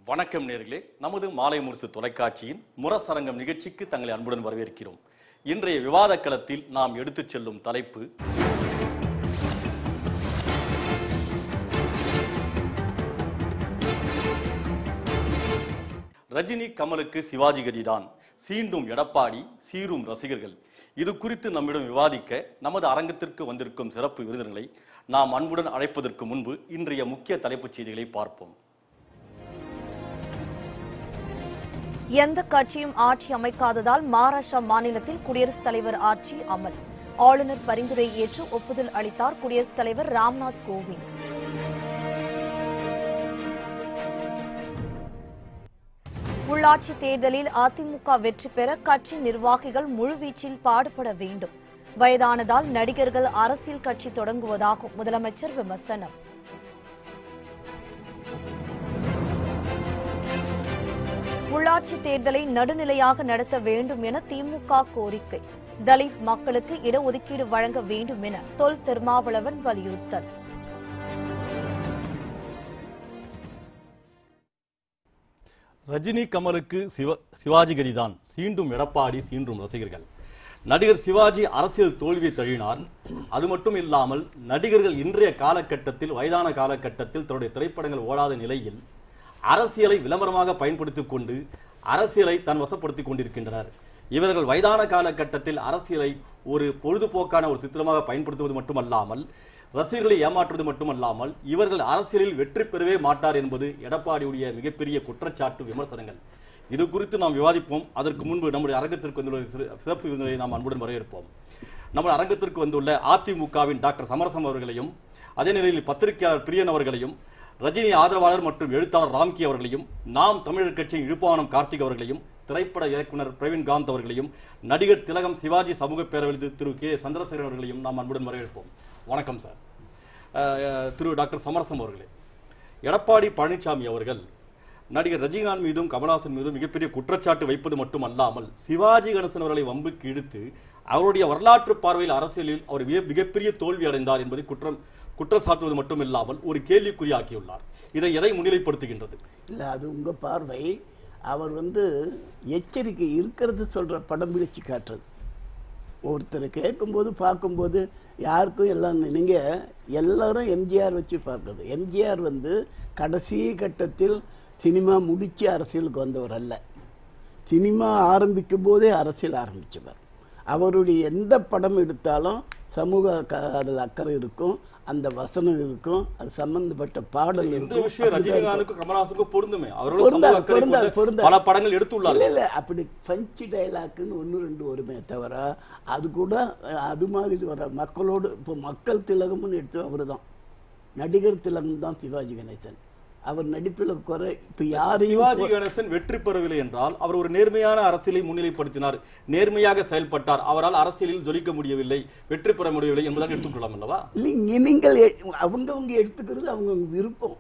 வணக்கம் நேர்களே நமது மாலை முரசு தொலைக்காட்சியின் முரசரங்கம் நிகழ்ச்சிக்கு தங்களை அன்புடன் வரவேற்கிறோம் இன்றைய விவாத களத்தில் நாம் எடுத்துச் செல்லும் தலைப்பு ரஜினி கமலுக்கு சிவாஜி கதிதான் சீண்டும் எடப்பாடி சீரும் ரசிகர்கள் இது குறித்து நம்மிடம் விவாதிக்க நமது அரங்கத்திற்கு வந்திருக்கும் சிறப்பு விருந்தினர்களை நாம் அன்புடன் அழைப்பதற்கு முன்பு இன்றைய முக்கிய தலைப்புச் செய்திகளை பார்ப்போம் எந்த கட்சியும் ஆட்சி அமைக்காததால் மகாராஷ்டிரா மாநிலத்தில் குடியரசுத் தலைவர் ஆட்சி அமல் ஆளுநர் பரிந்துரை ஏற்று ஒப்புதல் அளித்தார் குடியரசுத் தலைவர் ராம்நாத் கோவிந்த் உள்ளாட்சி தேர்தலில் அதிமுக வெற்றி பெற கட்சி நிர்வாகிகள் முழுவீச்சில் பாடுபட வேண்டும் வயதானதால் நடிகர்கள் அரசியல் கட்சி தொடங்குவதாகும் முதலமைச்சர் விமர்சனம் உள்ளாட்சி தேர்தலை நடுநிலையாக நடத்த வேண்டும் என திமுக கோரிக்கை தலித் மக்களுக்கு இடஒதுக்கீடு வழங்க வேண்டும் என தொல் திருமாவளவன் வலியுறுத்தல் ரஜினி கமலுக்கு சிவ சிவாஜி கதிதான் சீண்டும் எடப்பாடி சீண்டும் ரசிகர்கள் நடிகர் சிவாஜி அரசியல் தோல்வியை தழுவினார் அது மட்டும் இல்லாமல் நடிகர்கள் இன்றைய காலகட்டத்தில் வயதான காலகட்டத்தில் தன்னுடைய திரைப்படங்கள் ஓடாத நிலையில் அரசியலை விளம்பரமாக பயன்படுத்திக் கொண்டு அரசியலை தன் வசப்படுத்திக் கொண்டிருக்கின்றனர் இவர்கள் வயதான காலகட்டத்தில் அரசியலை ஒரு பொழுதுபோக்கான ஒரு சித்திரமாக பயன்படுத்துவது மட்டுமல்லாமல் ரசிகர்களை ஏமாற்றுவது மட்டுமல்லாமல் இவர்கள் அரசியலில் வெற்றி பெறவே மாட்டார் என்பது எடப்பாடியுடைய மிகப்பெரிய குற்றச்சாட்டு விமர்சனங்கள் இது குறித்து நாம் விவாதிப்போம் அதற்கு முன்பு நம்முடைய அரங்கத்திற்கு வந்துள்ள சிறு- சிறப்பு விருந்தினரை நாம் அன்புடன் வரவேற்போம் நம்ம அரங்கத்திற்கு வந்துள்ள அதிமுகவின் டாக்டர் சமரசம் அவர்களையும் அதே நிலையில் பத்திரிகையாளர் பிரியன் அவர்களையும் ரஜினி ஆதரவாளர் மற்றும் எழுத்தாளர் ராம்கி அவர்களையும் நாம் தமிழர் கட்சியின் இழுப்பானம் கார்த்திக் அவர்களையும் திரைப்பட இயக்குனர் பிரவீன் காந்த் அவர்களையும் நடிகர் திலகம் சிவாஜி சமூக பேரவையில் திரு கே சந்திரசேகரன் அவர்களையும் நாம் அன்புடன் வரவேற்போம் வணக்கம் சார் அஹ், அஹ், திரு டாக்டர் சமரசம் அவர்களே எடப்பாடி பழனிசாமி அவர்கள் நடிகர் ரஜினிகாந்த் மீதும் கமல்ஹாசன் மீதும் மிகப்பெரிய குற்றச்சாட்டு வைப்பது மட்டுமல்லாமல் சிவாஜி கணேசன் அவர்களை வம்புக்கு இழுத்து அவருடைய வரலாற்று பார்வையில் அரசியலில் அவர் மிக மிகப்பெரிய தோல்வி அடைந்தார் என்பதை குற்றம் குற்றம் சாட்டுவது மட்டுமில்லாமல் ஒரு கேள்விக்குறியாக்கியுள்ளார் இதை எதை முன்னிலைப்படுத்துகின்றது இல்லை அது உங்கள் பார்வை அவர் வந்து எச்சரிக்கை இருக்கிறது சொல்கிற படம் பிடிச்சு காட்டுறது ஒருத்தரை கேட்கும்போது பார்க்கும்போது யாருக்கும் எல்லாம் நீங்கள் எல்லாரும் எம்ஜிஆர் வச்சு பார்க்குறது எம்ஜிஆர் வந்து கடைசி கட்டத்தில் சினிமா முடித்து அரசியலுக்கு வந்தவர் அல்ல சினிமா ஆரம்பிக்கும் போதே அரசியல் ஆரம்பிச்சவர் அவருடைய எந்த படம் எடுத்தாலும் சமூக க அதில் அக்கறை இருக்கும் அந்த வசனம் இருக்கும் அது சம்பந்தப்பட்ட பாடல் இந்த இருக்கும் விஷயம் அப்படிதான் இருக்கும். ரஜினிகாந்துக்கும் கமல்ஹாசனுக்கும் பொருந்துமே அவர்கள் பொருந்தாது, சமூக அக்கறை பொருந்தாது, கொண்டு பொருந்தாது. பல படங்கள் எடுத்துள்ளார்கள் இல்ல இல்ல அப்படி பஞ்சு டைலாக்குன்னு ஒன்று ரெண்டு வருமே தவிர அது கூட அஹ், அது மாதிரி வர மக்களோடு இப்போ மக்கள் திலகம்னு எடுத்து அவர் தான் நடிகர் திலகம் தான் சிவாஜி கணேசன் அவர் நடிப்பில் குறை இப்போ யாரையும் சிவாஜி கணேசன் வெற்றி பெறவில்லை என்றால் அவர் ஒரு நேர்மையான அரசியலை முன்னிலைப்படுத்தினார் நேர்மையாக செயல்பட்டார் அவரால் அரசியலில் ஜொலிக்க முடியவில்லை வெற்றி பெற முடியவில்லை என்பதாக எடுத்துக்கொள்ளலாம் அல்லவா இல்லைங்க நீங்கள் எ- அவங்கவங்க எடுத்துக்கிறது அவங்கவங்க விருப்பம்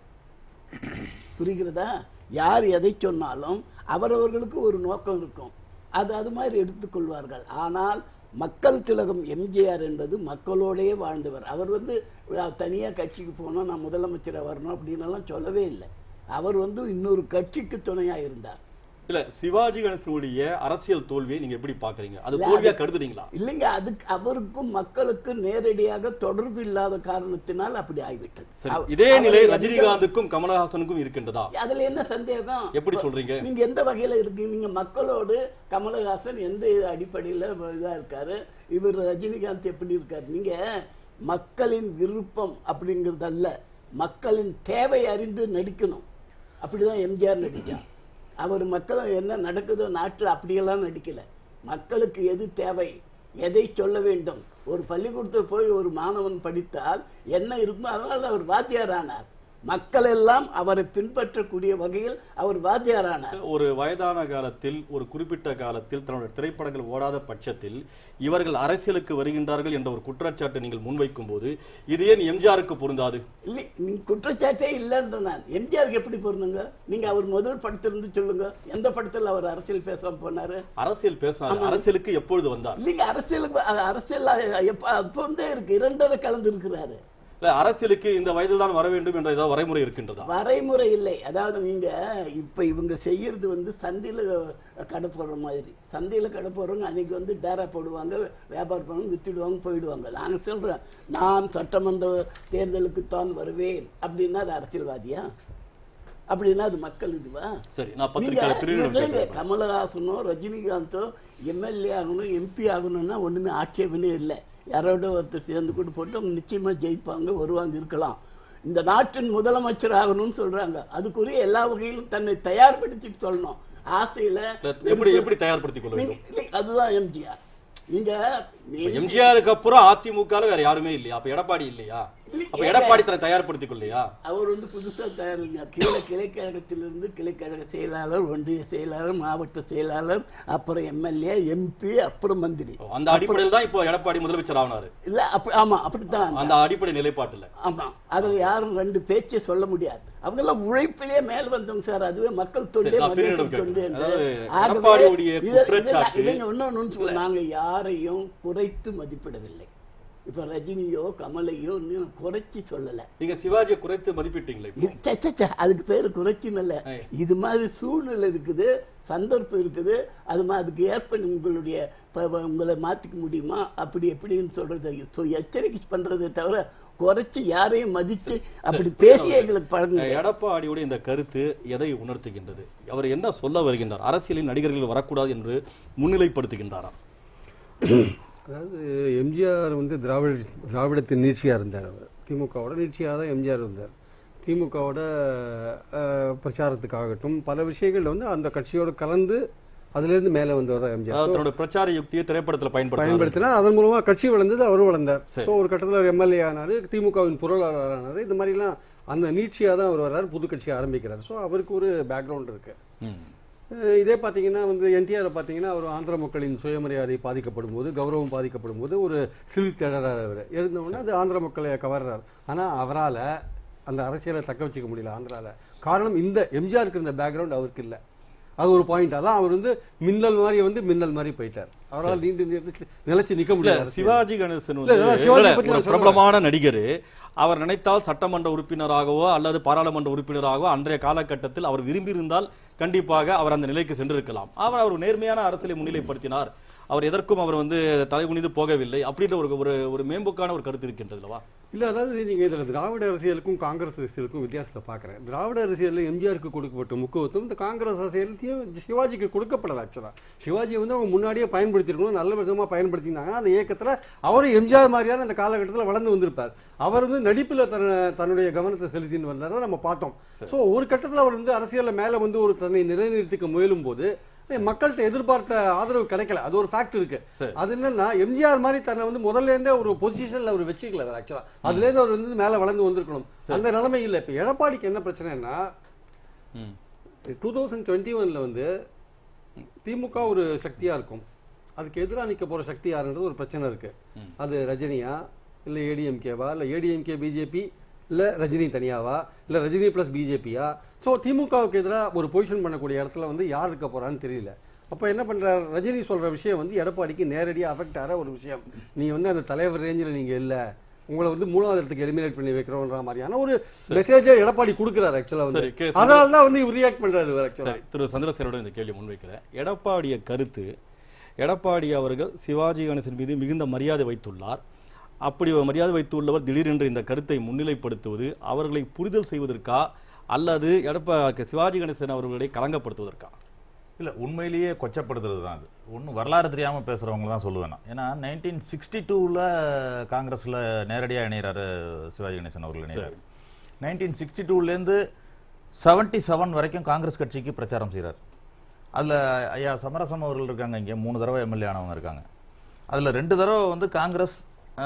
புரிகிறதா யார் எதை சொன்னாலும் அவரவர்களுக்கு ஒரு நோக்கம் இருக்கும் அது அது மாதிரி எடுத்துக்கொள்வார்கள் ஆனால் மக்கள் திலகம் எம்ஜிஆர் என்பது மக்களோடயே வாழ்ந்தவர் அவர் வந்து தனியாக கட்சிக்கு போனோம் நான் முதலமைச்சராக வரணும் அப்படின்னு எல்லாம் சொல்லவே இல்லை அவர் வந்து இன்னொரு கட்சிக்கு துணையாக இருந்தார் இல்ல சிவாஜி கணேசனுடைய அரசியல் தோல்வியை நீங்க எப்படி பாக்குறீங்க அது இல்ல, தோல்வியா அது- கருதுறீங்களா இல்லைங்க அதுக்கு அவருக்கும் மக்களுக்கும் நேரடியாக தொடர்பு இல்லாத காரணத்தினால் அப்படி ஆகிவிட்டது சரி அவ- இதே அவர் நிலை எந்த- ரஜினிகாந்துக்கும் கமலஹாசனுக்கும் இருக்கின்றதா அதுல என்ன சந்தேகம் எப்படி சொல்றீங்க நீங்க எந்த வகையில இருக்கு நீங்க மக்களோடு கமலஹாசன் எந்த அடிப்படையில இதா இருக்காரு இவர் ரஜினிகாந்த் எப்படி இருக்காரு நீங்க மக்களின் விருப்பம் அப்படிங்கிறது அல்ல மக்களின் தேவை அறிந்து நடிக்கணும் அப்படிதான் எம்ஜிஆர் நடிச்சார் அவர் மக்கள் என்ன நடக்குதோ நாட்டில் அப்படியெல்லாம் நடிக்கல மக்களுக்கு எது தேவை எதை சொல்ல வேண்டும் ஒரு பள்ளிக்கூடத்தில் போய் ஒரு மாணவன் படித்தால் என்ன இருக்குமோ அதனால அவர் வாத்தியார் ஆனார் மக்கள் எல்லாம் அவரை பின்பற்றக்கூடிய வகையில் அவர் வாத்தியார் ஆனார் ஒரு வயதான காலத்தில் ஒரு குறிப்பிட்ட காலத்தில் தன்னுடைய திரைப்படங்கள் ஓடாத பட்சத்தில் இவர்கள் அரசியலுக்கு வருகின்றார்கள் என்ற ஒரு குற்றச்சாட்டை நீங்கள் முன்வைக்கும் போது இது ஏன் எம்ஜிஆருக்கு பொருந்தாது இல்லை நீங்க குற்றச்சாட்டே இல்லைன்ற நான் எம்ஜிஆருக்கு எப்படி பொருந்துங்க நீங்க அவர் முதல் படத்திலிருந்து சொல்லுங்க எந்த படத்தில் அவர் அரசியல் பேசாம போனாரு அரசியல் பேசினார் அரசியலுக்கு எப்பொழுது வந்தார் இல்லைங்க அரசியலுக்கு அ- அரசியல் எப்ப அப்போ இருந்தே இருக்கு இரண்டரை கலந்து இருக்கிறாரு இல்ல அரசியலுக்கு இந்த வயதில் தான் வர வேண்டும் என்ற ஏதாவது வரைமுறை இருக்கின்றதா வரைமுறை இல்லை அதாவது நீங்க இப்ப இவங்க செய்யறது வந்து சந்தையில கடை போடுற மாதிரி சந்தையில கடை போடுறவங்க அன்னைக்கு வந்து டேரா போடுவாங்க வியாபாரம் பண்ணுவாங்க வித்துடுவாங்க போயிடுவாங்க நான் சொல்றேன் நான் சட்டமன்ற தேர்தலுக்கு தான் வருவேன் அப்படின்னா அது அரசியல்வாதியா அப்படின்னா அது மக்கள் இதுவா சரி நான் நீங்க பத்திரிகையாளர் பிரிவிடம் இல்லைங்க, கேட்கிறேன் கமலஹாசனோ ரஜினிகாந்தோ எம்எல்ஏ ஆகணும் எம்பி ஆகணும்னா ஒண்ணுமே ஆட்சேபனே இல்லை யாரோட ஒருத்தர் சேர்ந்து கூட போட்டு அவங்க நிச்சயமா ஜெயிப்பாங்க வருவாங்க இருக்கலாம் இந்த நாட்டின் முதலமைச்சர் ஆகணும்னு சொல்றாங்க அதுக்குரிய எல்லா வகையிலும் தன்னை தயார்படுத்திட்டு சொல்லணும் ஆசையில எப்படி எப்படி தயார்படுத்திக் கொள்ள வேண்டும் நீங்க- இல்லை, அதுதான் எம்ஜிஆர் நீங்க நீ- எம்ஜிஆருக்கு அப்புறம் அதிமுக வேற யாருமே இல்லையா அப்ப எடப்பாடி இல்லையா இல்லை, அப்ப எடப்பாடி தன்னை தயார்படுத்திக் கொள்ளையா அவர் வந்து புதுசா தயாரிங்க கீழே கிளைக்கழகத்திலிருந்து கிளைக்கழக செயலாளர் ஒன்றிய செயலாளர் மாவட்ட செயலாளர் அப்புறம் எம்எல்ஏ எம்பி அப்புறம் மந்திரி அந்த அடிப்படையில் தான் இப்போ எடப்பாடி முதலமைச்சர் ஆனாரு இல்ல அப்ப ஆமா அப்படித்தான் அந்த அடிப்படை நிலைப்பாட்டுல ஆமா அதுல யாரும் ரெண்டு பேச்சை சொல்ல முடியாது அவங்க எல்லாம் உழைப்பிலே மேல் வந்தவங்க சார் அதுவே மக்கள் தொண்டே நான் மகேசன் பிரிவிடம் தொண்டு கேட்கிறேன். என்று அதாவது ஆகவே எடப்பாடியுடைய இத- இத- குற்றச்சாட்டு- இதைங்க இன்னொன்னு சொல்ல- நாங்க யாரையும் குறைத்து மதிப்பிடவில்லை இப்ப ரஜினியோ கமலையோ இன்னும் குறைச்சி சொல்லல நீங்க சிவாஜியை குறைத்து மதிப்பிட்டீங்களே இப்போ. இது- ச்சே, ச்சே, ச்சே, அதுக்கு பேரு குறைச்சின்னு இல்ல ஐ. இது மாதிரி சூழ்நிலை இருக்குது சந்தர்ப்பம் இருக்குது அது மாதிரி அதுக்கு ஏற்ப உங்களுடைய ப- ப- உங்களை மாத்திக்க முடியுமா அப்படி எப்படின்னு சொல்றது so எச்சரிக்கை பண்றதை தவிர குறைச்சு யாரையும் மதிச்சு அப்படி பேசி எங்களுக்கு பழகுங்க எடப்பாடியுடைய இந்த கருத்து எதை உணர்த்துகின்றது அவர் என்ன சொல்ல வருகின்றார் அரசியலில் நடிகர்கள் வரக்கூடாது என்று முன்னிலைப்படுத்துகின்றாரா அதாவது எம்ஜிஆர் வந்து திராவிட திராவிடத்தின் நீட்சியாக இருந்தார் அவர் திமுகவோட நீட்சியாக தான் எம்ஜிஆர் இருந்தார் திமுகவோட அஹ், பிரச்சாரத்துக்காகட்டும் பல விஷயங்கள்ல வந்து அந்த கட்சியோட கலந்து அதுலேருந்து மேலே வந்தவர் தான் எம்ஜிஆர் அதாவது தன்னோட பிரச்சார யுக்தியை திரைப்படத்தில் பயன்படுத்த பயன்படுத்தினா அதன் மூலமா கட்சி வளர்ந்தது அவரும் வளர்ந்தார் சரி. ஸோ ஒரு கட்டத்தில் அவர் எம்எல்ஏ ஆனார் திமுகவின் பொருளாளர் ஆனார் இந்த மாதிரிலாம் அந்த நீட்சியாக தான் அவர் வர்றாரு புது கட்சி ஆரம்பிக்கிறார் ஸோ அவருக்கு ஒரு பேக்ரவுண்ட் இருக்கு அஹ் இதே பார்த்தீங்கன்னா வந்து என்டிஆர் பார்த்தீங்கன்னா அவர் ஆந்திர மக்களின் சுயமரியாதை பாதிக்கப்படும் போது கௌரவம் பாதிக்கப்படும் போது ஒரு சிறுத்தேடறார் அவர் எழுந்தவுடனே அது ஆந்திர மக்களை கவர்றார் ஆனால் அவரால் அந்த அரசியலை தக்க வச்சுக்க முடியல ஆந்திரால காரணம் இந்த எம்ஜிஆருக்கு இருந்த பேக்ரவுண்ட் அவருக்கு இல்லை அது ஒரு பாயிண்ட் அதான் அவர் வந்து மின்னல் மாதிரி வந்து மின்னல் மாதிரி போயிட்டார் அவரால் நீண்டு நிறுத்தி- நிலைச்சு நிற்க இல்ல முடியல சிவாஜி கணேசன் இல்ல, வந்து இல்ல, சிவாஜி இல்ல, பத்தி ஒரு நான் சொல்றேன். பிரபலமான நடிகர் அவர் நினைத்தால் சட்டமன்ற உறுப்பினராகவோ அல்லது பாராளுமன்ற உறுப்பினராகவோ அன்றைய காலகட்டத்தில் அவர் விரும்பியிருந்தால் கண்டிப்பாக அவர் அந்த நிலைக்கு சென்றிருக்கலாம் அவர் அவர் நேர்மையான அரசியலை முன்னிலைப்படுத்தினார் அவர் எதற்கும் அவர் வந்து தலைகுனிந்து போகவில்லை அப்படின்ற ஒரு ஒரு ஒரு மேம்போக்கான ஒரு கருத்து இருக்கின்றது அல்லவா இல்ல அதாவது நீங்க இதுல திராவிட அரசியலுக்கும் காங்கிரஸ் அரசியலுக்கும் வித்தியாசத்தை பார்க்கறேன் திராவிட அரசியல்ல எம்ஜிஆருக்கு கொடுக்கப்பட்ட முக்கியத்துவம் இந்த காங்கிரஸ் அரசியலையும் சிவாஜிக்கு கொடுக்கப்படல ஆக்சுவலா சிவாஜி வந்து அவங்க முன்னாடியே பயன்படுத்திருக்கணும் நல்ல விதமா பயன்படுத்தினாங்க அந்த இயக்கத்துல அவரும் எம்ஜிஆர் மாதிரியான அந்த காலகட்டத்தில் வளர்ந்து வந்திருப்பார் அவர் வந்து நடிப்புல தன் தன்னுடைய கவனத்தை செலுத்தின்னு வந்தார் நம்ம பார்த்தோம் சோ ஒரு கட்டத்துல அவர் வந்து அரசியல்ல மேல வந்து ஒரு தன்னை நிலைநிறுத்திக்க முயலும் போது மக்கள்கிட்ட எதிர்பார்த்த ஆதரவு கிடைக்கல அது ஒரு ஃபேக்ட் இருக்கு சரி. அது என்னன்னா எம்ஜிஆர் மாதிரி தன்னை வந்து முதல்ல இருந்தே ஒரு பொசிஷன்ல அவர் வச்சுக்கல அவர் ஆக்சுவலா அதுல இருந்து அவர் வந்து மேல வளர்ந்து வந்திருக்கணும் அந்த நிலைமை இல்ல இப்ப எடப்பாடிக்கு என்ன பிரச்சனைன்னா ம். டூ தௌசண்ட் டுவெண்ட்டி ஒன்ல வந்து திமுக ஒரு சக்தியா இருக்கும் அதுக்கு எதிராக நிக்க போற சக்தி யாருன்றது ஒரு பிரச்சனை இருக்கு அது ரஜினியா இல்ல ஏடிஎம்கேவா இல்ல ஏடிஎம்கே பிஜேபி இல்ல ரஜினி தனியாவா இல்ல ரஜினி பிளஸ் பிஜேபியா ஸோ திமுகவுக்கு எதிராக ஒரு பொசிஷன் பண்ணக்கூடிய இடத்துல வந்து யார் இருக்க போறான்னு தெரியல அப்ப என்ன பண்றாரு ரஜினி சொல்ற விஷயம் வந்து எடப்பாடிக்கு நேரடியாக அஃபெக்ட் ஆகிற ஒரு விஷயம் நீ வந்து அந்த தலைவர் ரேஞ்சில் நீங்க இல்ல உங்களை வந்து மூணாவது இடத்துக்கு எலிமினேட் பண்ணி வைக்கிறோன்ற மாதிரியான ஒரு மெசேஜை எடப்பாடி கொடுக்குறாரு ஆக்சுவலா வந்து சரி, கே- அதனால தான் வந்து இவர் ரியாக்ட் பண்றாரு ஆக்சுவலா சரி திரு சந்திரசேனோட இந்த கேள்வி முன்வைக்கிறேன் எடப்பாடிய கருத்து எடப்பாடி அவர்கள் சிவாஜி கணேசன் மீது மிகுந்த மரியாதை வைத்துள்ளார் அப்படி ஒரு மரியாதை வைத்துள்ளவர் திடீரென்று இந்த கருத்தை முன்னிலைப்படுத்துவது அவர்களை புரிதல் செய்வதற்கா அல்லது எடப்பா சிவாஜி கணேசன் அவர்களை கலங்கப்படுத்துவதற்கா இல்ல உண்மையிலேயே கொச்சப்படுத்துறது தான் அது ஒன்றும் வரலாறு தெரியாம பேசுறவங்க தான் சொல்லுவேன் நான். ஏன்னா நைன்டீன் சிக்ஸ்டி டூவில் காங்கிரஸ்ல நேரடியா இணைகிறாரு சிவாஜி கணேசன் அவர்கள் இணைகிறாரு நைன்டீன் சிக்ஸ்டி டூலேருந்து செவன்டி செவன் வரைக்கும் காங்கிரஸ் கட்சிக்கு பிரச்சாரம் செய்கிறார் அதுல ஐயா சமரசம் அவர்கள் இருக்காங்க இங்கே மூணு தடவை எம்எல்ஏ ஆனவங்க இருக்காங்க அதுல ரெண்டு தடவை வந்து காங்கிரஸ்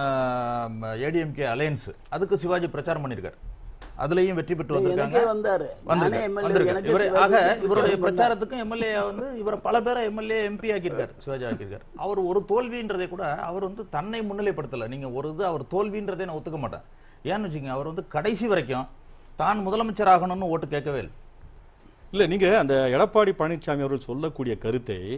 ஏடிஎம்கே அலையன்ஸ் அதுக்கு சிவாஜி பிரச்சாரம் பண்ணியிருக்காரு அதுலயும் வெற்றி பெற்று வந்திருக்காங்க எனக்கே வந்தாரு நானே வந்திருக்காரு. எம்எல்ஏ வந்திருக்காரு. எனக்கு இவரை- ஆக சிவாஜி இவருடைய பிரச்சாரம் பிரச்சாரத்துக்கும் எம்எல்ஏ வந்து இவரை பல பேரை எம்எல்ஏ எம்பி ஆக்கியிருக்காரு சிவாஜி ஆக்கியிருக்காரு அவர் ஒரு தோல்வின்றதை கூட அவர் வந்து தன்னை முன்னிலைப்படுத்தல நீங்க ஒரு இது அவர் தோல்வின்றதை நான் ஒத்துக்க மாட்டேன் ஏன்னு வச்சுக்கோங்க அவர் வந்து கடைசி வரைக்கும் தான் முதலமைச்சர் ஆகணும்னு ஓட்டு கேட்கவே இல்லை இல்ல நீங்க அந்த எடப்பாடி பழனிசாமி அவர்கள் சொல்லக்கூடிய கருத்தை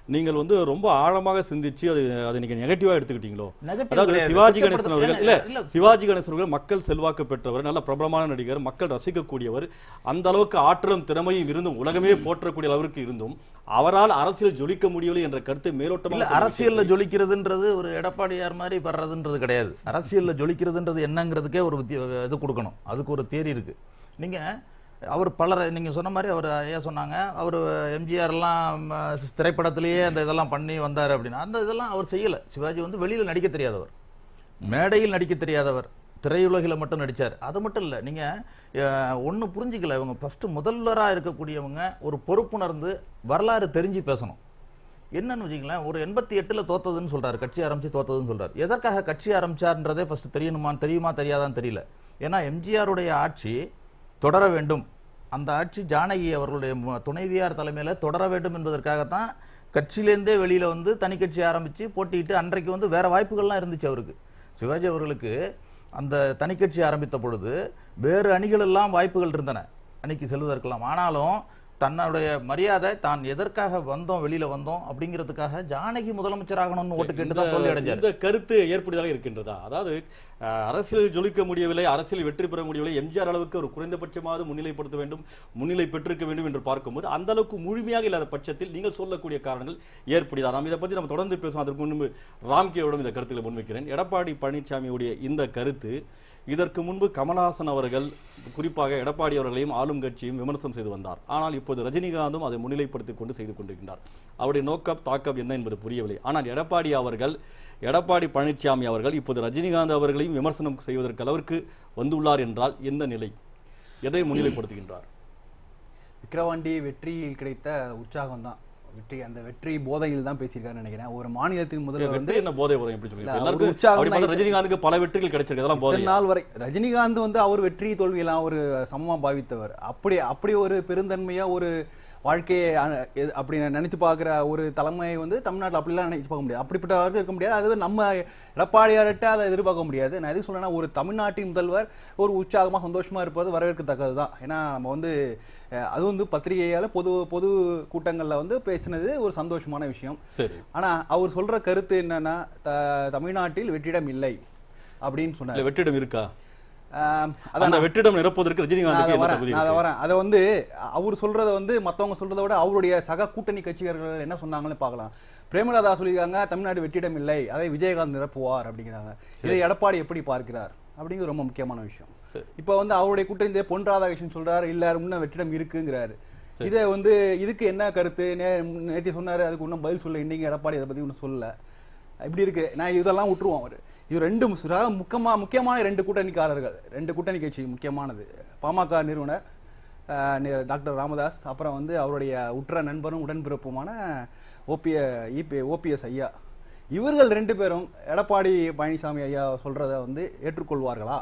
நீங்கள் வந்து ரொம்ப ஆழமாக சிந்திச்சு அது அதை நீங்க நெகட்டிவா எடுத்துக்கிட்டீங்களோ Negative அதாவது கிடையாது. சிவாஜி கணேசன் குற்றப்படுத்த- அவர்கள் இல்ல, இல்ல இல்ல. சிவாஜி கணேசன் அவர்கள் மக்கள் செல்வாக்கு பெற்றவர் நல்ல பிரபலமான நடிகர் மக்கள் ரசிக்கக்கூடியவர் அந்த அளவுக்கு ஆற்றலும் திறமையும் இருந்தும் உலகமே போற்றக்கூடிய அளவிற்கு இருந்தும் அவரால் அரசியல் ஜொலிக்க முடியவில்லை என்ற கருத்தை இல்ல மேலோட்டமாக அரசியல்ல ஜொலிக்கிறதுன்றது ஒரு எடப்பாடியார் மாதிரி வர்றதுன்றது கிடையாது அரசியல்ல ஜொலிக்கிறதுன்றது என்னங்கிறதுக்கே ஒரு வித்தி- இது கொடுக்கணும் அதுக்கு ஒரு தேரி இருக்கு நீங்க அவர் பலரை நீங்க சொன்ன மாதிரி அவர் ஐயா சொன்னாங்க அவர் எம்ஜிஆர்லாம் திரைப்படத்திலேயே அந்த இதெல்லாம் பண்ணி வந்தார் அப்படின்னா அந்த இதெல்லாம் அவர் செய்யல சிவாஜி வந்து வெளியில நடிக்க தெரியாதவர் மேடையில் நடிக்க தெரியாதவர் திரையுலகில் மட்டும் நடிச்சார் அது மட்டும் இல்லை நீங்கள் ஒன்று புரிஞ்சுக்கல இவங்க ஃபஸ்ட்டு முதல்வராக இருக்கக்கூடியவங்க ஒரு பொறுப்புணர்ந்து வரலாறு தெரிஞ்சு பேசணும் என்னன்னு வச்சுங்களேன் ஒரு எண்பத்தி எட்டில் தோத்ததுன்னு சொல்றாரு கட்சி ஆரம்பிச்சு தோத்ததுன்னு சொல்றாரு எதற்காக கட்சி ஆரம்பிச்சார்ன்றதே ஃபர்ஸ்ட் தெரியணுமான்னு தெரியுமா தெரியாதான்னு தெரியல ஏன்னா எம்ஜிஆருடைய ஆட்சி தொடர வேண்டும் அந்த ஆட்சி ஜானகி அவர்களுடைய மு- துணைவியார் தலைமையில தொடர வேண்டும் என்பதற்காகத்தான் கட்சியிலேருந்தே வெளியில வந்து தனி கட்சி ஆரம்பிச்சு போட்டியிட்டு அன்றைக்கு வந்து வேற வாய்ப்புகள்லாம் இருந்துச்சு அவருக்கு சிவாஜி அவர்களுக்கு அந்த தனி கட்சி ஆரம்பித்த பொழுது வேறு அணிகள் எல்லாம் வாய்ப்புகள் இருந்தன அன்னைக்கு செல்வதற்கெல்லாம் ஆனாலும் தன்னுடைய மரியாதை தான் எதற்காக வந்தோம் வெளியில வந்தோம் அப்படிங்கிறதுக்காக ஜானகி முதலமைச்சராகணும்னு ஓட்டு கேட்டு தான் தோல்வி அடைஞ்சார் இந்த கருத்து ஏற்புடையதாக இருக்கின்றதா அதாவது அஹ், அரசியலில் ஜொலிக்க முடியவில்லை அரசியல் வெற்றி பெற முடியவில்லை எம்ஜிஆர் அளவுக்கு ஒரு குறைந்தபட்சமாவது முன்னிலைப்படுத்த வேண்டும் முன்னிலை பெற்றிருக்க வேண்டும் என்று பார்க்கும்போது அந்த அளவுக்கு முழுமையாக இல்லாத பட்சத்தில் நீங்கள் சொல்லக்கூடிய காரணங்கள் ஏற்புடையதா நாம் இதை பற்றி நம்ம தொடர்ந்து பேசுவோம் அதற்கு முன்பு ராம்கேவிடம் இந்த கருத்துக்களை முன்வைக்கிறேன் எடப்பாடி பழனிசாமியுடைய இந்த கருத்து இதற்கு முன்பு கமல்ஹாசன் அவர்கள் குறிப்பாக எடப்பாடி அவர்களையும் ஆளும் கட்சியும் விமர்சனம் செய்து வந்தார் ஆனால் இப்போது ரஜினிகாந்தும் அதை முன்னிலைப்படுத்திக் கொண்டு செய்து கொண்டிருக்கின்றார் அவருடைய நோக்கம் தாக்கம் என்ன என்பது புரியவில்லை ஆனால் எடப்பாடி அவர்கள் எடப்பாடி பழனிசாமி அவர்கள் இப்போது ரஜினிகாந்த் அவர்களையும் விமர்சனம் செய்வதற்கு அளவிற்கு வந்துள்ளார் என்றால் என்ன நிலை எதை முன்னிலைப்படுத்துகின்றார் விக்கிரவாண்டி வெற்றியில் கிடைத்த உற்சாகம் தான் வெற்றி அந்த வெற்றி போதையில் தான் பேசியிருக்காருன்னு நினைக்கிறேன் ஒரு மாநிலத்தின் முதல்வர் வந்து வெற்றி என்ன போதை வரும் எப்படி சொல்லுங்க இல்ல, எல்லாருக்கும் ஒரு உற்சாகம் அப்படி பார்த்தா தான் ரஜினிகாந்துக்கு பல வெற்றிகள் கிடைச்சிருக்கு அதெல்லாம் போதை இத்தனை நாள் வரை ரஜினிகாந்த் வந்து அவர் வெற்றி தோல்வியெல்லாம் ஒரு சமமா பாவித்தவர் அப்படி அப்படி ஒரு பெருந்தன்மையா ஒரு வாழ்க்கையை அ- எது- அப்படி நினைத்து பார்க்குற ஒரு தலைமை வந்து தமிழ்நாட்டில் அப்படிலாம் நினைச்சு பார்க்க முடியாது அப்படிப்பட்டவர்கள் இருக்க முடியாது அது நம்ம எடப்பாடியார்கிட்ட அதை எதிர்பார்க்க முடியாது நான் எதுக்கு சொல்றேன்னா ஒரு தமிழ்நாட்டின் முதல்வர் ஒரு உற்சாகமா சந்தோஷமா இருப்பது வரவேற்கத்தக்கது தான் ஏன்னா நம்ம வந்து அஹ், அது வந்து பத்திரிகையால பொது பொது கூட்டங்கள்ல வந்து பேசினது ஒரு சந்தோஷமான விஷயம் சரி ஆனா அவர் சொல்ற கருத்து என்னன்னா த- தமிழ்நாட்டில் வெற்றிடம் இல்லை அப்படின்னு சொன்னார் இல்ல வெற்றிடம் இருக்கா ஆம், அதான் அந்த வெற்றிடம் நிரப்புவதற்கு நான் ரஜினிகாந்துக்கு அதை என்ன வரேன் தகுதி நான் அதை இருக்கு? வரேன் அதை வந்து அவர் சொல்றத வந்து மத்தவங்க சொல்றதை விட அவருடைய சக கூட்டணி கட்சிகள் என்ன சொன்னாங்கன்னு பார்க்கலாம் பிரேமலதா சொல்லியிருக்காங்க தமிழ்நாடு வெற்றிடம் இல்லை அதை விஜயகாந்த் நிரப்புவார் அப்படிங்கிறாங்க இதை எடப்பாடி எப்படி பார்க்கிறார் அப்படிங்கிற ரொம்ப முக்கியமான விஷயம் சரி. இப்போ வந்து அவருடைய கூட்டணி பொன் ராதாகிருஷ்ணன் சொல்றாரு இல்ல இன்னும் வெற்றிடம் இருக்குங்கிறாரு இதை வந்து இதுக்கு என்ன கருத்து நே நேத்தி சொன்னாரு அதுக்கு இன்னும் பதில் சொல்ல இன்னைக்கு எடப்பாடி அதை பத்தி ஒன்றும் சொல்லல இப்படி இருக்கு நான் இதெல்லாம் விட்டுருவோம் அவர் இது ரெண்டு முஸ்- அதாவது முக்கியமா முக்கியமான ரெண்டு கூட்டணிக்காரர்கள் ரெண்டு கூட்டணி கட்சி முக்கியமானது பாமக நிறுவனர் அஹ், நி- டாக்டர் ராமதாஸ் அப்புறம் வந்து அவருடைய உற்ற நண்பரும் உடன்பிறப்புமான ஓபிய இபி ஓபிஎஸ் ஐயா இவர்கள் ரெண்டு பேரும் எடப்பாடி பழனிசாமி ஐயா சொல்றத வந்து ஏற்றுக்கொள்வார்களா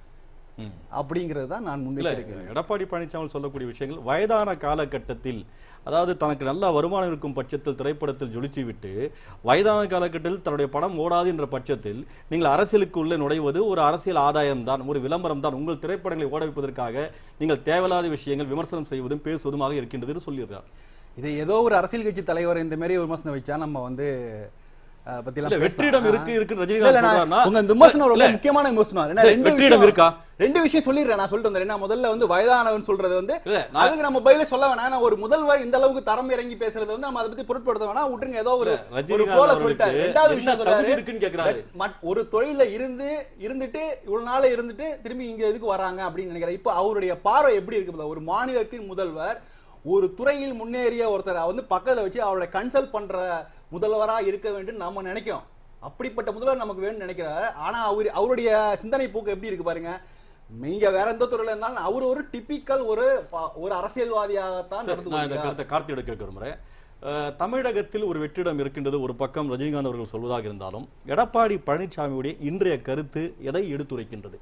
ம். அப்படிங்கிறது தான் நான் இல்ல முன்வைக்கிறேன் எடப்பாடி பழனிசாமி சொல்லக்கூடிய விஷயங்கள் வயதான காலகட்டத்தில் அதாவது தனக்கு நல்ல வருமானம் இருக்கும் பட்சத்தில் திரைப்படத்தில் ஜொலிச்சு விட்டு வயதான காலகட்டத்தில் தன்னுடைய படம் ஓடாது என்ற பட்சத்தில் நீங்கள் அரசியலுக்குள்ளே நுழைவது ஒரு அரசியல் ஆதாயம் தான் ஒரு விளம்பரம் தான் உங்கள் திரைப்படங்களை ஓட வைப்பதற்காக நீங்கள் தேவையில்லாத விஷயங்கள் விமர்சனம் செய்வதும் பேசுவதுமாக இருக்கின்றது என்று சொல்லியிருக்கார் இது ஏதோ ஒரு அரசியல் கட்சி தலைவர் இந்த மாதிரி விமர்சனம் வச்சா நம்ம வந்து அஹ், பத்திலாம் இல்ல, பேசலாம். வெற்றிடம் இருக்கு, இருக்குன்னு இல்ல, ரஜினிகாந்த் இல்ல, நான் சொல்றாருன்னா- உங்க இந்த விமர்சனம் ரொம்ப இல்ல. முக்கியமான விமர்சனம் ஏன்னா இல்ல, ரெண்டு வெற்றிடம் விஷயம் இருக்கா? ரெண்டு விஷயம் சொல்லிடுறேன் நான் சொல்லிட்டு வந்தேன் ஏன்னா முதல்ல வந்து வயதானவன் சொல்றது வந்து இல்ல, நான்- அதுக்கு நம்ம பதிலே சொல்ல வேணாம் ஏன்னா ஒரு முதல்வர் இந்த அளவுக்கு தரம் இறங்கி பேசுறது வந்து நம்ம அதை பத்தி பொருட்படுத்த வேணாம் விட்டுருங்க ஏதோ ஒரு ஒரு ரஜினிகாந்த் flow ல அவர்களுக்கு சொல்லிட்டாரு ரெண்டாவது என்ன விஷயம் தகுதி சொல்றாரு இருக்குன்னு கேக்குறாரு. மட்- ஒரு தொழில இருந்து இருந்துட்டு இவ்வளவு நாள் இருந்துட்டு திரும்பி இங்க எதுக்கு வராங்க அப்படின்னு நினைக்கிறேன் இப்போ அவருடைய பார்வை எப்படி இருக்கு பாத்தா? ஒரு மாநிலத்தின் முதல்வர் ஒரு துறையில் முன்னேறிய ஒருத்தரை வந்து பக்கத்துல வச்சு அவருடைய கன்சல்ட் பண்ற முதல்வரா இருக்க வேண்டும் நம்ம நினைக்கிறோம் அப்படிப்பட்ட முதல்வர் நமக்கு வேணும்னு நினைக்கிறாரு ஆனா அவர் அவருடைய சிந்தனை போக்கு எப்படி இருக்கு பாருங்க நீங்க வேற எந்த துறையில இருந்தாலும் அவர் ஒரு டிபிக்கல் ஒரு ப- ஒரு அரசியல்வாதியாகத்தான் சரி, நடந்து நான் இந்த கொண்டிருக்கிறார். கருத்தை கார்த்தியோட கேட்க விரும்புகிறேன் அஹ், தமிழகத்தில் ஒரு வெற்றிடம் இருக்கின்றது ஒரு பக்கம் ரஜினிகாந்த் அவர்கள் சொல்வதாக இருந்தாலும் எடப்பாடி பழனிசாமியுடைய இன்றைய கருத்து எதை எடுத்துரைக்கின்றது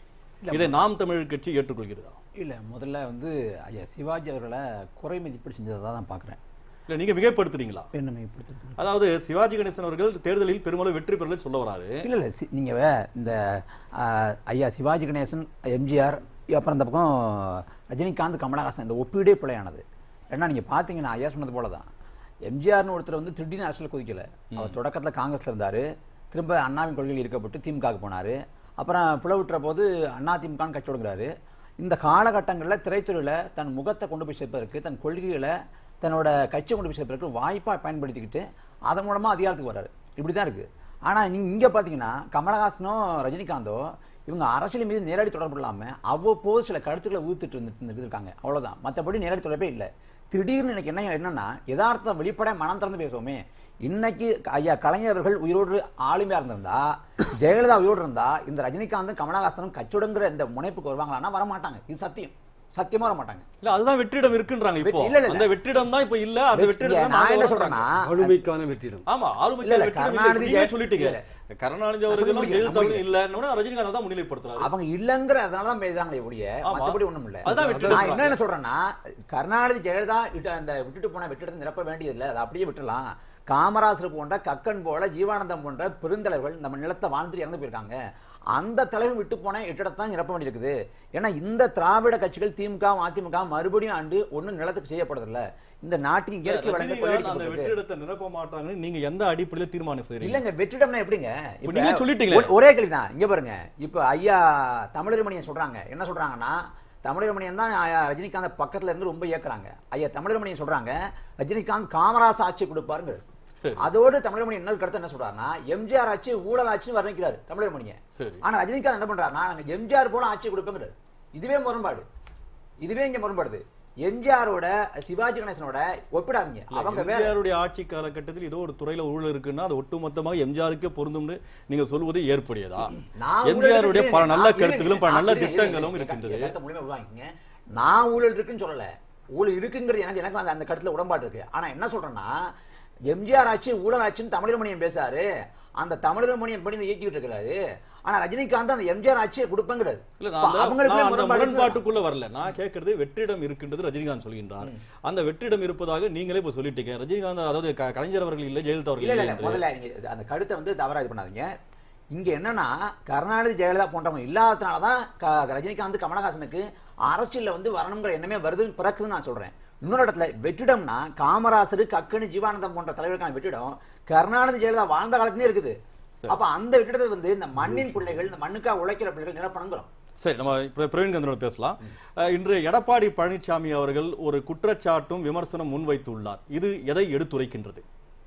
இதை நாம் தமிழர் கட்சி ஏற்றுக்கொள்கிறதா இல்லை முதல்ல வந்து ஐயா சிவாஜி அவர்களை குறை மதிப்பீடு செஞ்சதை தான் பார்க்குறேன் இல்ல நீங்க மிகைப்படுத்துறீங்களா என்ன மையப்படுத்துறது அதாவது சிவாஜி கணேசன் அவர்கள் தேர்தலில் பெரும்பாலும் வெற்றி பெறல சொல்ல வராரு இல்லை இல்லை சி நீங்கள் இந்த ஆ, ஐயா சிவாஜி கணேசன் எம்ஜிஆர் அப்புறம் இந்த பக்கம் ரஜினிகாந்த் கமலஹாசன் இந்த ஒப்பீடே பிழையானது ஏன்னா நீங்கள் பார்த்தீங்கன்னா ஐயா சொன்னது போல தான் எம்ஜிஆர்னு ஒருத்தர் வந்து திடீர்னு அரசியல் குதிக்கல அவர் தொடக்கத்துல காங்கிரஸ்ல இருந்தாரு திரும்ப அண்ணாவின் கொள்கையில் இருக்கப்பட்டு திமுகவுக்கு போனாரு அப்புறம் பிளவுற்ற போது அண்ணா திமுகன்னு கட்சி தொடங்குறாரு இந்த காலகட்டங்களில் திரைத்துறையில தன் முகத்தை கொண்டு போய் சேர்ப்பதற்கு தன் கொள்கைகளை தன்னோட கட்சி கொண்டு போய் சேர்ப்பதற்கு வாய்ப்பா பயன்படுத்திக்கிட்டு அதன் மூலமா அதிகாரத்துக்கு வர்றாரு இப்படிதான் இருக்கு ஆனா நீங்க இங்க பாத்தீங்கன்னா கமலஹாசனோ ரஜினிகாந்தோ இவங்க அரசியல் மீது நேரடி தொடர்பு இல்லாம அவ்வப்போது சில கருத்துக்களை ஊத்துட்டு இருந்துட்டு இருக்காங்க அவ்வளவுதான் மத்தபடி நேரடி தொடர்பே இல்லை திடீர்னு எனக்கு என்ன என்னன்னா யதார்த்தம் வெளிப்பட மனம் திறந்து பேசுவோமே இன்னைக்கு ஐயா கலைஞர் அவர்கள் உயிரோடு ஆளுமையா இருந்திருந்தா ஜெயலலிதா உயிரோடு இருந்தா இந்த ரஜினிகாந்தும் கமலஹாசனும் கச்சுடங்கிற இந்த முனைப்புக்கு வருவாங்களான்னா வர மாட்டாங்க இது சத்தியம் சத்தியமா வர மாட்டாங்க இல்ல அதுதான் வெற்றிடம் இருக்குன்றாங்க இப்போ இல்ல, இல்ல, இல்ல. அந்த வெற்றிடம் தான் இப்போ இல்ல அந்த வெற்றிடம் தான் நான் நாங்க என்ன வளர்க்குறோம். சொல்றேன்னா ஆளுமைக்கான வெற்றிடம் ஆமா ஆளுமைக்கு இல்ல, இல்ல, வெற்றிடம் இல்லை. கருணாநிதி நீங்களே ஜெய- சொல்லிட்டீங்க இல்ல. கருணாநிதி நான் அவர்களும் சொல்லி ஜெயலலிதா முடிக்கிறேன். இல்லைன்னு ரஜினிகாந்த் தான் முன்னிலைப்படுத்துறாரு அவங்க இல்லங்கிற அதனால தான் பேசுறாங்களே ஒழிய ஆமா. மத்தபடி ஒண்ணும் இல்ல அதான் வெற்றிடம் நான் என்ன என்ன சொல்றேன்னா கருணாநிதி ஜெயலலிதா விட்டு அந்த விட்டுட்டு போன வெற்றிடத்தை நிரப்ப வேண்டியதில்லை அதை அப்படியே விட்டுலாம் காமராசர் போன்ற கக்கன் போல ஜீவானந்தம் போன்ற பெருந்தலைவர்கள் நம்ம நிலத்தை வாழ்ந்துட்டு இறந்து போயிருக்காங்க அந்த தலைவர் விட்டு போன எட்டிடத்தான் நிரப்ப வேண்டியிருக்குது ஏன்னா இந்த திராவிட கட்சிகள் திமுக அதிமுக மறுபடியும் ஆண்டு ஒண்ணும் நிலத்துக்கு செய்யப்படுறதில்ல இந்த நாட்டின் இயற்கை வளங்கள் ரஜினிகாந்த் அந்த கொள்ளையடிக்கப்பட்டிருக்கு. வெற்றிடத்தை நிரப்ப மாட்டாங்கன்னு நீங்க எந்த அடிப்படையில தீர்மானம் செய்றீங்க இல்லங்க வெற்றிடம்னா எப்படிங்க இப்ப இப்ப நீங்களே சொல்லிட்டீங்களே. ஒ- ஒரே கேள்வி தான் இங்க பாருங்க இப்ப ஐயா தமிழர்மணியன் சொல்றாங்க என்ன சொல்றாங்கன்னா தமிழர்மணியன் தான் ஐயா ரஜினிகாந்த் பக்கத்துல இருந்து ரொம்ப இயக்குறாங்க ஐயா தமிழர்மணியன் சொல்றாங்க ரஜினிகாந்த் காமராச ஆட்சி கொடுப்பாருங்க சரி. அதோடு தமிழர்மணி என்ன கருத்து என்ன சொல்றாருன்னா எம்ஜிஆர் ஆட்சி ஊழல் ஆட்சின்னு வர்ணிக்கிறாரு தமிழர்மணியன் சரி. ஆனா ரஜினிகாந்த் என்ன பண்றாருன்னா நாங்க எம்ஜிஆர் போல ஆட்சி கொடுப்பேங்கிறாரு இதுவே முரண்பாடு இதுவே இங்க முரண்பாடுது எம்ஜிஆரோட சிவாஜி கணேசனோட ஒப்பிடாதீங்க அவங்க வேற எம்ஜிஆருடைய ஆட்சி காலகட்டத்தில் ஏதோ ஒரு துறையில ஊழல் இருக்குன்னா அது ஒட்டுமொத்தமாக எம்ஜிஆருக்கே பொருந்தும்னு நீங்க சொல்வது ஏற்புடையதா நான் ஊழல் எம்ஜிஆருடைய இருக்குன்னு- பல நல்ல நான் கருத்துக்களும் பல இருங்க, நல்ல இருங்க, திட்டங்களும் இருங்க, இருக்கின்றது கருத்தை முழுமையா உள்வாங்கிக்கங்க. நான் ஊழல் இருக்குன்னு சொல்லல ஊழல் இருக்குங்கிறது எனக்கு எனக்கு அந்த அந்த கருத்துல உடன்பாடு இருக்கு ஆனா என்ன சொல்றேன்னா எம்ஜிஆர் ஆட்சி ஊழல் ஆட்சின்னு தமிழர்மணியம் பேசாரு அந்த தமிழர்மணியம் படி இந்த இயக்கிட்டு இருக்கிறாரு ஆனா ரஜினிகாந்த் அந்த எம்ஜிஆர் ஆட்சியை கொடுப்பேங்கிறாரு இல்ல அப்ப நான் அந்த- அவங்களுக்குள்ள நான் அந்த முரண்பாடு இருக்கு. முரண்பாட்டுக்குள்ள வரல நான் கேட்கறது வெற்றிடம் இருக்கின்றது ரஜினிகாந்த் சொல்கின்றார் அந்த வெற்றிடம் இருப்பதாக நீங்களே இப்ப சொல்லிட்டீங்க ரஜினிகாந்த் அதாவது க- கலைஞர் அவர்கள் இல்லை ஜெயலலிதா அவர்கள் இல்ல இல்ல இல்லை இல்ல என்று. முதல்ல நீங்க இது- அந்த கருத்தை வந்து தவறா இது பண்ணாதீங்க இங்க என்னன்னா கருணாநிதி ஜெயலலிதா போன்றவங்க இல்லாததுனால தான் க- ரஜினிகாந்த் கமலஹாசனுக்கு அரசியல்ல வந்து வரணுங்கிற எண்ணமே வருது பிறக்குதுன்னு நான் சொல்றேன் இன்னொரு இடத்துல வெற்றிடம்னா காமராசர் கக்கனு ஜீவானந்தம் போன்ற தலைவருக்கான வெற்றிடம் கருணாநிதி ஜெயலலிதா வாழ்ந்த காலத்திலே இருக்குது அப்ப அந்த வெற்றிடத்தை வந்து இந்த மண்ணின் பிள்ளைகள் இந்த மண்ணுக்காக உழைக்கிற பிள்ளைகள் நிரப்பணுங்கிறோம் சரி நம்ம இப்ப பிரவீன் கந்தனோட பேசலாம் அஹ், இன்று எடப்பாடி பழனிசாமி அவர்கள் ஒரு குற்றச்சாட்டும் விமர்சனம் முன்வைத்துள்ளார் இது எதை எடுத்துரைக்கின்றது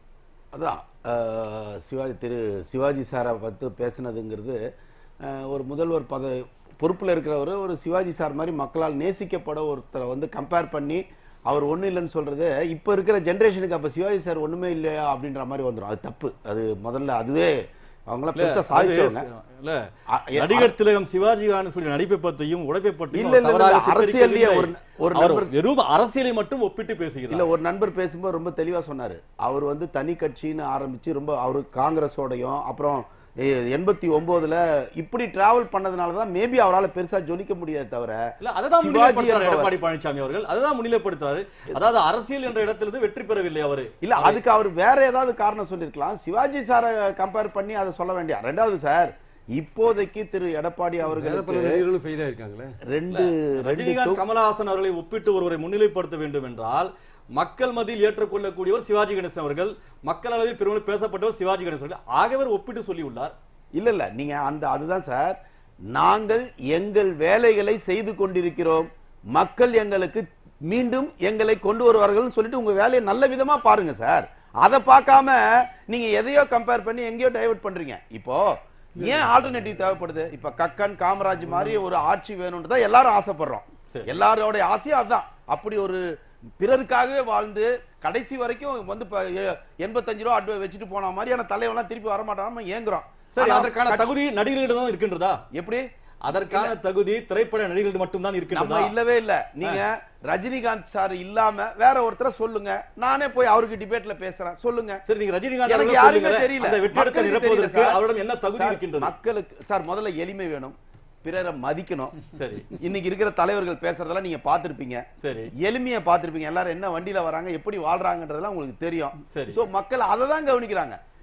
அதான் அஹ், சிவாஜி திரு சிவாஜி சாரை பற்றி பேசுனதுங்கிறது அஹ், ஒரு முதல்வர் பத பொறுப்பில் இருக்கிறவர் ஒரு சிவாஜி சார் மாதிரி மக்களால் நேசிக்கப்பட ஒருத்தரை வந்து கம்பேர் பண்ணி அவர் ஒன்றும் இல்லைன்னு சொல்றது இப்போ இருக்கிற ஜென்ரேஷனுக்கு அப்போ சிவாஜி சார் ஒன்றுமே இல்லையா அப்படின்ற மாதிரி வந்துடும் அது தப்பு அது முதல்ல அதுவே அவங்களாம் பெருசாக சாதிச்சவங்க இல்ல அ- எ- நடிகர் திலகம் சிவாஜி சொல்லி நடிப்பை பற்றியும் உழைப்பை பற்றியும் இல்ல, இல்ல, அவர் தவறாக இல்ல, அரசியல்லையே ஒரு- சித்தரிக்கவில்லை. ஒரு அவர் நபர் வெறும் அரசியலை மட்டும் ஒப்பிட்டு இல்ல பேசுகிறார் ஒரு நண்பர் பேசும்போது ரொம்ப தெளிவா சொன்னாரு அவர் வந்து தனி கட்சின்னு ஆரம்பிச்சு ரொம்ப அவரு காங்கிரஸோடையும் அப்புறம் எண்பத்தி ஒன்பதுல இப்படி டிராவல் பண்ணதுனால தான் மேபி அவரால பெருசா ஜொலிக்க முடியாது தவிர இல்ல அதுதான் சிவாஜி முன்னிலைப்படுத்துறாரு என்பவர்- எடப்பாடி பழனிசாமி அவர்கள் அதுதான் முன்னிலைப்படுத்துறாரு அதாவது அரசியல் என்ற இடத்திலிருந்து வெற்றி பெறவில்லை அவரு இல்ல அதுக்கு அவர் வேற ஏதாவது காரணம் சொல்லிருக்கலாம் சிவாஜி சாரை கம்பேர் பண்ணி அதை சொல்ல வேண்டிய ரெண்டாவது சார் இப்போதைக்கு திரு எடப்பாடி வேற பல அவர்களுக்கு நடிகர்களும் ஃபெயில் ஆயிருக்காங்களே ரெண்டு ரெண்டு ரஜினிகாந்த் கமலஹாசன் அவர்களை ஒப்பிட்டு ஒருவரை முன்னிலைப்படுத்த வேண்டும் என்றால் மக்கள் மத்தியில் ஏற்றுக்கொள்ளக்கூடியவர் சிவாஜி கணேசன் அவர்கள் மக்கள் அளவில் பெரும்பாலும் பேசப்பட்டவர் சிவாஜி கணேசன் அவர்கள் ஆகவே அவர் ஒப்பிட்டு சொல்லியுள்ளார் இல்ல இல்ல நீங்க அந்த அதுதான் சார் நாங்கள் எங்கள் வேலைகளை செய்து கொண்டிருக்கிறோம் மக்கள் எங்களுக்கு மீண்டும் எங்களை கொண்டு வருவார்கள் சொல்லிட்டு உங்க வேலையை நல்ல விதமா பாருங்க சார் அதை பார்க்காம நீங்க எதையோ கம்பேர் பண்ணி எங்கேயோ டைவர்ட் பண்றீங்க இப்போ ஏன் ஆல்டர்னேட்டிவ் தேவைப்படுது இப்ப கக்கன் காமராஜ் மாதிரி ஒரு ஆட்சி வேணும்னு தான் எல்லாரும் ஆசைப்படுறோம் சரி. எல்லாரோட ஆசையும் அதுதான் அப்படி ஒரு பிறருக்காகவே வாழ்ந்து கடைசி வரைக்கும் வந்து இப்ப எ- எண்பத்தஞ்சு ரூபா அட்வை வச்சுட்டு போன மாதிரியான தலைவன்லாம் திருப்பி வர மாட்டாம ஏங்குறோம் சரி ஆனா அதற்கான கட்சி- தகுதி நடிகர்களிடம் தான் இருக்கின்றதா எப்படி அதற்கான தகுதி திரைப்பட நடிகர்கள் மட்டும்தான் நம்ம இருக்கின்றதா இல்லவே இல்ல நீங்க ரஜினிகாந்த் சார் இல்லாம வேற ஒருத்தரை சொல்லுங்க நானே போய் அவருக்கு டிபேட்ல பேசுறேன் சொல்லுங்க சரி நீங்க ரஜினிகாந்த் எனக்கு அவர்களை யாருமே சொல்லுங்களேன். தெரியல அந்த வெற்றிடத்தை மக்களுக்கு நிரப்புவதற்கு தெரியல சார். அவரிடம் என்ன தகுதி சார், இருக்கின்றது மக்களுக்கு சார் முதல்ல எளிமை வேணும் பிறரை மதிக்கணும் சரி இன்னைக்கு இருக்கிற தலைவர்கள் பேசுறதெல்லாம் நீங்க பார்த்திருப்பீங்க சரி எளிமையை பார்த்திருப்பீங்க எல்லாரும் என்ன வண்டியில வராங்க எப்படி வாழ்றாங்கன்றதெல்லாம் உங்களுக்கு தெரியும் சரி. சோ மக்கள் அதை தான் கவனிக்கிறாங்க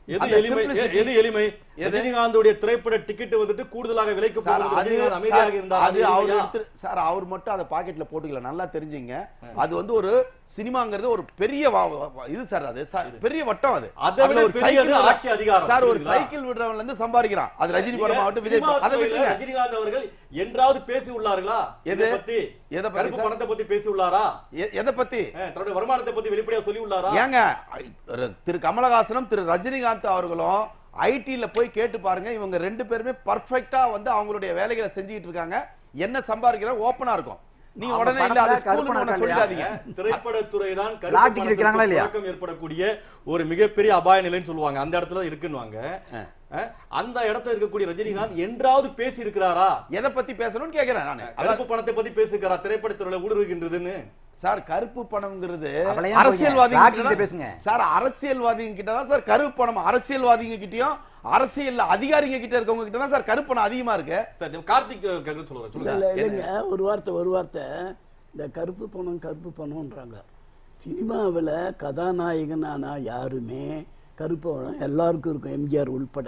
எது அந்த எளிமை எ- simplicity- எது எளிமை ரஜினிகாந்தோடைய திரைப்பட டிக்கெட் வந்துட்டு கூடுதலாக விலைக்கு சார், போகுது அது ரஜினிகாந்த் அமைதியாக சார், இருந்தார் அது அவர் எடுத்து- சார் அவர் மட்டும் அதை பாக்கெட்ல போட்டுக்கல நல்லா தெரிஞ்சுங்க அது வந்து ஒரு சினிமாங்கிறது ஒரு பெரிய வா- வா- வா- இது சார் அது சார், பெரிய வட்டம் அது அதை விட அதுல ஒரு பெரியது சைக்கிள் விடுற- ஆட்சி அதிகாரம், சார் ஒரு புரியுதுங்களா? சைக்கிள் விடுறவன்ல இருந்து சம்பாதிக்கிறான் அது ரஜினி நீங்க படம் ஆகட்டும் விஜய் சினிமா படம். அதை துறையில விட்டுருங்க ரஜினிகாந்த் அவர்கள் என்றாவது பேசி உள்ளார்களா எது? இதை பத்தி எதை பத்தி கருப்பு சார்? பணத்தை பத்தி பேசி உள்ளாரா எ- எதை பத்தி அஹ், தன்னுடைய வருமானத்தை பத்தி வெளிப்படையா சொல்லி உள்ளாரா ஏங்க ஐ- ர- திரு கமலஹாசனும் திரு ரஜினிகாந்த் அவர்களும் ஐடில போய் கேட்டு பாருங்க இவங்க ரெண்டு பேருமே பர்ஃபெக்ட்டா வந்து அவங்களுடைய வேலைகளை செஞ்சுக்கிட்டு இருக்காங்க என்ன சம்பாதிக்கிற ஓப்பனா இருக்கும் நீங்க அவங்க உடனே இல்ல அது படத்துல ஸ்கூல்னு கற்பனை ஒண்ணு இருக்கா சொல்லிடாதீங்க திரைப்படத்துறை தான் கருப்பு Black ticket வைக்கிறாங்களா பணத்துக்கு இல்லையா? புழக்கம் ஏற்படக்கூடிய ஒரு மிகப்பெரிய அபாய நிலைன்னு சொல்லுவாங்க அந்த இடத்துல தான் இருக்குன்னுவாங்க அஹ், அந்த இடத்துல இருக்கக்கூடிய ரஜினிகாந்த் என்றாவது பேசி இருக்கிறாரா எதை பத்தி பேசணும்னு கேக்குறேன் நானு அதான் கருப்பு பணத்தை பத்தி பேசிருக்காரா திரைப்படத்துறையில ஊடுருவுகின்றதுன்னு சார் கருப்பு பணம்ங்கிறது அவளை ஏன் அரசியல்வாதிங்க போறீங்க? கிட்ட Black தான்- பேசுங்க. சார் அரசியல்வாதிங்க கிட்ட தான் சார் கருப்பு பணம் அரசியல்வாதிங்க கிட்டயும் அரசியல் அதிகாரிங்க கிட்ட இருக்கவங்க கிட்ட தான் சார் கருப்பு பணம் அதிகமா இருக்கு சார் நீங்க கார்த்திக் அஹ், கருத்து சொல்லுங்க இல்ல சொல்லுங்க இல்ல இல்லைங்க ஒரு வார்த்தை ஒரு வார்த்தை இந்த கருப்பு பணம் கருப்பு பணம்ன்றாங்க சினிமாவில் கதாநாயகனானா யாருமே கருப்பு பணம் எல்லாருக்கும் இருக்கும் எம்ஜிஆர் உள்பட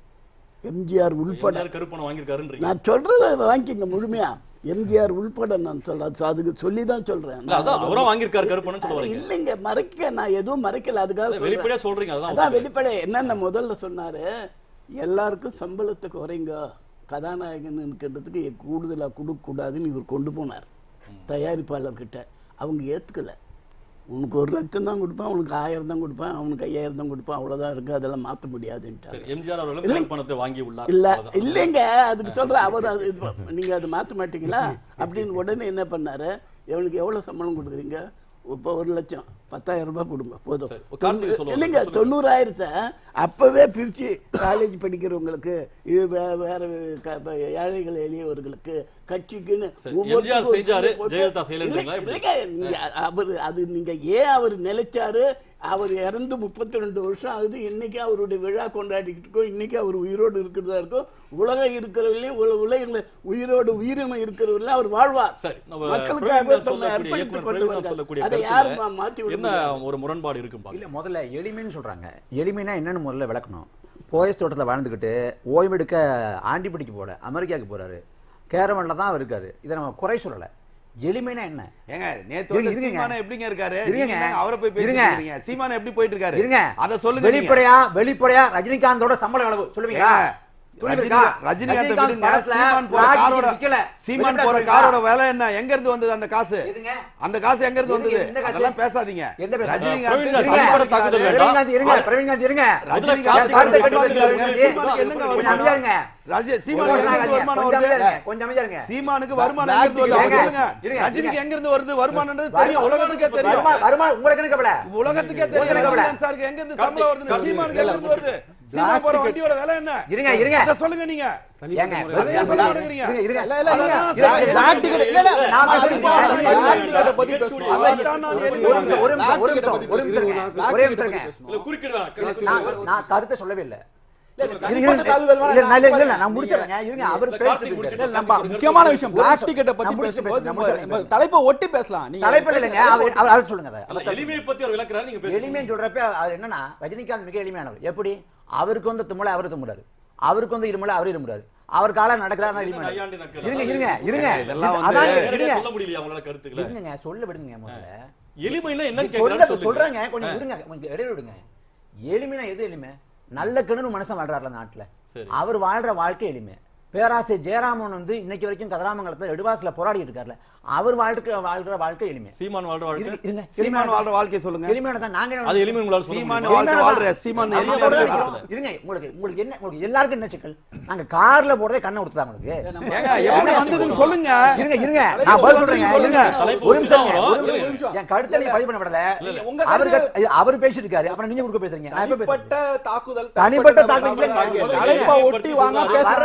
எம்ஜிஆர் உள்பட எம்ஜிஆர் கருப்பு பணம் வாங்கியிருக்காருன்றீங்க நான் சொல்றத வாங்கிக்கங்க முழுமையா எம்ஜிஆர் உள்பட நான் சொல்றேன் அது அதுக்கு சொல்லி தான் சொல்றேன் இல்ல, அதான் அவரும் வாங்கியிருக்காரு கருப்பு பணம் சொல்ல வரீங்க இல்லைங்க மறைக்க நான் எதுவும் மறைக்கல அதுக்காக சொல்றேன். வெளிப்படையா சொல்றீங்க அதான் அதான் வெளிப்படை என்னென்ன முதல்ல சொன்னாரு எல்லாருக்கும் சம்பளத்தை குறைங்க கதாநாயகன் இருக்கிறதுக்கு கூடுதலா கொடுக்க கூடாதுன்னு இவர் கொண்டு போனார் தயாரிப்பாளர்கிட்ட அவங்க ஏத்துக்கல உனக்கு ஒரு லட்சம் தான் கொடுப்பேன் உனக்கு ஆயிரம் தான் கொடுப்பேன் அவனுக்கு ஐயாயிரம் தான் கொடுப்பேன் அவ்வளவுதான் இருக்கு அதெல்லாம் மாத்த முடியாதுன்ட்டார் சரி எம்ஜிஆர் அவர்களும் கருப்பு பணத்தை வாங்கி உள்ளார் இல்ல அவ்வளவுதான். இல்லைங்க அதுக்கு சொல்றேன் அவர் அது இது ப- நீங்க அதை மாத்த மாட்டீங்களா அப்படின்னு உடனே என்ன பண்ணாரு இவனுக்கு எவ்வளவு சம்பளம் கொடுக்குறீங்க இப்போ ஒரு லட்சம் பத்தாயிரம் ரூபாய் கொடுங்க போதும் சரி, கார்த்திக் சொல்லுவாங்க. இல்லைங்க சொல்லுங்க. தொண்ணூறாயிரத்தை அப்பவே பிரிச்சு காலேஜ் படிக்கிறவங்களுக்கு இது வே- வேற க- ப- ஏழைகள் எளியவர்களுக்கு கட்சிக்குன்னு சரி, ஒவ்வொருத்தருக்கும் எம்ஜிஆர் ஒரு செஞ்சாரு, போட்டு- ஜெயலலிதா செய்யலைன்றீங்களா இல்லை, எப்படி? இல்லைங்க, நீங்க அவர் அது நீங்க ஏன் அவர் நிலைச்சாரு அவர் இறந்து முப்பத்தி ரெண்டு வருஷம் ஆகுது இன்னைக்கு அவருடைய விழா கொண்டாடிக்கிட்டு இருக்கோம் இன்னைக்கு அவர் உயிரோடு இருக்கிறதா இருக்கும் உலகம் இருக்கிறவர்களையும் உல- உலகில் உயிரோடு உயிரினம் இருக்கிறவர்களையும் அவர் வாழ்வார் சரி நம்ம மக்களுக்காக பிரவீன்காந்த் தம்மை சொல்லக்கூடிய அர்ப்பணித்துக் இயக்குனர் கொண்டு பிரவீன்காந்த் வந்தார். சொல்லக்கூடிய அதை கருத்துல யாரும் மா- மாத்தி விட என்ன முடியாது. ஒரு முரண்பாடு இருக்கும் பாருங்க இல்ல முதல்ல எளிமைன்னு சொல்றாங்க எளிமைனா என்னன்னு முதல்ல விளக்கணும் போயஸ் தோட்டத்தில் வாழ்ந்துக்கிட்டு ஓய்வெடுக்க ஆண்டிப்பட்டிக்கு போல அமெரிக்காவுக்கு போறாரு கேரவன்ல தான் அவர் இருக்காரு இதை நம்ம குறை சொல்லல எளிமைனா என்ன ஏங்க நேத்து இருங்க, வந்து இருங்க. சீமானை எப்படிங்க இருக்காரு இருங்க. நீங்க என்னங்க அவரை போய் இருங்க. பேசிக்கிறீங்க சீமானை எப்படி போயிட்டு இருக்காரு இருங்க அத சொல்லுங்க நீங்க. வெளிப்படையா வெளிப்படையா ரஜினிகாந்தோட சம்பளம் எவ்வளவு சொல்லுவீங்களா ஏங்க, துணிவு ரஜினி- இருக்கா? ரஜினிகாந்த் ரஜினிகாந்த் விடுங்க. படத்துல சீமான் போற black காரோட- ticket விக்கல. சீமான் வெளிப்படையா போற சொல்றீங்களா? காரோட விலை என்ன எங்க இருந்து வந்தது அந்த காசு எதுங்க? அந்த காசு எங்க இருந்து எதுங்க? வந்தது எந்த காசு? அதெல்லாம் பேசாதீங்க எந்த பேச- ரஜினிகாந்த் பிரவீன்காந்த் சீமான் சம்பள தாக்குதல் இருக்காரு. வேண்டாம். பிரவீன்காந்த் இருங்க பிரவீன்காந்த் இருங்க ரஜினிகாந்த் என் கருத்தை கட்டி சீமானுக்கு பேசுங்க. சீமானுக்கு என்னங்க கொஞ்சம் வருமானம்? அமைதியா இருங்க. ரஜி- சீமானுக்கு எங்க இருந்து வருமானம் கொஞ்சம் அமைதியா வருது? இருங்க. கொஞ்சம் அமைதியா இருங்க. சீமானுக்கு வருமானம் Black எங்க இருந்து வருது? ticket சொல்லுங்க. இருங்க. ரஜினிக்கு இருங்க. எங்க இருந்து வருது வருமானம்ன்றது வருமா- தெரியும் உலகத்துக்கே தெரியும் வருமா- வருமா உங்களுக்கு என்ன கவலை உலகத்துக்கே உங்களுக்கு தெரியும் என்ன கவலை? ரஜினிகாந்த் சாருக்கு எங்க இருந்து சம்பளம் வருது சீமானுக்கு எங்க இருந்து வருது Black சீமான் போற ticket. வண்டியோட விலை என்ன இருங்க இருங்க அத சொல்லுங்க நீங்க ஏங்க அதை ஏன் சொல்ல மாட்டேங்கிறீங்க? இருங்க இருங்க இல்ல, இல்ல, இல்ல. அதான் Black- சார். Black ticket- இல்ல, இல்ல. நான் அது பேசுறேன். பாருங்க. இல்ல, Black ticket பத்தி பேசணும். அதான் நான் ஒரு கேள்வி நிமிஷம், ஒரு நிமிஷம், ஒரு Black நிமிஷம், ticket ஒரு நிமிஷம் இருங்க. Black ஒரே ticket நிமிஷம் பத்தி இருங்க. பேசணும். இல்ல குறுக்கிட வேணாம் நான் நான் கருத்தை சொல்லவே இல்லை இல்ல, இல்ல, இருங்க, தனிப்பட்ட இருங்க. தகவல் வேணா இல்ல, நான் நான் இல்ல, இல்ல, சொல்றேன். நான் முடிச்சிடுறேங்க. இருங்க, அவர் இல்ல, பேசிட்டு கார்த்திக் இருக்காரு. முடிச்சிட்டு இல்ல, நம்ம ஒரு முக்கியமான கருத்து விஷயம் ஒரு பிளாக் நிமிஷம். டிக்கெட்டை பத்தி நான் முடிச்சுட்டு பேசும்போது பேசுறேன், நம்ம- நான் நம்ம முடிச்சிடுறேன். தலைப்பை ஒட்டி பேசலாம் நீங்க தலைப்பில் இல்லைங்க அவர் அவர் அவர் சொல்லுங்க அதை. அல்ல, எளிமையை பத்தி அவர் விளக்குறாரு நீங்க பேசுங்க எளிமைன்னு சொல்றப்ப அவர் என்னன்னா ரஜினிகாந்த் மிக எளிமையானவர் எப்படி அவருக்கு வந்து தும்மலை அவர் தும்முறாரு அவருக்கு வந்து இருமலை அவர் இருமுறாரு அவர் காலம் நடக்கிறாரு என்ன எளிமையானவர். நையாண்டி நக்கல்? இருங்க இருங்க இருங்க இதெல்லாம் வந்து அதான் நேரடியா இருங்க சொல்ல முடியலையா அவங்களால கருத்துக்களை இருங்க சொல்ல விடுங்க முதல்ல எளிமைன்னா என்னன்னு சொல்ல கேக்குறாரு சொல்லுங்க. சொல்றாங்க கொஞ்சம் விடுங்க கொஞ்சம் இடையில விடுங்க எளிமைனா எது எளிமை நல்ல கிணறு மனுஷன் வாழ்றாருல நாட்டுல சரி. அவர் வாழ்ற வாழ்க்கை எளிமை பேராசை ஜெயராமன் வந்து இன்னைக்கு வரைக்கும் கதிராமங்கலத்துல நெடுவாசில போராடிட்டு இருக்காருல அவர் வாழ்க்கை வாழ்ற வாழ்க்கை எளிமை சீமான் வாழ்ற வாழ்க்கை இருங்க, இருங்க சீமான் வாழ்ற வாழ்க்கை சொல்லுங்க எளிமையானதான் நாங்க என்ன அது எளிமை உங்களால சொல்ல சீமான் முடியுமா? வாழ்க்கை வாழ்ற சீமான் நம்ம எளிமையா போறதே இருக்காரு. நிக்கிறோம். இருங்க உங்களுக்கு உங்களுக்கு என்ன உங்களுக்கு எல்லாருக்கும் என்ன சிக்கல் நாங்க கார்ல போறதே கண்ணை கொடுத்தா உங்களுக்கு ஏங்க எப்படி வந்ததுன்னு சொல்லுங்க இருங்க இருங்க நான் பதில் சொல்றேங்க இருங்க தலைப்பு ஒரு நிமிஷம் இருங்க, வரும். ஒரு நிமிஷம் என் கருத்தை நீங்க பதிவு பண்ண விடல உங்க அவர் கருத்து- கருத்து- அவர் பேசிட்டு இருக்காரு அப்புறம் நீங்க குறுக்க பேசுறீங்க நான் எப்ப தனிப்பட்ட பேசுறேன் தாக்குதல் தனிப்பட்ட தனிப்பட்ட தாக்குதல் தாக்குதல் இல்லைங்க. தலைப்பை ஒட்டி வாங்க நான் பேசுறாரு வர்றேன்.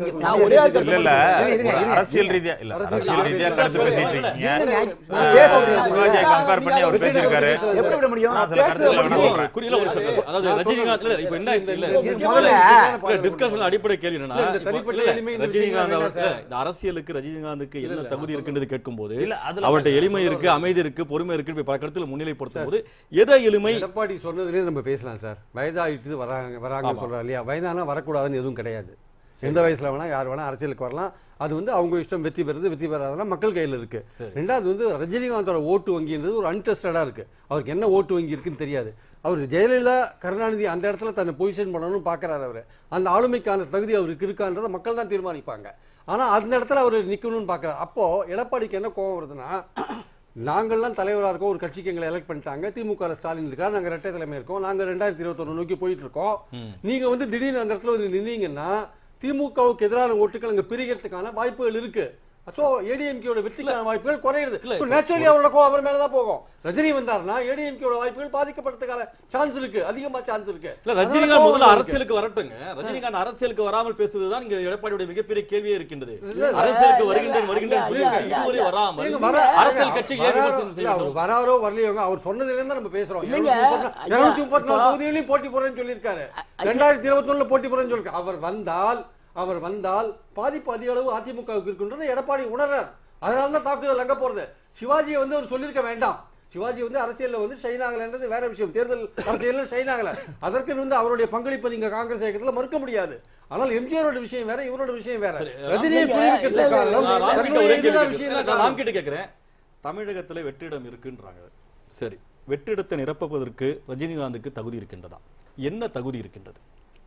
இங்க- நான் ஒரே ஆள் இல்ல இல்ல இருங்க, இருங்க, ஒரு இருங்க. அரசியல் ரீதியா இல்ல அரசியல் அரசியல் ரீதியா ரீதியா கருத்து பேசிட்டு இருங்க, இருக்கீங்க இருங்க. ஆ, பேசுறது சிவாஜியை கம்பேர் பண்ணி அவர் பேசியிருக்காரு எப்படி விட முடியும் நான் சில கருத்துக்களை வேணா குறி- சொல்றேன். குறியில ஒரு சொல்றேன் அதாவது நான் ரஜினிகாந்த் இல்ல சொல்றேன். இப்ப என்ன இல்ல இந்த முதல்ல இல்ல டிஸ்கஷன் அடிப்படை கேள்வி என்னன்னா இல்ல, இந்த இப்போ- தனிப்பட்ட இல்ல, எளிமை இந்த ரஜினிகாந்த் விஷயங்கள் அவர் வேணாம் சார். இந்த அரசியலுக்கு ரஜினிகாந்துக்கு என்ன தகுதி இருக்குன்றது கேட்கும்போது இல்ல, அதுல அவர்கிட்ட எளிமை இருக்கு அமைதி இருக்கு பொறுமை இருக்கு இப்படி பல கருத்துல முன்னிலைப்படுத்தும் போது எதை எளிமை எடப்பாடி சொன்னதுலேயே நம்ம பேசலாம் சார் வயதாயிட்டு வராங்க வராங்கன்னு சொல்றாரு இல்லையா வயதானா வரக்கூடாதுன்னு எதுவும் கிடையாது எந்த வயசுல வேணா யார் வேணா அரசியலுக்கு வரலாம் அது வந்து அவங்க இஷ்டம் வெற்றி பெறுது வெற்றி பெறாதெல்லாம் மக்கள் கையில் இருக்கு ரெண்டாவது வந்து ரஜினிகாந்தோட ஓட்டு வங்கின்றது ஒரு அன்டெஸ்டடா இருக்கு அவருக்கு என்ன ஓட்டு வங்கி இருக்குன்னு தெரியாது அவர் ஜெயலலிதா கருணாநிதி அந்த இடத்துல தன்னை பொசிஷன் பண்ணணும்னு பார்க்கறாரு அவர் அந்த ஆளுமைக்கான தகுதி அவருக்கு இருக்கான்றதை மக்கள் தான் தீர்மானிப்பாங்க ஆனா அந்த இடத்துல அவர் நிக்கணும்னு பார்க்கறாரு அப்போ எடப்பாடிக்கு என்ன கோவம் வருதுன்னா நாங்கள்லாம் தலைவராக இருக்கோம் ஒரு கட்சிக்கு எங்களை எலெக்ட் பண்ணிட்டாங்க திமுக ல ஸ்டாலின் இருக்கார் நாங்க ரெட்டை தலைமை இருக்கோம் நாங்க ரெண்டாயிரத்தி இருபத்தொன்னு நோக்கி போயிட்டு இருக்கோம் நீங்க வந்து திடீர்னு அந்த இடத்துல வந்து நின்னீங்கன்னா திமுகவுக்கு எதிரான ஓட்டுகள் அங்க பிரிக்கிறதுக்கான வாய்ப்புகள் இருக்கு சோ ஏடிஎம்கேயோட வெற்றிக்கான வாய்ப்புகள் குறையுது நேச்சுரலி அவரோட கோவம் அவர் மேலதான் போகும் ரஜினி வந்தாருன்னா ஏடிஎம்கேயோட வாய்ப்புகள் பாதிக்கப்படுறதுக்கான சான்ஸ் இருக்கு அதிகமா சான்ஸ் இருக்கு இல்ல அதனால ரஜினிகாந்த் கோவம் முதல்ல இருக்கு. அரசியலுக்கு வரட்டுங்க ரஜினிகாந்த் அரசியலுக்கு வராமல் பேசுவதுதான் இங்க எடப்பாடியுடைய மிகப்பெரிய கேள்வியே இருக்கின்றது இல்ல, அரசியலுக்கு வருகின்றேன் வருகின்றேன் ஐயா, சொல்லி ஐயா, இதுவரை ஐயா. வராமல் நீங்க வர- அரசியல் கட்சிகள் ஏன் வராரோ- விமர்சனம் செய்ய இல்ல, அவர் வேண்டும்? வராரோ வரலையோங்க அவர் சொன்னதுல இருந்து நம்ம பேசுறோம் இல்லைங்க, ஐயா, இருநூத்தி முப்பத்தி நாலு இப்போ- தொகுதிகளையும் போட்டி போறேன்னு சொல்லியிருக்காரு ரெண்டாயிரத்தி இருபத்தி ஒண்ணுல போட்டி போறேன்னு சொல்லிருக்காரு அவர் வந்தால் அவர் வந்தால் பாதிப்பு அதிக அளவு அதிமுகவுக்கு இருக்குன்றது எடப்பாடி உணர்றார் அதனால தான் தாக்குதல் அங்க போறது சிவாஜியை வந்து அவர் சொல்லியிருக்க வேண்டாம் சிவாஜி வந்து அரசியல்ல வந்து ஷைன் ஆகலன்றது வேற விஷயம் தேர்தல் அரசியல்ல ஷைன் ஆகல அதற்கு வந்து அவருடைய பங்களிப்பை நீங்க காங்கிரஸ் இயக்கத்துல மறுக்க முடியாது ஆனால் எம்ஜிஆரோட விஷயம் வேற இவரோட விஷயம் வேற ரஜினியை இல்ல, குறிவிக்கிறதுக்கு இல்ல, காரணம் நான் ராம்கிட்ட தன்னுடைய ஒரே கேள்வி இதுதான் கேட்கிறேன். விஷயம் நான் தான் ராம்கிட்ட கேட்கிறேன் தமிழகத்துல வெற்றிடம் இருக்குன்றாங்க சரி வெற்றிடத்தை நிரப்புவதற்கு ரஜினிகாந்துக்கு தகுதி இருக்கின்றதா என்ன தகுதி இருக்கின்றது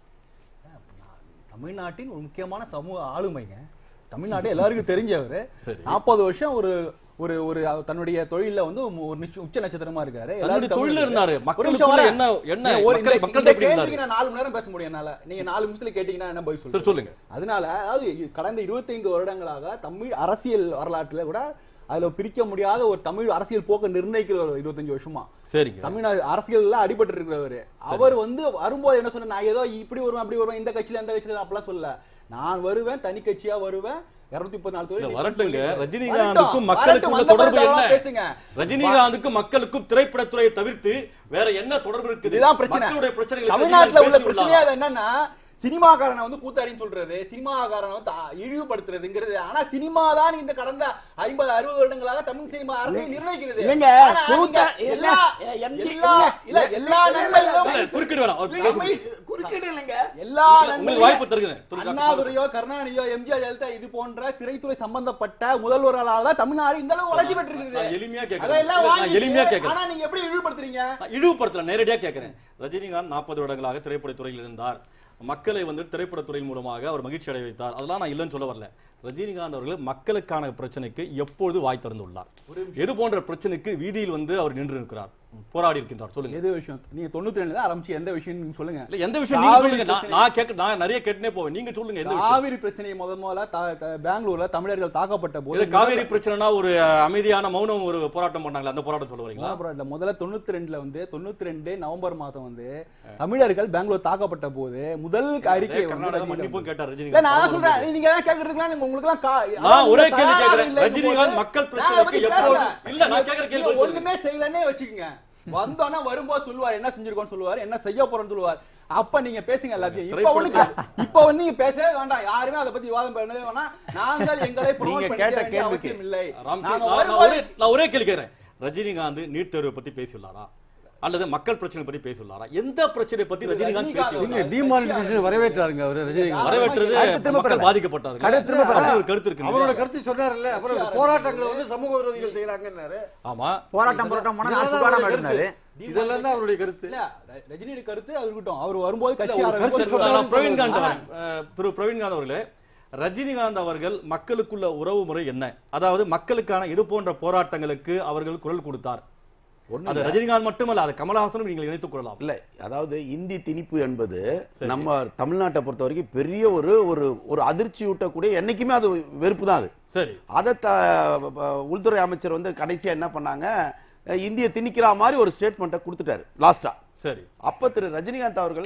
தமிழ்நாட்டின் ஒரு முக்கியமான சமூக ஆளுமைங்க தமிழ்நாடு எல்லாருக்கும் தெரிஞ்சவர் சரி. நாற்பது வருஷம் ஒரு ஒரு ஒரு அவர் தன்னுடைய தொழில வந்து ஒரு நிச்ச- உச்ச நட்சத்திரமா இருக்காரு தன்னுடைய எல்லாருக்கும் தொழில்ல தமிழ் இருந்தாரு. ஒரு மக்களுக்குள்ள நிமிஷம் வரேன். என்ன- என்ன நீங்க ஒரு மக்கள்- இந்த- மக்கள்கிட்ட இந்த எப்படி இருந்தாரு? கேள்விக்கு நான் நாலு மணி நேரம் பேச முடியும் என்னால நீங்க நாலு நிமிஷத்துல கேட்டீங்கன்னா என்ன பதில் சரி சொல்லுங்க சொல்லுங்க அதனால அதாவது இ- கடந்த 25 வருடங்களாக தமிழ் அரசியல் வரலாற்றுல கூட அதுல பிரிக்க முடியாத ஒரு தமிழ் அரசியல் போக்க நிர்ணயிக்கிற ஒரு இருபத்தஞ்சு வருஷமா சரிங்க தமிழ்நாடு அரசியல்ல அடிபட்டு இருக்கிறவரு அவர் வந்து வரும்போது என்ன சொன்ன நான் ஏதோ இப்படி வருவேன் அப்படி வருவேன் இந்த கட்சியில இந்த கட்சியில அப்படிலாம் சொல்லல நான் வருவேன் தனி கட்சியா வருவேன் இருநூத்தி முப்பத்தி நாலு இல்ல, தொகுதி வரட்டுங்க வரட்டும், ரஜினிகாந்துக்கும் வரட்டும், மக்களுக்கும் உள்ள வந்த தொடர்பு பிறகு என்ன அதெல்லாம் பேசுங்க ரஜினிகாந்துக்கும் மக்களுக்கும் திரைப்படத்துறையை தவிர்த்து வேற என்ன தொடர்பு இருக்குது இதுதான் பிரச்சனை மக்களுடைய பிரச்சனைகளை தமிழ்நாட்டுல உள்ள ரஜினிகாந்த் பிரச்சனையா பேசியுள்ளாரா? அது என்னன்னா சினிமாக்காரனை வந்து கூத்தாடின்னு சொல்றது சினிமாக்காரனை வந்து தா- இழிவுபடுத்துறதுங்கிறது ஆனா சினிமா தான் இந்த கடந்த ஐம்பது அறுபது வருடங்களாக தமிழ் சினிமா அரசியல் நிர்ணயிக்கிறது இல்லைங்க, ஆனா கூத்தா- நீங்க எல்லா இல்ல, MG எல்லா இல்ல எல்லா நன்மைகளும் இல்ல, குறுக்கிட வேணாம் அவர் இல்ல, பேச- குறுக்கிடு இல்லைங்க எல்லா உங்களுக்கு நன்மைகளும் வாய்ப்பு தருகிறேன் துரை- அண்ணாதுரையோ கருணாநிதியோ எம்ஜிஆர் ஜெயலலிதா இது போன்ற திரைத்துறை சம்பந்தப்பட்ட முதல்வர்களால் தான் தமிழ்நாடு இந்த அளவு வளர்ச்சி நான் பெற்றிருக்குது எளிமையா கேட்கிறேன். அதெல்லாம் இல்ல, நான் வாங்கிட்டு, எளிமையா கேட்கிறேன். ஆனா நீங்க எப்படி இழிவுபடுத்துறீங்க நான் இழிவுபடுத்தல நேரடியா கேட்கிறேன் ரஜினிகாந்த் நாற்பது வருடங்களாக திரைப்படத் துறையில் இருந்தார் மக்களை வந்து திரைப்படத் துறை மூலமாக அவர் மகிழ்ச்சி அடைய வைத்தார் அதெல்லாம் நான் இல்லைன்னு சொல்ல வரல ரஜினிகாந்த் அவர்கள் மக்களுக்கான பிரச்சனைக்கு எப்பொழுது வாய் திறந்துள்ளார் எது போன்ற பிரச்சனைக்கு வீதியில் வந்து அவர் நின்று இருக்கிறார் போராடி இருக்கின்றார் சொல்லுங்க எது விஷயம் நீங்க தொண்ணூத்தி ரெண்டுல ஆரம்பிச்சு எந்த விஷயம் நீங்க சொல்லுங்க இல்ல எந்த விஷயம் நீங்க காவிரி சொல்லுங்க நான் நான் கேட்க நான் நிறைய கேட்டுனே போவேன் நீங்க சொல்லுங்க எந்த விஷயம் காவிரி பிரச்சனையை முத முதல்ல த- த- பெங்களூர்ல தமிழர்கள் தாக்கப்பட்ட இது போது காவேரி பிரச்சனைனா ஒரு அஹ், அமைதியான மௌனம் ஒரு போராட்டம் பண்ணாங்களே அந்த போராட்டம் சொல்ல வரீங்களா முதல்ல முதல்ல தொண்ணூத்தி ரெண்டுல வந்து தொண்ணூத்தி ரெண்டு நவம்பர் மாதம் வந்து தமிழர்கள் பெங்களூர் தாக்கப்பட்ட போது முதல் அறிக்கை வந்து கர்நாடகா ரஜினிகாந்த் மன்னிப்பும் கேட்டார் இல்ல நான் ரஜினிகாந்த் சொல்றேன் நீங்க ஏன் கேக்குறதுக்குலாம் நீங்க உங்களுக்கு எல்லாம் நான் ஒரே கேள்வி கேட்கிறேன் ரஜினிகாந்த் மக்கள் பிரச்சனைக்கு எப்போது இல்ல நான் கேட்கிற கேள்வி பதில் சொல்லுங்க. ஒண்ணுமே செய்யலன்னே வச்சுக்கோங்க வந்தோன்னா வரும்போது சொல்லுவார் என்ன செஞ்சிருக்கோம்னு சொல்லுவார் என்ன செய்ய போறோம்னு சொல்லுவார் அப்ப நீங்க பேசுங்க எல்லாத்தையும் இப்ப ஒண்ணு இப்ப வந்து நீங்க பேசவே வேண்டாம் யாருமே அதை பத்தி விவாதம் பண்ணவே வேணாம் நாங்கள் எங்களை promote நீங்க பண்ணிக்க கேட்ட வேண்டிய கேள்விக்கு. அவசியம் இல்லை ராம்கி, நாங்க நான் நான் வரும்போது ஒரே நான் ஒரே கேள்வி கேட்கிறேன் ரஜினிகாந்த் நீட் தேர்வை பத்தி பேசியுள்ளாரா அல்லது மக்கள் பிரச்சனை பத்தி பேசியுள்ளாரா எந்த பிரச்சனை பத்தி ரஜினிகாந்த் ரஜினிகாந்த் பேசியுள்ளார் டிமானிட்டேஷன் வரவேற்றாருங்க அவர் ரஜினிகாந்த் வரவேற்றது அடுத்து திரும்ப மக்கள் பெறல. பாதிக்கப்பட்டார்கள் கருத்து திரும்ப பெறல. அப்படி ஒரு கருத்து இருக்கு அவரோட இல்லையா? கருத்து சொன்னார்ல அப்புறம் போராட்டங்களை வந்து சமூக விரோதிகள் செய்யறாங்கன்னாரு ஆமா போராட்டம் போராட்டம் போனா நான் இதெல்லாம் சுகாதாரம் அவருடைய எடுத்தாரு கருத்து. இதெல்லாம் தான் அவருடைய கருத்து இல்ல ர- ரஜினியோட கருத்து அவர் இருக்கட்டும் அவர் வரும்போது கட்சி ஒரு கருத்து ஆரம்பிக்கும் சொல்றாரு. நான் பிரவீன்காந்த் வரேன். அஹ், திரு பிரவீன்காந்த் அவர்களே ரஜினிகாந்த் அவர்கள் மக்களுக்குள்ள உறவு முறை என்ன அதாவது மக்களுக்கான இது போன்ற போராட்டங்களுக்கு அவர்கள் குரல் கொடுத்தார் அது ரஜினிகாந்த் மட்டுமல்ல அது கமலஹாசனும் நீங்கள் இணைத்துக் கொள்ளலாம் இல்ல அதாவது இந்தி திணிப்பு என்பது நம்ம தமிழ்நாட்டை பொறுத்த வரைக்கும் பெரிய ஒரு ஒரு ஒரு அதிர்ச்சி ஊட்டக்கூடிய என்னைக்குமே அது வெறுப்பு தான் அது சரி அதை த ப- உள்துறை அமைச்சர் வந்து கடைசியா என்ன பண்ணாங்க அஹ் இந்திய திணிக்கிற மாதிரி ஒரு ஸ்டேட்மெண்ட்டை கொடுத்துட்டாரு லாஸ்டா சரி அப்ப திரு ரஜினிகாந்த் அவர்கள்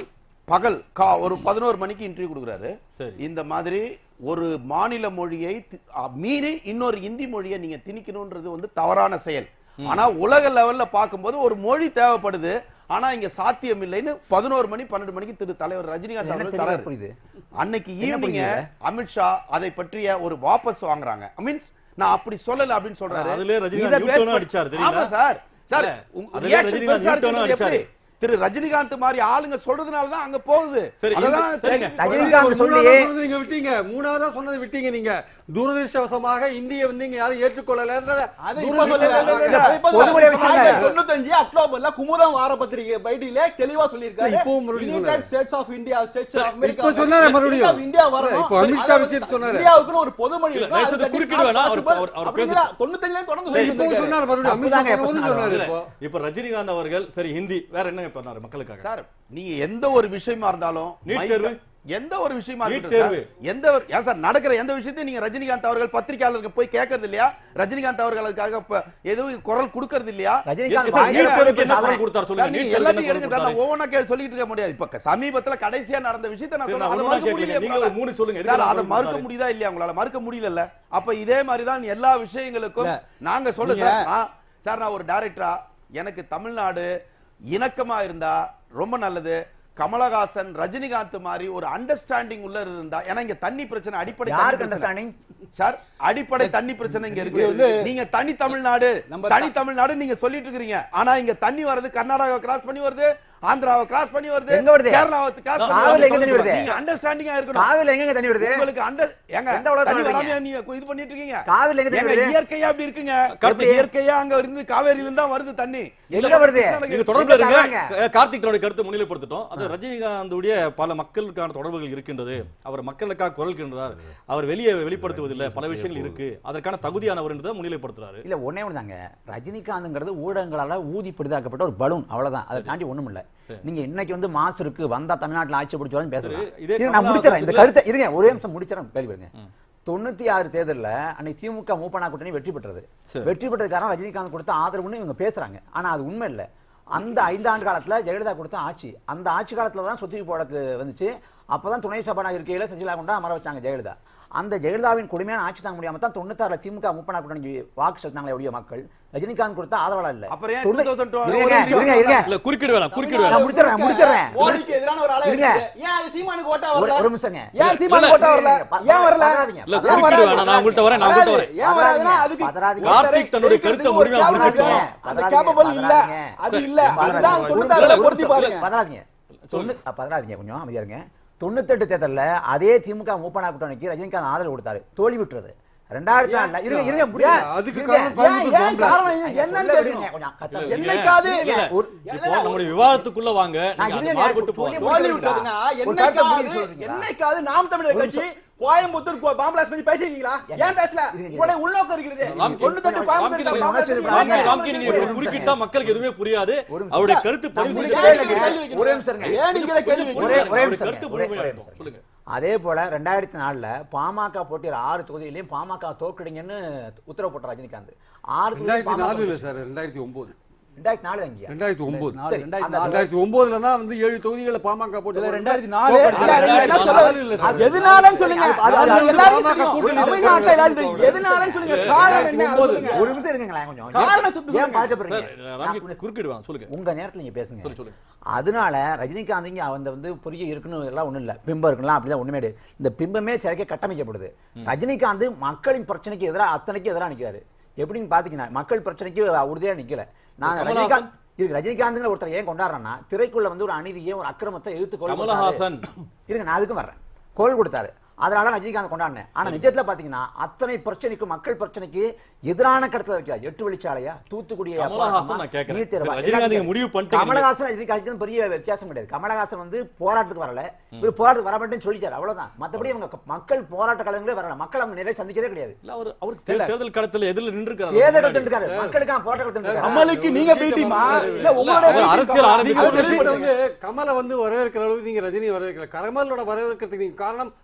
பகல் கா ஒரு பதினோரு மணிக்கு இன்டர்வியூ கொடுக்குறாரு சரி. இந்த மாதிரி ஒரு மாநில மொழியை தி- அ, மீறி இன்னொரு இந்தி மொழியை நீங்க திணிக்கணும்ன்றது வந்து தவறான செயல் ஆனா உலக லெவல்ல பார்க்கும்போது ஒரு மொழி தேவைப்படுது ஆனா இங்க சாத்தியம் இல்லைன்னு பதினோரு மணி பன்னெண்டு மணிக்கு திரு தலைவர் ரஜினிகாந்த் என்ன அவர்கள் தெளிவா தராரு. புரியுது அன்னைக்கு என்ன ஈவினிங் புரியுது? அமித்ஷா அதை பற்றிய ஒரு வாபஸ் வாங்குறாங்க மீன்ஸ் நான் அப்படி சொல்லல அப்படின்னு சொல்றாரு அதுலயே ரஜினிகாந்த் இதை U-turn-உம் base அடிச்சாரு, பண்ணி- தெரியுங்களா? ஆமா சார் சார் இல்ல, உங்க அதுலயே reaction ரஜினிகாந்த் பெருசா U-turn-உம் இருக்கிறது எப்படி? அடிச்சாரு. திரு ரஜினிகாந்த் மாதிரி ஆளுங்க சொல்றதுனால தான் அங்க போகுது சரி, அதெல்லாம் இந்த- சரி. சரிங்க. ரஜினிகாந்த் சொல்லி மூணாவதா சொன்னது நீங்க விட்டீங்க மூணாவதா சொன்னது விட்டீங்க நீங்க துரதிருஷ்டவசமாக இந்திய வந்து இங்க யாரும் ஏற்றுக்கொள்ளலன்றத அது இப்ப சொல்லல. துரதிருஷ்டவசமாக- அது இப்ப பொதுவுடைய சொல்லல. விஷயம் இல்ல. 1995 அக்டோபர்ல குமுதம் வார பத்திரிகை பைட்டிலே தெளிவா சொல்லியிருக்காரு இல்ல, இப்பவும் மறுபடியும் United சொன்னாரு. States of India, States of சரி, America, இப்ப சொன்னாரு States மறுபடியும். of India வரணும். இப்ப அமித்ஷா அதாவது விஷயத்தை சொன்னாரு. இந்தியாவுக்குன்னு ஒரு பொதுமொழி இல்ல, இருக்கும். தயவு அது செய்து that is குறுக்கிட not வேணாம். அவர் possible. அவர் அவர் அப்படிங்கிற பேச 95 தொடர்ந்து சரி, சொல்லிட்டு இப்பவும் இருக்காரு. சொன்னாரு மறுபடியும் அமித்ஷா தப்புதாங்க, எப்ப சொன்னது சொன்னாரு? சொன்னாரு இல்ல, இப்போ இப்ப ரஜினிகாந்த் அவர்கள் சரி ஹிந்தி வேற என்னங்க பண்ணாரு மக்களுக்காக சார் நீங்க எந்த ஒரு விஷயமா இருந்தாலும் நீட் மைக்க- தேர்வு? எந்த ஒரு விஷயமா நீட் இருக்கட்டும் சார், தேர்வு? எந்த ஒரு ஏன் சார் நடக்கிற எந்த விஷயத்தையும் நீங்க ரஜினிகாந்த் அவர்கள் பத்திரிகையாளருக்கு போய் கேட்கறது இல்லையா ரஜினிகாந்த் அவர்களுக்காக இப்ப எதுவும் குரல் கொடுக்கறது இல்லையா ரஜினிகாந்த் சார், வாயில நீட் தேர்வுக்கு என்ன சாதனை. குரல் கொடுத்தார் சார், சொல்லுங்க நீங்க நீட் தேர்வுக்கு என்ன எல்லாத்தையும் குரல் எடுங்க சார், நான் கொடுத்தாரு ஒவ்வொன்றா கேள்வி சொல்லிட்டு இருக்க முடியாது இப்ப சமீபத்துல கடைசியா நடந்த விஷயத்தை நான் சரி, சொல்றேன். நான் அதை ஒண்ணுமா மறுக்க கேட்கலைங்க. முடியலையே நீங்க ஒரு brother. மூணு சொல்லுங்க. சார், எதுக்கு அதை நான் மறுக்க கொடுத்தாரு? முடியுதா இல்லையா உங்களால மறுக்க முடியலல்ல அப்ப இதே மாதிரி தான் எல்லா விஷயங்களுக்கும் இல்ல. நாங்க சொல்ல நீங்க- சார் நான் சார் நான் ஒரு டைரக்டரா எனக்கு தமிழ்நாடு இணக்கமா இருந்தா ரொம்ப நல்லது கமலஹாசன் ரஜினிகாந்த் மாதிரி ஒரு அண்டர்ஸ்டாண்டிங் உள்ள இருந்தா ஏன்னா இங்க தண்ணி பிரச்சனை அடிப்படை தண்ணி யாருக்கு பிரச்சனை. அண்டர்ஸ்டாண்டிங் சார் அடிப்படை தண்ணி பிரச்சனை இங்க இருக்கு இது வந்து- நீங்க தனி தமிழ்நாடு நம்ம தனி தமிழ்நாடு நீங்க சொல்லிட்டு இருக்கீங்க ஆனா இங்க தண்ணி வருது கர்நாடகாவை கிராஸ் பண்ணி வருது ஆந்திராவை கிராஸ் பண்ணி வருது எங்க வருது? கேரளாவை கிராஸ் பண்ணி காவிரில எங்க வருது தண்ணி வருது? நீங்க அண்டர்ஸ்டாண்டிங்கா இருக்கணும் காவிரில எங்க தண்ணி வருது உங்களுக்கு அண்டர் ஏங்க எந்த உலகத்துல தண்ணி வர்றீங்க? வராம நீங்க இது பண்ணிட்டு இருக்கீங்க காவிரில எங்க தண்ணி ஏங்க, வருது? இயற்கையா அப்படி இருக்குங்க எப்படி? இயற்கையா அங்க இருந்து காவேரியில இருந்து தான் வருது தண்ணி எங்க வருது? நீங்க தொடர்புல எங்க இருங்க தராங்க? க- கார்த்திக் தன்னுடைய கருத்தை முன்னிலைப்படுத்திட்டோம் அது ரஜினிகாந்துடைய பல மக்களுக்கான தொடர்புகள் இருக்கின்றது அவர் மக்களுக்காக குரல் கின்றார் அவர் வெளியே வெளிப்படுத்துவதில்லை பல விஷயங்கள் இருக்கு அதற்கான தகுதியானவர் என்றதை முன்னிலைப்படுத்துறாரு இல்ல ஒண்ணே ஒண்ணுதாங்க ரஜினிகாந்த்ங்கிறது ஊடகங்களால ஊதி பெரிதாக்கப்பட்ட ஒரு பலூன் அவ்வளவுதான் அதை தாண்டி ஒண்ணும் இல்ல நீங்க இன்னைக்கு வந்து மாசு இருக்கு வந்தா தமிழ்நாட்டுல ஆட்சி பிடிச்சாலும் பேசலாம் சரி, இதே இருங்க, நான் கமலஹாசன் முடிச்சிடறேன் இந்த சொல்ல- கருத்தை இருங்க ஒரே நிமிஷம் முடிச்சிடறேன் கேள்வி பாருங்க தொண்ணூத்தி ஆறு தேர்தல்ல அன்னைக்கு திமுக மூப்பனா கூட்டணி வெற்றி பெற்றது சரி. வெற்றி பெற்றது காரணம் ரஜினிகாந்த் கொடுத்த ஆதரவுன்னு இவங்க பேசுறாங்க ஆனா அது உண்மை இல்ல அந்த ஐந்தாண்டு காலத்துல ஜெயலலிதா கொடுத்த ஆட்சி அந்த ஆட்சி காலத்துல தான் சொத்து போடக்கு வந்துச்சு அப்பதான் துணை சபாநாயகர் இருக்கையில சசிகலா கொண்டு அமர வச்சாங்க ஜெயலலிதா அந்த ஜெயலலிதாவின் கொடுமையான ஆட்சி தாங்க முடியாம தான் தொண்ணூத்தாறுல திமுக மூப்பனா கூட்டணி வாக்கு செலுத்தாங்களே ஒழிய மக்கள் ரஜினிகாந்த் கொடுத்த ஆதரவாளர் இல்ல அப்புறம் ஏன் தொண்ணூ- 2012 இருங்க, இருங்க இருங்க இல்ல குறுக்கிட வேணாம் குறுக்கிட நான் வேணாம் முடிச்சிடுறேன் முடிச்சிடுறேன் மோடிக்கு எதிரான ஒரு ஆளா இருங்க. இருக்கு. ஏன் அது சீமானுக்கு ஓட்டா ஒரு வரல ஒரு நிமிஷங்க ஏன் சீமானுக்கு ஓட்டா வரல ஏன் வரல பதறாதீங்க, இல்ல ஏன் குறுக்கிட வராது? வேணாம் நான் உங்கள்ட்ட வரேன் நான் உங்கள்ட்ட வரேன் ஏன் வராதுன்னா அதுக்கு பதறாதீங்க. கார்த்திக் தன்னுடைய கருத்தை ஒரு முழுமையா capable முடிச்சிட்டோம். இல்ல. அந்த பதறாதீங்க, capable இல்ல பதறாதீங்க. அது இல்ல பதறாதீங்க. அதுதான் ஒரு தொண்ணூத்தாறுல நிமிஷம், பொருத்தி ஒரு பாருங்க நிமிஷம், பதறாதீங்க தொண்ணூ அ, பதறாதீங்க கொஞ்சம் அமைதியா இருங்க தொண்ணூத்தெட்டு தேர்தல்ல அதே திமுக மூப்பனா கூட்டணிக்கு ரஜினிகாந்த் ஆதரவு கொடுத்தாரு தோல்வி விட்டுறது ரெண்டாயிரத்தி நாலுல இருங்க இருங்க முடியல. அதுக்கு இருங்க. காரணம் ஏன் ஏன் காரணம் என்னன்னு சொல்ல கேட்கணும் விடுங்க, கொஞ்சம் கத்த- இல்ல, என்னைக்காவது இல்ல, இல்ல. ஒரு- இப்போ நம்முடைய விவாதத்துக்குள்ள வாங்க நான் நீங்க அந்த இருங்க, மாறுபட்டு சொல்லி போகாதீங்க. முடிக்க தோல்வி விடுங்களா? விட்டதுன்னா ஒரு கருத்தை முடிக்க என்னைக்காவது சொல்றீங்களா? என்னைக்காவது நாம் தமிழர் கட்சி கோயம்புத்தூர் கோ- பாம்புலாஸ் பத்தி பேசிருக்கீங்களா ஏன் பேசல இருங்க. உங்களுடைய உள்நோக்கம் இருக்கிறது ராம்கி, தொண்ணூத்தெட்டு ராம்கி, கோயம்புத்தூர் நீங்க பாம்புலாஸ் பத்தி ராம்கி, பேசுறீங்க. ராம்கி, நீங்க இப்படி குறுக்கிட்டா மக்களுக்கு எதுவுமே புரியாது ஒரு நிமிஷம். அவருடைய கருத்து நான் பதிவு முடிக்க செய்து- கேள்வி கேட்கிறேன். ஒரே நிமிஷம் இருங்க. ஏன் நீங்க கேள்வி கொஞ்சம் ஒரே புரியுது. ஒரே அவருடைய நிமிஷம் கருத்து இருங்க. ஒரே முழுமையா ஒரே இருக்கும். நிமிஷம் சொல்லுங்க அதே போல ரெண்டாயிரத்தி நாலுல பாமக போட்டியிற ஆறு தொகுதியிலையும் பாமக தோற்கடிங்கன்னு உத்தரவு போட்ட ரஜினிகாந்த் ஆறு தொகுதியிலும் ரெண்டாயிரத்தி நாலு பாமக இல்ல சார் ரெண்டாயிரத்தி ஒன்பது ரெண்டாயிரத்தி நாலு அங்கேயா ரெண்டாயிரத்தி ஒன்பது நாலு, சரி, ரெண்டாயிரத்தி அந்த- நாலு. ரெண்டாயிரத்தி ஒன்பதுல தான் வந்து ஏழு தொகுதிகளை பாமக போட்டு இல்ல, போட்டு ரெண்டாயிரத்தி நாலு, தோக்கடிச்சாங்க. இல்ல, இல்ல, என்ன சொல்ல நாலு இல்ல சார். எதுனாலன்னு சொல்லுங்க அது- அது- அது அது எல்லாருக்கும் பாமக தெரியும். கூட்டணி தமிழ்நாட்டுல எல்லாரும் தெரியும். எதுனாலன்னு சொல்லுங்க காரணம் என்ன அது சொல்லுங்க. ஒரு நிமிஷம் இருங்களேன் கொஞ்சம் காரணம் சுத்து ஏன் சொல்லுங்க. பதட்டப்படுறீங்க? சார், ராம்கி, நான் குறுக்கிடுவாங்க சொல்லுங்க உங்க நேரத்துல நீங்க பேசுங்க சொல்லு, சொல்லுங்க. அதனால ரஜினிகாந்த் இங்க அந்த வந்து புரிய இருக்கணும் எல்லாம் ஒண்ணும் இல்ல பிம்பம் இருக்கலாம் அப்படிதான் ஒண்ணுமே கிடையாது இந்த பிம்பமே சிறைக்க கட்டமைக்கப்படுது ரஜினிகாந்த் மக்களின் பிரச்சனைக்கு எதிராக அத்தனைக்கு எதிராக நிக்கிறாரு எப்படின்னு பாத்தீங்கன்னா மக்கள் பிரச்சனைக்கு உறுதியா நிக்கல நான் கமலஹாசன்? ரஜினிகாந்த் இருக்கு ரஜினிகாந்த்ங்கிற ஒருத்தர் ஏன் கொண்டாடுறேன்னா திரைக்குள்ள வந்து ஒரு அநீதியை ஒரு அக்கிரமத்தை எதிர்த்து கொள் கமலஹாசன். இருங்க நான் அதுக்கும் வர்றேன் குரல் கொடுத்தாரு அதனால ரஜினிகாந்த் கொண்டாடினேன் ஆனா நிஜத்துல பாத்தீங்கன்னா அத்தனை பிரச்சனைக்கு மக்கள் பிரச்சனைக்கு எதிரான கடத்துல வைக்கிறார் எட்டு வழிச்சாலையா தூத்துக்குடியை கமலஹாசன் நான் கேட்கிறேன். நீட் தேர்வா? ரஜினிகாந்த் நீங்க முடிவு பண்ணிட்டீங்க. கமலஹாசன் ரஜினிகாந்த் பெரிய வித்தியாசம் கிடையாது கமலஹாசன் வந்து போராட்டத்துக்கு வரல இவர் போராட்டத்துக்கு வர மாட்டேன்னு சொல்லிட்டாரு அவ்வளவுதான் மத்தபடி அவங்க க- மக்கள் போராட்ட கலங்களே வரல மக்கள் அவங்க நிறைய சந்திக்கவே கிடையாது இல்ல அவர் அவருக்கு தே- தேர்தல் களத்துல எதிரில் நின்று ஏதோ கலந்து இருக்காரு மக்களுக்கான போராட்ட கலந்து இருக்காரு கமலுக்கு நீங்க பி டீமா இல்ல உங்களுடைய அவர் B team அரசியல் கமலா? ஆரம்பிக்க நீங்க அது ஒரு விஷயத்தை தெளிவுபடுத்துங்க. வந்து கமலை வந்து வரவேற்கிற அளவுக்கு நீங்க ரஜினி வரவேற்கல கமலோட வரவேற்கிறதுக்கு நீங்க காரணம் அவர் தமிழ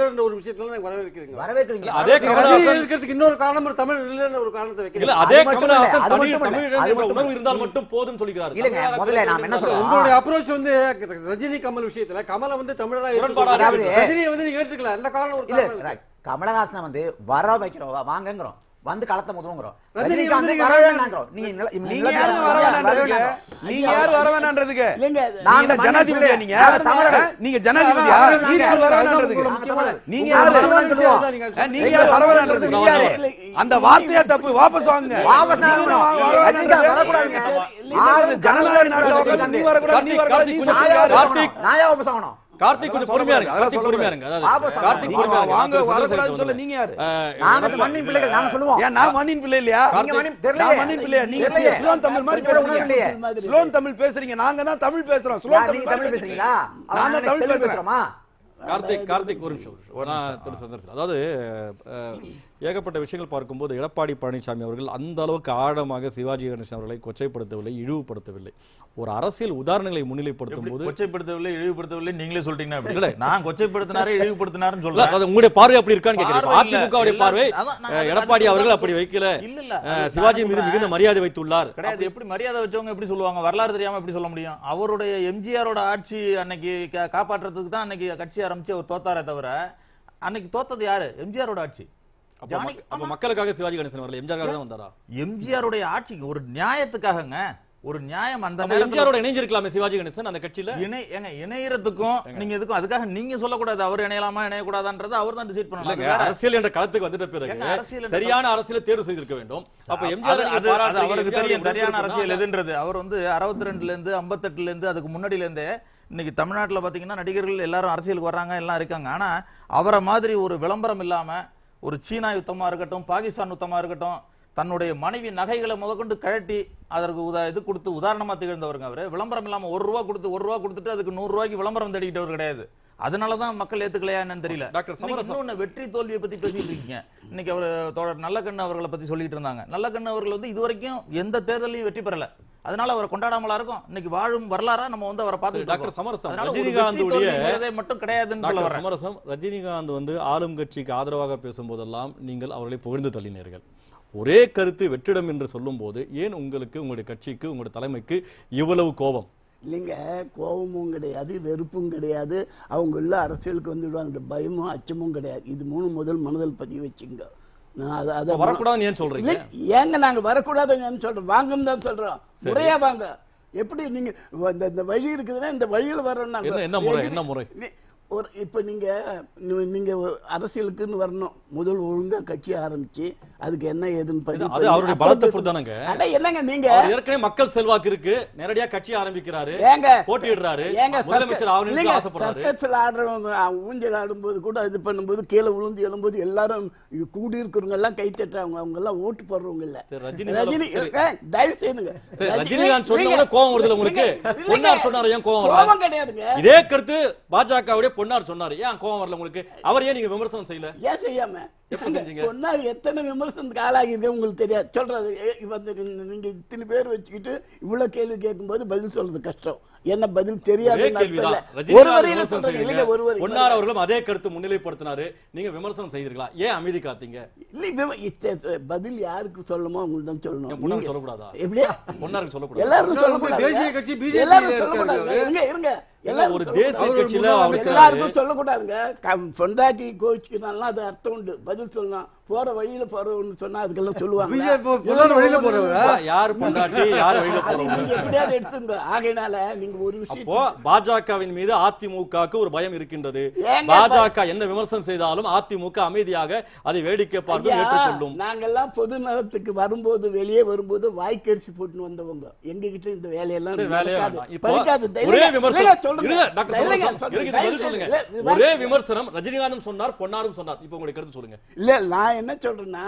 தமிழர்ன்ற ஒரு விஷயத்துல நான் வரவேற்கிறீங்க வரவேற்கிறீங்க அதே நீங்க கமலஹாசன் ரஜினி இருக்கிறதுக்கு இன்னொரு காரணம் ஒரு தமிழ் இல்லைன்னு ஒரு காரணத்தை இல்ல வைக்கிறீங்க அதே அது மட்டும் கமலஹாசன் இல்ல, அது தனி மட்டும் இல்ல, தமிழ் அது என்ற மட்டும் உணர்வு இருந்தால் மட்டும் போதும் சொல்கிறார் இல்லைங்க, முதல்ல நாம என்ன சொல்றோம்? உங்களுடைய அப்ரோச் வந்து ரஜினி கமல் விஷயத்துல கமலை வந்து தமிழரா முரண்பாடா ஏற்றுக்கொள்ளுங்க. இருக்கு. ரஜினியை வந்து நீங்க ஏற்றுக்கல அந்த காரணம் ஒரு இல்ல காரணம் இருக்கு. கமலஹாசனை வந்து வர வைக்கிறோம் வா- வாங்கங்கிறோம் வந்து களத்தை முதலுங்கிறோம் ரஜினி ரஜினிகாந்த் வந்து நீங்க வரவே வரவே வேணாங்கிறோம் நீங்க நில- நீங்க நிலத்தை- யாரு வர வேணான்றதுக்கு வரவே நீங்க யாரு வர வேணான்றதுக்கு இல்லைங்க நான் நீங்க மண்ணின் ஜனாதிபதியா பிள்ளை. நீங்க நாங்க தமிழர்கள். நீங்க ஜனாதிபதியா அதான் நீங்க யாரு வர அதான் வேணான்றதுக்கு உங்களோட முக்கியமான- நீங்க உங்களோட யாரு? முக்கியமான விஷயம் அதான் நீங்க ஏ, நீங்க யாரு வர வேணான்றதுக்கு நீங்க யாரு? அந்த வார்த்தையே தப்பு வாபஸ் வாங்க வாபஸ் நான் நீங்க வரணும். வர ரஜினிகாந்த் வேணான்றது. வரக்கூடாதுங்க. நீங்க ஆளும் ஜனநாயக நாட்டுல ரஜினிகாந்த். உட்கார்ந்து நீ வரக்கூடாது நீ வரக்கூடாது கார்த்திக் நீ கொஞ்சம் சொல்றது யாரு? கார்த்திக். நாயா வாபஸ் ஆகணும் கார்த்திக் கொஞ்சம் பொறுமையா இருங்க அதெல்லாம் கார்த்திக் பொறுமையா இருங்க அதாவது வாபஸ் வாங்க. கார்த்திக் நீங்க பொறுமையா இருங்க. வாங்க நான் திரு வரக்கூடாதுன்னு சொல்ல சந்திரசேகர் நீங்க யாரு அஹ், நாங்க இல்ல, மண்ணின் இல்ல, பிள்ளைகள் நாங்க சொல்லுவோம் ஏன் நான் மண்ணின் பிள்ளை இல்லையா நீங்க மண்ணின் தெரியலையே. நான் மண்ணின் பிள்ளையா நீங்க தெரியலையே. ஸ்லோன் தமிழ் மாதிரி தெரியல, உணர்வு பேசுறீங்க இல்லையே. ஸ்லோன் தமிழ் பேசுறீங்க நாங்க தான் தமிழ் பேசுறோம் யார், ஸ்லோன் நீங்க தமிழ் தமிழ் பேசுறீங்களா நான் தான் தமிழ் பேசுறேன் பேசுறோமா கார்த்திக் கார்த்திக் ஒரு நிமிஷம் ஒரு நிமிஷம். நான் திரு சந்திரசேகர் அதாவது அஹ், ஏகப்பட்ட விஷயங்கள் பார்க்கும்போது எடப்பாடி பழனிசாமி அவர்கள் அந்த அளவுக்கு ஆழமாக சிவாஜி கணேசன் அவர்களை கொச்சைப்படுத்தவில்லை இழிவுபடுத்தவில்லை ஒரு அரசியல் உதாரணங்களை முன்னிலைப்படுத்தும் போது கொச்சைப்படுத்தவில்லை இழிவுபடுத்தவில்லை நீங்களே சொல்லிட்டீங்கன்னா எப்படி? இல்ல. நான் கொச்சைப்படுத்தினாரே இழிவுபடுத்தினாருன்னு இல்ல, சொல்றேன் அது உங்களுடைய பார்வை அப்படி இருக்கான்னு கேட்கிறேன் பார்வை இல்ல. அதிமுகவுடைய எல்லாரும் பார்வை அதான் நான் அஹ், அதை எடப்பாடி நான் அவர்கள் தான் அப்படி வைக்கல இல்ல இல்ல அஹ், அது சிவாஜி நான் மீது சொல்றேன். மிகுந்த மரியாதை வைத்துள்ளார் கிடையாது எப்படி மரியாதை வச்சவங்க எப்படி சொல்லுவாங்க வரலாறு தெரியாம எப்படி சொல்ல முடியும் அவருடைய எம்ஜிஆரோட ஆட்சி அன்னைக்கு கா- காப்பாற்றுறதுக்கு தான் அன்னைக்கு கட்சி ஆரம்பிச்சு அவர் தோத்தாரே தவிர அன்னைக்கு தோத்தது யாரு எம்ஜிஆரோட ஆட்சி அப்ப ஜானகி- மக்க- அப்ப மக்களுக்காக சிவாஜி கணேசன் வரல எம்ஜிஆர் தான் வந்தாரா எம்ஜிஆருடைய ஆட்சிக்கு ஒரு நியாயத்துக்காகங்க ஒரு நியாயம் அந்த அப்ப நேரத்துல எம்ஜிஆரோட இணைஞ்சிருக்கலாமே சிவாஜி கணேசன் அந்த கட்சியில இணை ஏங்க இணையறதுக்கும் நீங்க எதுக்கும் அதுக்காக நீங்க சொல்லக்கூடாது அவர் இணையலாமா இணையக்கூடாதான்றது அவர் தான் டிசைட் பண்ணலாம் இல்லங்க அது வேற. அரசியல் என்ற களத்துக்கு வந்துட்ட பிறகு ஏங்க, அரசியல் என்ற சரியான அரசியலை தேர்வு செய்திருக்க வேண்டும் அப்ப அது- எம்ஜிஆர் அது- நீங்க அது பாராட்டுறீங்க, அவருக்கு எம்ஜிஆர் தெரியும் சரியான உடன்பிறப்புனா அரசியல் எதுன்றது அவர் வந்து அறுபத்தி ரெண்டுல இருந்து ஐம்பத்தெட்டுல இருந்து அதுக்கு முன்னாடில இருந்தே இன்னைக்கு தமிழ்நாட்டுல பாத்தீங்கன்னா நடிகர்கள் எல்லாரும் அரசியலுக்கு வர்றாங்க எல்லாம் இருக்காங்க ஆனா அவரை மாதிரி ஒரு விளம்பரம் இல்லாம ஒரு சீனா யுத்தமா இருக்கட்டும் பாகிஸ்தான் யுத்தமா இருக்கட்டும் தன்னுடைய மனைவி நகைகளை முதற்கொண்டு கழட்டி அதற்கு உதா இது கொடுத்து உதாரணமா திகழ்ந்தவருங்க அவரு விளம்பரம் இல்லாம ஒரு ரூபா கொடுத்து ஒரு ரூபா கொடுத்துட்டு அதுக்கு நூறு ரூபாய்க்கு விளம்பரம் தேடிக்கிட்டவர் கிடையாது அதனாலதான் மக்கள் ஏத்துக்கலையா என்னன்னு தெரியல டாக்டர் இன்னைக்கு சமரசம். இன்னொன்னு வெற்றி தோல்வியை பத்தி பேசிட்டு இருக்கீங்க இன்னைக்கு அவர் தோழர் நல்லக்கண்ணு அவர்களை பத்தி சொல்லிட்டு இருந்தாங்க நல்லக்கண்ணு அவர்கள் வந்து இது வரைக்கும் எந்த தேர்தலையும் வெற்றி பெறல அதனால அவரை கொண்டாடாமலா இருக்கும் இன்னைக்கு வாழும் வரலாறா நம்ம வந்து அவரை பார்த்து டாக்டர் சமரசம், ரஜினிகாந்துடைய ரஜினிகாந்துடைய- மட்டும் கிடையாதுன்னு சொல்ல டாக்டர் வரேன் சமரசம் ரஜினிகாந்த் வந்து ஆளும் கட்சிக்கு ஆதரவாக பேசும்போதெல்லாம் நீங்கள் அவர்களை புகழ்ந்து தள்ளினீர்கள் ஒரே கருத்து வெற்றிடம் என்று சொல்லும்போது ஏன் உங்களுக்கு உங்களுடைய கட்சிக்கு உங்களுடைய தலைமைக்கு இவ்வளவு கோபம் இல்லைங்க கோபமும் கிடையாது வெறுப்பும் கிடையாது அவங்க உள்ள அரசியலுக்கு வந்துடுவாங்க பயமும் அச்சமும் கிடையாது இது மூணு முதல் மனதில் பதிவு வச்சுங்க நான் அதை அதை வரக்கூடாதுன்னு ஏன் சொல்றீங்க இல்லை, ஏங்க நாங்க வரக்கூடாதுன்னு சொல்றோம் வாங்கன்னு தான் சொல்றோம் முறையா வாங்க எப்படி நீங்க இந்த இந்த வழி இருக்குதுன்னா இந்த வழியில வரோம் நாங்க. என்ன- என்ன முறை, எதிரி- என்ன முறை? நீ- ஒரு இப்ப நீங்க நீ- நீங்க ஒரு அரசியலுக்குன்னு வரணும் முதல் ஒழுங்கா கட்சி ஆரம்பிச்சு அதுக்கு என்ன ஏதுன்னு பதிவு அது பண்ணி, அவருடைய அப்புறம் பலத்தை பேசு- பொறுத்தானங்க அட என்னங்க நீங்க அவர் ஏற்கனவே மக்கள் செல்வாக்கு இருக்கு நேரடியா கட்சி ஆரம்பிக்கிறாரு ஏங்க போட்டியிடுறாரு ஏங்க முதலமைச்சர் ஆகணும்னு ஆசைப்படுறாரு சர்க்கஸ்ல ஆடுறவங்க அவங்க ஊஞ்சல் ஆடும்போது கூட இது பண்ணும்போது கீழே விழுந்து எழும்போது எல்லாரும் இங்க கூடி இருக்கிறவங்க எல்லாம் கை தட்டுறாங்க அவங்க எல்லாம் ஓட்டு போடுறவங்க இல்ல சரி, ரஜினி ரஜினி சரி. ஏ, தயவு செய்துங்க சரி, ரஜினி- ரஜினிகாந்த் சொன்ன இல்லைங்க, உடனே கோவம் வருதுல உங்களுக்கு இல்லைங்க, பொன்னார் சொன்னாரு ஏன் கோவம் வரல கோபம் கிடையாதுங்க இதே கருத்து பாஜகவுடைய பொன்னார் சொன்னாரு ஏன் கோவம் வரல உங்களுக்கு அவர் ஏன் நீங்க விமர்சனம் செய்யல ஏன் செய்யாம எப்ப செஞ்சீங்க? பொன்னார் எத்தனை விமர்சனத்துக்கு ஆளாகி இருக்க உங்களுக்கு தெரியாது சொல்றது ஏ, வந்து நீங்க இத்தனை பேர் வச்சுக்கிட்டு இவ்வளவு கேள்வி கேட்கும்போது பதில் சொல்றது கஷ்டம் என்ன பதில் ஒரே தெரியாது கேள்விதான் ஒரு ரஜினிகாந்த் வரையில விமர்சனம் சொல்றேன் இல்லைங்க செய்றீங்க. ஒரு வரி பொன்னார் அவர்களும் அதே கருத்து முன்னிலைப்படுத்தினாரு நீங்க விமர்சனம் செய்திருக்கலாம் ஏன் அமைதி காத்தீங்க இல்லை விம- இத்த- பதில் யாருக்கு சொல்லணுமோ அவங்களுக்கு தான் ஏன் சொல்லணும் பொன்னாருக்கு நீங்க- சொல்லக்கூடாதா எப்படியா பொன்னாருக்கு சொல்லக்கூடாது எல்லாரும் பொன்னார் சொல்லக்கூடாது தேசிய கட்சி BJP எல்லாரும் ல சொல்லக்கூடாது இருக்காரு. இருங்க இருங்க ஏங்க, எல்லாரும் ஒரு சொல்லக்கூடாது. தேசிய அவர் கட்சியில முன்னாள் அவர் இருக்காரு. எல்லாருக்கும் சொல்லக்கூடாதுங்க கம்- பொண்டாட்டி கோச்சுக்குனாலும் அது அர்த்தம் உண்டு பதில் சொல்லலாம் போற வழியில போறவன்னு சொன்னா அதுக்கெல்லாம் சொல்லுவாங்க BJP பொன்னார் வழியில போறவரா? யார் பொண்டாட்டி யார் வழியில அது போறவங்க நீங்க எப்படியாவது எடுத்துங்க ஆகையினால நீங்க ஒரு விஷயம் அப்போ பாஜகவின் மீது அதிமுகவுக்கு ஒரு பயம் இருக்கின்றது ஏங்க பாஜக என்ன விமர்சனம் செய்தாலும் அதிமுக அமைதியாக அதை வேடிக்கை பார்த்து ஐயா, ஏற்றுக்கொள்ளும் நாங்கெல்லாம் பொது நலத்துக்கு வரும்போது வெளியே வரும்போது வாய்க்கரிசி போட்டுன்னு வந்தவங்க எங்க கிட்ட இந்த வேலையெல்லாம் சரி, வேலையே நடக்காது. வேண்டாம். இப்போ பலிக்காது. ஒரே இல்லைங்க, விமர்சனம் இல்லைங்க, சொல்லுங்க. இருங்க, டாக்டர் இல்லைங்க, சமரசம், சொல்லுங்க. இருக்கு, இது பதில் தயவு சொல்லுங்க செய்து, இல்ல, ஒரே வாய்க்கு- விமர்சனம் ரஜினிகாந்தும் சொன்னார் பொன்னாரும் சொன்னார் இப்போ உங்களுக்கு கருத்து சொல்லுங்க இல்ல நான் என்ன சொல்றேன்னா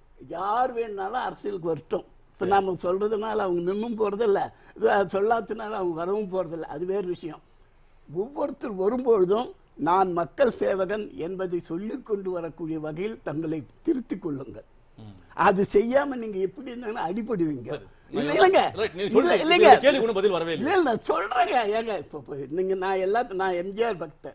யார் வேணுனாலும் அரசியலுக்கு வரட்டும் இப்ப நாம சொல்றதுனால அவங்க நின்னும் போறது இல்ல இது சொல்லாததுனால அவங்க வரவும் போறது இல்ல அது வேறு விஷயம் ஒவ்வொருத்தர் வரும்பொழுதும் நான் மக்கள் சேவகன் என்பதை சொல்லிக் கொண்டு வரக்கூடிய வகையில் தங்களை திருத்திக் கொள்ளுங்கள் அது செய்யாம நீங்க எப்படி இருந்தாலும் அடிபடுவீங்க இல்ல, இல்லைங்க Right, நீங்க இல்ல, சொல்றீங்க. இல்லைங்க இந்த கேள்விக்கு ஒண்ணும் பதில் வரவே இல்லை இல்ல நான் சொல்றேங்க ஏங்க இப்போ இப்போ நீங்க நான் எல்லாத்தையும் நான் எம்ஜிஆர் பக்தன்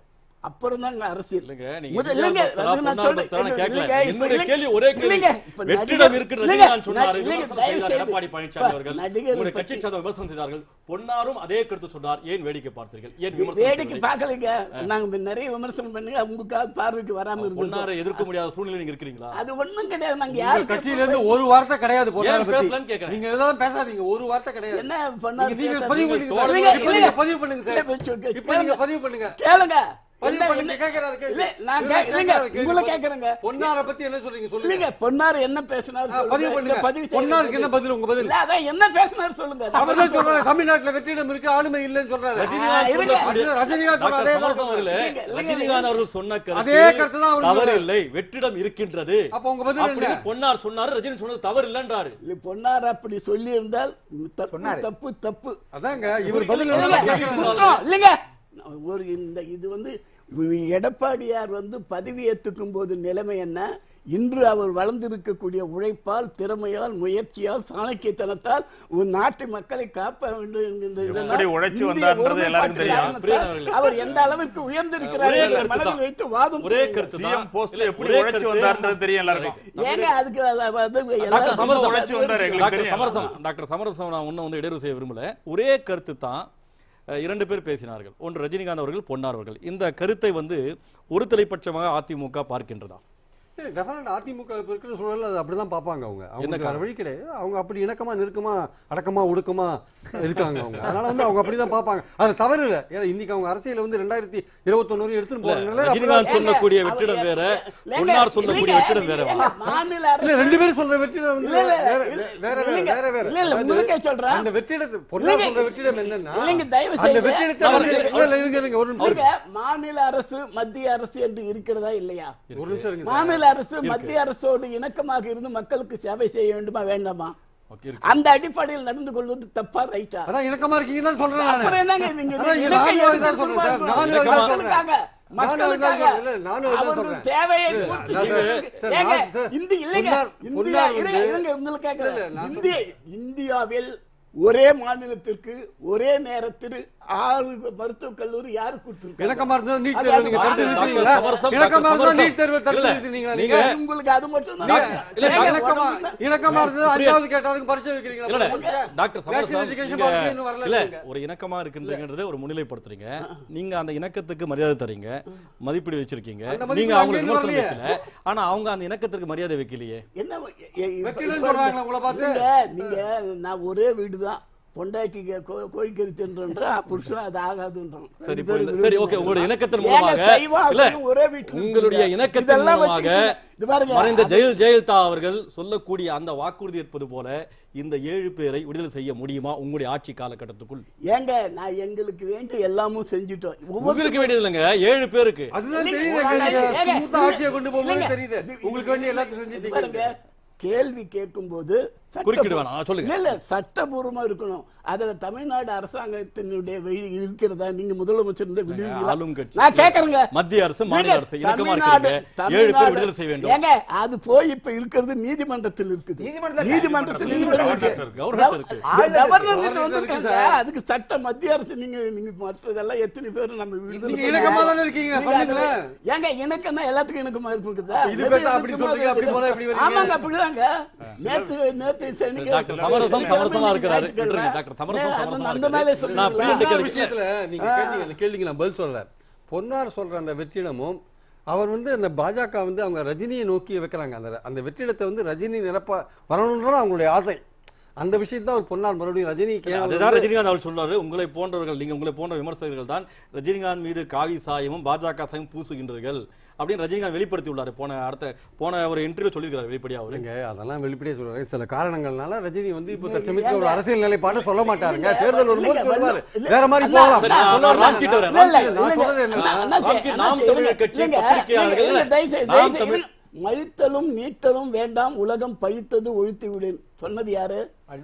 அப்புறம் தாங்க அரசியல் இல்லைங்க, நீங்க முதல்ல எம்ஜிஆர் இல்லைங்க, பக்தரா, அது நான் பொன்னார் சொல்றேன். பக்தரான்னு இல்ல, கேட்கல. இல்லைங்க, இப்ப என்னுடைய இல்லைங்க. கேள்வி ஒரே கேள்வி. இல்லைங்க, இப்ப வெற்றிடம் நடிகர் இருக்கு இல்லைங்க, ரஜினிகாந்த் சொன்னாரு. இல்லைங்க, விமர்சனம் தயவு செய்தார் செய்து. எடப்பாடி பழனிசாமி இப்ப அவர்கள். நடிகர் உங்களுடைய பற்றி- கட்சியை சார்ந்த விமர்சனம் செய்தார்கள் பொன்னாரும் அதே கருத்து சொன்னார் ஏன் வேடிக்கை பார்த்தீர்கள் ஏன் விமர்சனம் வேடிக்கை செய்யவில்லை? பார்க்கலைங்க நாங்க நிறைய விமர்சனம் பண்ணி உங்களுக்காக பார்வைக்கு வராம இருந்தோம் பொன்னாரை எதிர்க்க முடியாத சூழ்நிலை நீங்க இருக்கிறீங்களா அது ஒண்ணும் கிடையாது நாங்க உங்க யாருக்கு கட்சியில இருந்து ஒரு வார்த்தை கிடையாது பொன்னாரை ஏன் பத்தி. பேசலன்னு கேக்குறேன். நீங்க எதாவது பேசாதீங்க ஒரு வார்த்தை கிடையாது என்ன பண்ணாரு நீங்க- நீங்க பேசாதீங்க. பதிவு பண்ணுங்க சார். இல்லைங்க, இப்ப இல்லைங்க. நீங்க பதிவு பண்ணுங்க சார். இல்ல, இப்ப சொல்லு, இப்ப நீங்க கேளுங்க. பதிவு பண்ணுங்க கேளுங்க பதிவு என்ன- பண்ணுங்க, என்ன- கேட்கறாரு கேள்வி. இல்ல, நான் இவரு கே- இல்லைங்க, கேட்கறாரு கேள்வி. உங்களை கேட்கறேங்க. பொன்னாரை பத்தி என்ன சொல்றீங்க சொல்லுங்க இல்லைங்க பொன்னார் என்ன பேசினாரு ஆ, சொல்லுங்க. பதிவு இல்ல, பண்ணுங்க. பதிவு செய்யுங்க. பொன்னாருக்கு என்ன பதில் உங்க பதில் இல்ல, அதான் என்ன பேசினாரு சொல்லுங்க நான் அவர் தான் சொல்றாரு தமிழ்நாட்டுல வெற்றிடம் இருக்கு ஆளுமை இல்லைன்னு சொல்றாரு ரஜினிகாந்த் இருங்க. சொல்லக்கூடிய- அது ரஜினிகாந்த் டாக்டர் அதே தான் சமரசம் அவர்களே, இல்லைங்க, இல்லைங்க. ரஜினிகாந்த் அவர்கள் சொன்ன அதே கருத்து தான் அவரு தவறு சொல்றாரு. இல்லை வெற்றிடம் இருக்கின்றது அப்ப உங்க பதில் என்ன? அப்படின்னு பொன்னார் சொன்னாரு ரஜினி சொன்னது தவறு இல்லைன்றாரு இல்ல, பொன்னார் அப்படி சொல்லி இருந்தால் தப்பு சொன்னாரு. தப்பு தப்பு அதாங்க இவர் பதில் இல்லைங்க, என்ன கேட்கறாரு? குற்றம், இல்லைங்க ஒரு இந்த இது வந்து எடப்பாடியார் வந்து பதவி ஏற்றுக்கும் போது நிலைமை என்ன இன்று அவர் வளர்ந்திருக்கக்கூடிய உழைப்பால் திறமையால் முயற்சியால் சாணக்கியத்தனத்தால் ஒரு நாட்டு மக்களை காப்ப வேண்டும் என்கின்ற இதெல்லாம் எப்படி உழைச்சு இந்திய வந்தார்ன்றது எல்லாருக்கும் ஒருமைப்பாட்டு தெரியும். காரணத்தால் பிரியன் அவர்களே. அவர் எந்த அளவிற்கு உயர்ந்திருக்கிறார் ஒரே என்ற கருத்து மனதில் தான். வைத்து வாதம் ஒரே செய்யுங்கள். கருத்து சிஎம் தான். போஸ்ட் இல்ல, எப்படி ஒரே உழைச்சு கருத்து. வந்தாருன்றது தெரியும் எல்லாருக்கும் ஏங்க அதுக்கு அது- அது டாக்டர் எல்லாரும் சமரசம் உழைச்சு வந்தாரு எங்களுக்கு டாக்டர் தெரியும். சமரசம் டாக்டர் சமரசம் நான் ஒன்றும் வந்து இடையூறு செய்ய விரும்பல ஒரே கருத்து தான் அஹ், இரண்டு பேர் பேசினார்கள் ஒன்று ரஜினிகாந்த் அவர்கள் பொன்னார் அவர்கள் இந்த கருத்தை வந்து ஒரு தலைப்பட்சமாக அதிமுக பார்க்கின்றதா டெஃபினட் அதிமுக இப்ப இருக்கிற சூழல்ல அது அப்படிதான் பார்ப்பாங்க அவங்க அவங்க வேற காரணம்? வழி கிடையாது அவங்க அப்படி இணக்கமா நெருக்கமா அடக்கமா ஒடுக்கமா இருக்காங்க அவங்க அதனால வந்து அவங்க அப்படிதான் பார்ப்பாங்க அது தவறு இல்லை ஏன்னா இன்னைக்கு அவங்க அரசியல் வந்து ரெண்டாயிரத்தி இருபத்தொன்னு வரையும் எடுத்துட்டு போறதுனால ரஜினிகாந்த் அப்படிதான் சொல்லக்கூடிய ஏங்க, வெற்றிடம் அவர் வேற இல்லைங்க, பொன்னார் சொல்லக்கூடிய இல்லைங்க, வெற்றிடம் வேறவா இல்லைங்க, மாநில இல்ல அரசு ரெண்டு பேரும் சொல்ற வெற்றிடம் வந்து இல்ல, இல்ல, வேற இல்ல, வேற வேற இல்லைங்க, வேற வேற இல்ல, இல்ல, அதாவது உங்களுக்கே சொல்றேன். அந்த வெற்றிடத்தை பொன்னார் இல்லைங்க, சொல்ற வெற்றிடம் என்னன்னா இல்லைங்க, தயவு அந்த செய்து வெற்றிடத்தை அவருக்கு- வந்து- இல்ல, இல்ல, இருங்க, இருங்க, ஒரு நிமிஷம் இல்லைங்க, மாநில அரசு மத்திய அரசு என்று இருக்கிறதா இல்லையா ஒரு நிமிஷம் இருங்க சார். மாநில அரசு மத்திய அரசோடு இணக்கமாக இருந்து மக்களுக்கு சேவை செய்ய வேண்டுமா வேண்டாமா ஓகே இருக்கு அந்த அடிப்படையில் நடந்து கொள்வது தப்பா ரைட்டா அதான் இணக்கமா இருக்கீங்கன்னு தான் சொல்றேன் நானு. அப்புறம் என்னங்க நீங்க அதான் இணக்க நானும் எதுக்கு அதுதான் சொல்றேன் சார். சொல்லுவாங்க? நானும் அதுதான் மக்களுக்காக, சொல்றேன். மக்களுக்காக நானும் அதுதான் சொல்றேன். இல்ல, நானும் அதுதான் அவர்கள் சொல்றேன். தேவையை இல்ல, பூர்த்தி நான் செய்வது. சார், சார், ஏங்க, நான் சார், இந்தி இல்லைங்க பொன்னார், இந்தியா பொன்னார் இருங்க, வந்து- இருங்க, உங்களுக்கு கேட்கிறேன். இல்ல, நான் இந்திய இந்தியாவில் ஒரே மாநிலத்திற்கு ஒரே நேரத்தில் ஆறு மருத்துவக் கல்லூரி யாரு கொடுத்திருக்காங்க இணக்கமா இருந்தா நீட் அது தேர்வு அது நீங்க தடுத்து டாக்டர் நிறுத்துவீங்களா? சமரசம், இணக்கமா டாக்டர் இருந்தா நீட் சமரசம். தேர்வை தடுத்து இல்ல, நிறுத்துவீங்களா நீங்க- நீங்க? உங்களுக்கு அது மட்டும் தான் டாக்டர், இல்ல, ஏங்க, இணக்கமா உடம்புல- இணக்கமா இருந்தது அஞ்சாவது கேட்டாதுக்கு பரிசை வைக்கிறீங்களா இல்ல, பரிசை? டாக்டர் National சமரசம் education நீங்க- policy இன்னும் வரல இல்ல நீங்க. ஒரு இணக்கமா இருக்கின்றீங்கன்றதை ஒரு முன்னிலைப்படுத்துறீங்க நீங்க அந்த இணக்கத்துக்கு மரியாதை தரீங்க மதிப்பீடு வச்சிருக்கீங்க அந்த மதிப்பீடு நீங்க அவங்க அங்கேருந்து விமர்சனம் வரலையே. வைக்கல ஆனா அவங்க அந்த இணக்கத்திற்கு மரியாதை வைக்கலையே என்ன எ- எ- இப்ப- வெற்றிடம் இப்ப சொல்றாங்களா உங்களை பார்த்து? நீங்க- நீங்க நான் ஒரே வீடு தான் பொண்டாட்டிக்கு கோ- கோழிக்கறி தின்றா புருஷன் அது ஆகாதுன்றான் சரி ரெண்டு இப்போ பேரும் இந்த- சரி ஓகே விரோதம். உங்களுடைய இணக்கத்தின் ஏங்க, மூலமாக சைவம், இல்ல அசைவம் ஒரே வீட்டுல உங்களுடைய இருக்குங்க. இணக்கத்தின் இதெல்லாம் மூலமாக வச்சுக்கிட்டு- இது பாருங்க, மறைந்த அது- ஜெயல் ஜெயலலிதா அவர்கள் சொல்லக்கூடிய அந்த வாக்குறுதி ஏற்பது போல இந்த ஏழு பேரை விடுதலை செய்ய முடியுமா உங்களுடைய ஆட்சி காலகட்டத்துக்குள் ஏங்க நான் எங்களுக்கு வேண்டிய எல்லாமும் செஞ்சுட்டோம் உங்களுக்கு வேண்டியது இல்லைங்க ஏழு பேருக்கு அதுதான் இல்லைங்க, தெரியுது ஒரு கேளுங்க. ஆளு- ஏங்க, ஸ்மூத்தா ஆட்சியை கொண்டு போகும்போது இல்லைங்க. தெரியுது இது- உங்களுக்கு வேண்டிய எல்லாத்தையும் இது செஞ்சுட்டீங்க பாருங்க கேள்வி கேட்கும்போது சட்ட- குறுக்கிட வேணாம், சொல்லுங்க. இல்ல, இல்ல சட்டபூர்வமா இருக்கணும் அதுல தமிழ்நாடு அரசாங்கத்தினுடைய வெளி இருக்கிறதா நீங்க முதலமைச்சர் இருந்தா விடுவீங்களா? ஆளும் கட்சி. நான் கேக்குறேங்க மத்திய அரசு, மாநில இல்லைங்க, அரசு இணக்கமா தமிழ்நாடு- இருக்கிறீங்க. ஏழு பேர் தமிழ்நாடு- விடுதலை செய்ய வேண்டும். ஏங்க அது போய் இப்ப இருக்கிறது நீதிமன்றத்தில் இருக்குது நீதிமன்றத்துல- நீதிமன்றத்தில் நீதிமன்றம் இருக்கு. இருக்கு. கவர்னர் இருக்கு. கவர்னர் கவர்னர் கிட்ட கவர்னர் இருக்கு வந்திருக்காங்க. சார். அதுக்கு சட்ட மத்திய அரசு நீங்க நீங்க மற்றதெல்லாம் எத்தனை பேர் நம்ம விடுதலை நீங்க பண்ண- இணக்கமா தானே இருக்கீங்க, நீங்க பண்ணுங்களேன். அதுல- ஏங்க இணக்கம்னா எல்லாத்துக்கும் இணக்கமா இருக்குதா இது கேட்டா அப்படி சொல்றீங்க, அப்படி போனா இப்படி வரீங்க. ஆமாங்க அப்படிதாங்க நேத்து நேத்து சனிக்கிழமை டாக்டர் சமரசம் சமரசமா இருக்கிறாரு விட்டுருங்க டாக்டர் சமரசம் அந்த- சமரசமா அந்த மேலே இருக்கிறாரு நான் சொல்லுங்களா? பிரியன்ட்ட பொன்னார் கேள்வி விஷயத்துல நீங்க கேட்டீங்க அந்த கேள்விக்கு நான் பதில் சொல்றேன் பொன்னார் சொல்ற அந்த வெற்றிடமும் அவர் வந்து அந்த பாஜக வந்து அவங்க ரஜினியை நோக்கி வைக்கிறாங்க அந்த அந்த வெற்றிடத்தை வந்து ரஜினி நிரப்ப வரணுன்றது அவங்களுடைய ஆசை அந்த விஷயத்தை தான் அவர் பொன்னார் மறுபடியும் ரஜினிக்கு ஏன் அவர் அதுதான் வந்து- ரஜினிகாந்த் அவர் சொல்றாரு உங்களை போன்றவர்கள் நீங்க உங்களை போன்ற விமர்சகர்கள் தான் ரஜினிகாந்த் மீது காவி சாயமும் பாஜக சாயம் பூசுகின்றீர்கள் அப்படின்னு ரஜினிகாந்த் வெளிப்படுத்தி உள்ளாரு போன அடுத்த போன ஒரு இன்டர்வியூ சொல்லியிருக்காரு வெளிப்படையா அவரு இல்லைங்க அதெல்லாம் வெளிப்படையா சொல்றாங்க சில காரணங்கள்னால ரஜினி வந்து இப்போ தற்சமயத்துல ஒரு அரசியல் நிலைப்பாடு சொல்ல மாட்டாருங்க தேர்தல் வரும்போது இல்லைங்க, சொல்லுவாரு இல்ல, வேற மாதிரி அண்ணா, போகலாம் சரி, நான் நான் சொல்ல வரேன் ராம் கிட்ட வரேன். இல்ல, இல்ல, நான் இல்லைங்க. சொல்றது என்னன்னா, அண்ணா, அண்ணாச்சி, ராம்கி- நாம் அண்ணாச்சி, தமிழர் இருங்க, கட்சி இருங்க, பத்திரிகையாளர்கள் இருங்க, தயவு செய்து, நாம் தயவு செய்து, தமிழ்- இருங்க. மழித்தலும் நீட்டலும் வேண்டாம் உலகம் பழித்தது ஒழித்து விடேன் சொன்னது யாரு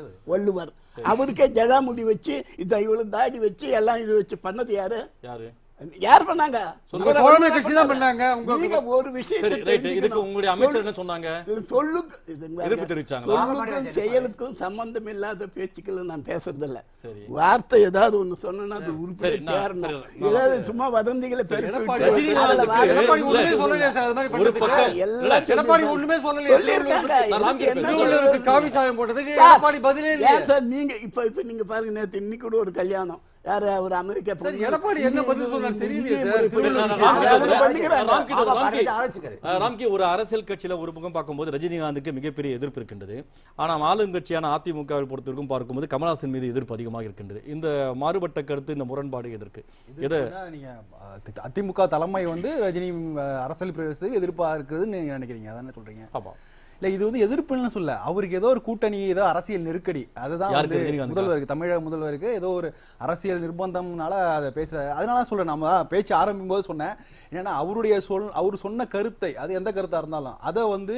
வள்ளுவர் அவருக்கே ஜடாமுடி வச்சு இந்த இவ்வளவு தாடி வச்சு எல்லாம் இது வச்சு பண்ணது யாரு யாரு யார் பண்ணாங்க உங்க தோழமை கட்சி தான் பண்ணாங்க உங்களுக்கு நீங்க ஒரு விஷயத்தை சரி ரைட் இதுக்கு தெரிஞ்சுக்கணும். உங்களுடைய அமைச்சர் என்ன சொன்னாங்க இது சொல்லுக்கு இதுங்க எதிர்ப்பு பாருங்க. தெரிவிச்சாங்களா? சொல்லுக்கும் செயலுக்கும் சம்பந்தம் இல்லாத பேச்சுக்களை நான் பேசுறதில்ல சரி. வார்த்தை ஏதாவது ஒண்ணு சொன்னா அது உருப்படி சரி, நான் தேரணும் சரி, நான் ஏதாவது சும்மா வதந்திகளை பெருக்கி எடப்பாடி விட்டு ரஜினிகாந்துக்கு அதுல எடப்பாடி வார்த்தை ஒண்ணுமே சொல்லலையே சார் அது மாதிரி ஒரு பண்றதுக்கு. பக்கம் எல்லாம் இல்ல, எடப்பாடி சொல்லியிருக்காங்க. ஒண்ணுமே சொல்லலையே சொல்லியிருக்காங்க. நான் ராம்கி எனக்கு என்ன திருவள்ளுவருக்கு காவி சாயம் போட்டதுக்கு சார், எடப்பாடி பதிலே இல்லையே ஏன் சார் நீங்க இப்ப இப்ப நீங்க பாருங்க நேத்து இன்னைக்கு கூட ஒரு கல்யாணம் யாரு ஒரு அமெரிக்கா சார், பொண்ணு. எடப்பாடி என்ன பதில் இது- சொன்னார் இது- தெரியலையே இது சார். ஒரு திருவள்ளுவர் விஷயம். ராம்கி அதாவது வந்து- பண்ணிக்கிறாங்க. ராம்கி வந்து- ஆமா, ராம்கி. ஆலோசிக்காரு. அஹ் ராம்கி ஒரு அரசியல் கட்சியில ஒரு பக்கம் பார்க்கும்போது ரஜினிகாந்துக்கு மிகப்பெரிய எதிர்ப்பு இருக்கின்றது ஆனால் ஆளுங்கட்சியான அதிமுகவை பொறுத்தவரைக்கும் பார்க்கும்போது கமல்ஹாசன் மீது எதிர்ப்பு அதிகமாக இருக்கின்றது இந்த மாறுபட்ட கருத்து இந்த முரண்பாடு எதற்கு எது இதுனா நீங்க அஹ், தி- அதிமுக தலைமை வந்து ரஜினி அஹ், அரசியல் பிரவேசத்துக்கு எதிர்ப்பா இருக்குதுன்னு நீங்க நினைக்கிறீங்க அதானே சொல்றீங்க ஆமா இல்ல இது வந்து எதிர்ப்புன்னு சொல்ல அவருக்கு ஏதோ ஒரு கூட்டணி ஏதோ அரசியல் நெருக்கடி அதுதான் யாருக்கு வந்து ரஜினிகாந்துக்கா? முதல்வருக்கு தமிழக முதல்வருக்கு ஏதோ ஒரு அரசியல் நிர்பந்தம்னால அதை பேசுற அதனால தான் சொல்றேன் நம்ம பேச்சு ஆரம்பிக்கும் போது சொன்னேன் என்னன்னா அவருடைய சொல் அவர் சொன்ன கருத்தை அது எந்த கருத்தா இருந்தாலும் அதை வந்து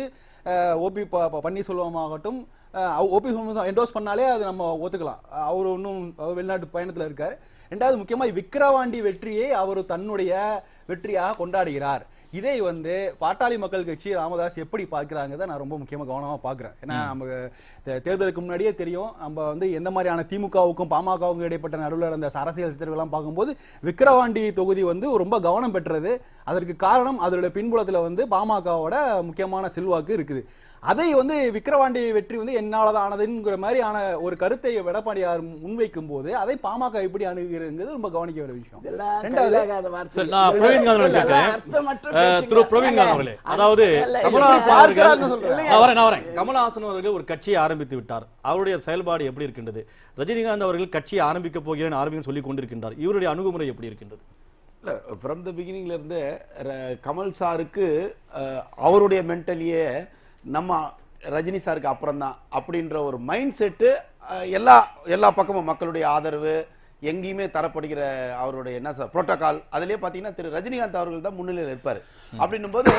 ஓபி பன்னீர்செல்வம் ஆகட்டும் ஓபி என்டோஸ் பண்ணாலே அது நம்ம ஒத்துக்கலாம் அவர் இன்னும் வெளிநாட்டு பயணத்துல இருக்காரு ரெண்டாவது முக்கியமா விக்கிரவாண்டி வெற்றியை அவர் தன்னுடைய வெற்றியாக கொண்டாடுகிறார் இதை வந்து பாட்டாளி மக்கள் கட்சி ராமதாஸ் எப்படி பார்க்கறாங்கிறத நான் ரொம்ப முக்கியமா கவனமா பார்க்கறேன் ஏன்னா நமக்கு தே- தேர்தலுக்கு முன்னாடியே தெரியும் நம்ம வந்து எந்த மாதிரியான திமுகவுக்கும் பாமகவுக்கும் இடைப்பட்ட நடுவில் நடந்த அரசியல் சித்தர்கள்லாம் பார்க்கும்போது விக்கிரவாண்டி தொகுதி வந்து ரொம்ப கவனம் பெற்றது அதற்கு காரணம் அதோட பின்புலத்துல வந்து பாமகவோட முக்கியமான செல்வாக்கு இருக்குது அதை வந்து விக்கிரவாண்டி வெற்றி வந்து என்னாலதான் ஆனதுங்கிற மாதிரியான ஒரு கருத்தை எடப்பாடியார் முன்வைக்கும் போது அதை பாமக எப்படி அணுகுங்கிறது ரொம்ப கவனிக்க வேண்டிய விஷயம் இதெல்லாம் ரெண்டாவது கையிலாகாத வார்த்தை. சரி, நான் பிரவீன் காந்தி அவர்களை கேட்கிறேன். அர்த்தமற்ற அஹ், பேச்சுங்க. திரு பிரவீன் காந்தி இல்ல, அவர்களே இல்ல, அதாவது இல்ல, கமலஹாசன் இல்ல, அவர்கள் பார்க்கறான்னு சொல்றேன். நான் வரேன் நான் வரேன் கமலஹாசன் அவர்கள் ஒரு கட்சியை ஆரம்பித்து விட்டார் அவருடைய செயல்பாடு எப்படி இருக்கின்றது ரஜினிகாந்த் அவர்கள் கட்சியை ஆரம்பிக்க போகிறேன் ஆரம்பிக்க சொல்லிக் கொண்டிருக்கின்றார் இவருடைய அணுகுமுறை எப்படி இருக்கின்றது இல்ல ஃப்ரம் த பிகினிங்ல இருந்து ர- கமல் சாருக்கு அஹ், அவருடைய மென்டலியே நம்ம ரஜினி சாருக்கு அப்புறம் தான் அப்படின்ற ஒரு மைண்ட் செட்டு எல்லா எல்லா பக்கமும் மக்களுடைய ஆதரவு எங்கேயுமே தரப்படுகிற அவருடைய என்ன சார் புரோட்டோகால் அதுலயே பாத்தீங்கன்னா திரு ரஜினிகாந்த் அவர்கள் தான் முன்னிலையில் இருப்பாரு அப்படின்னும் போது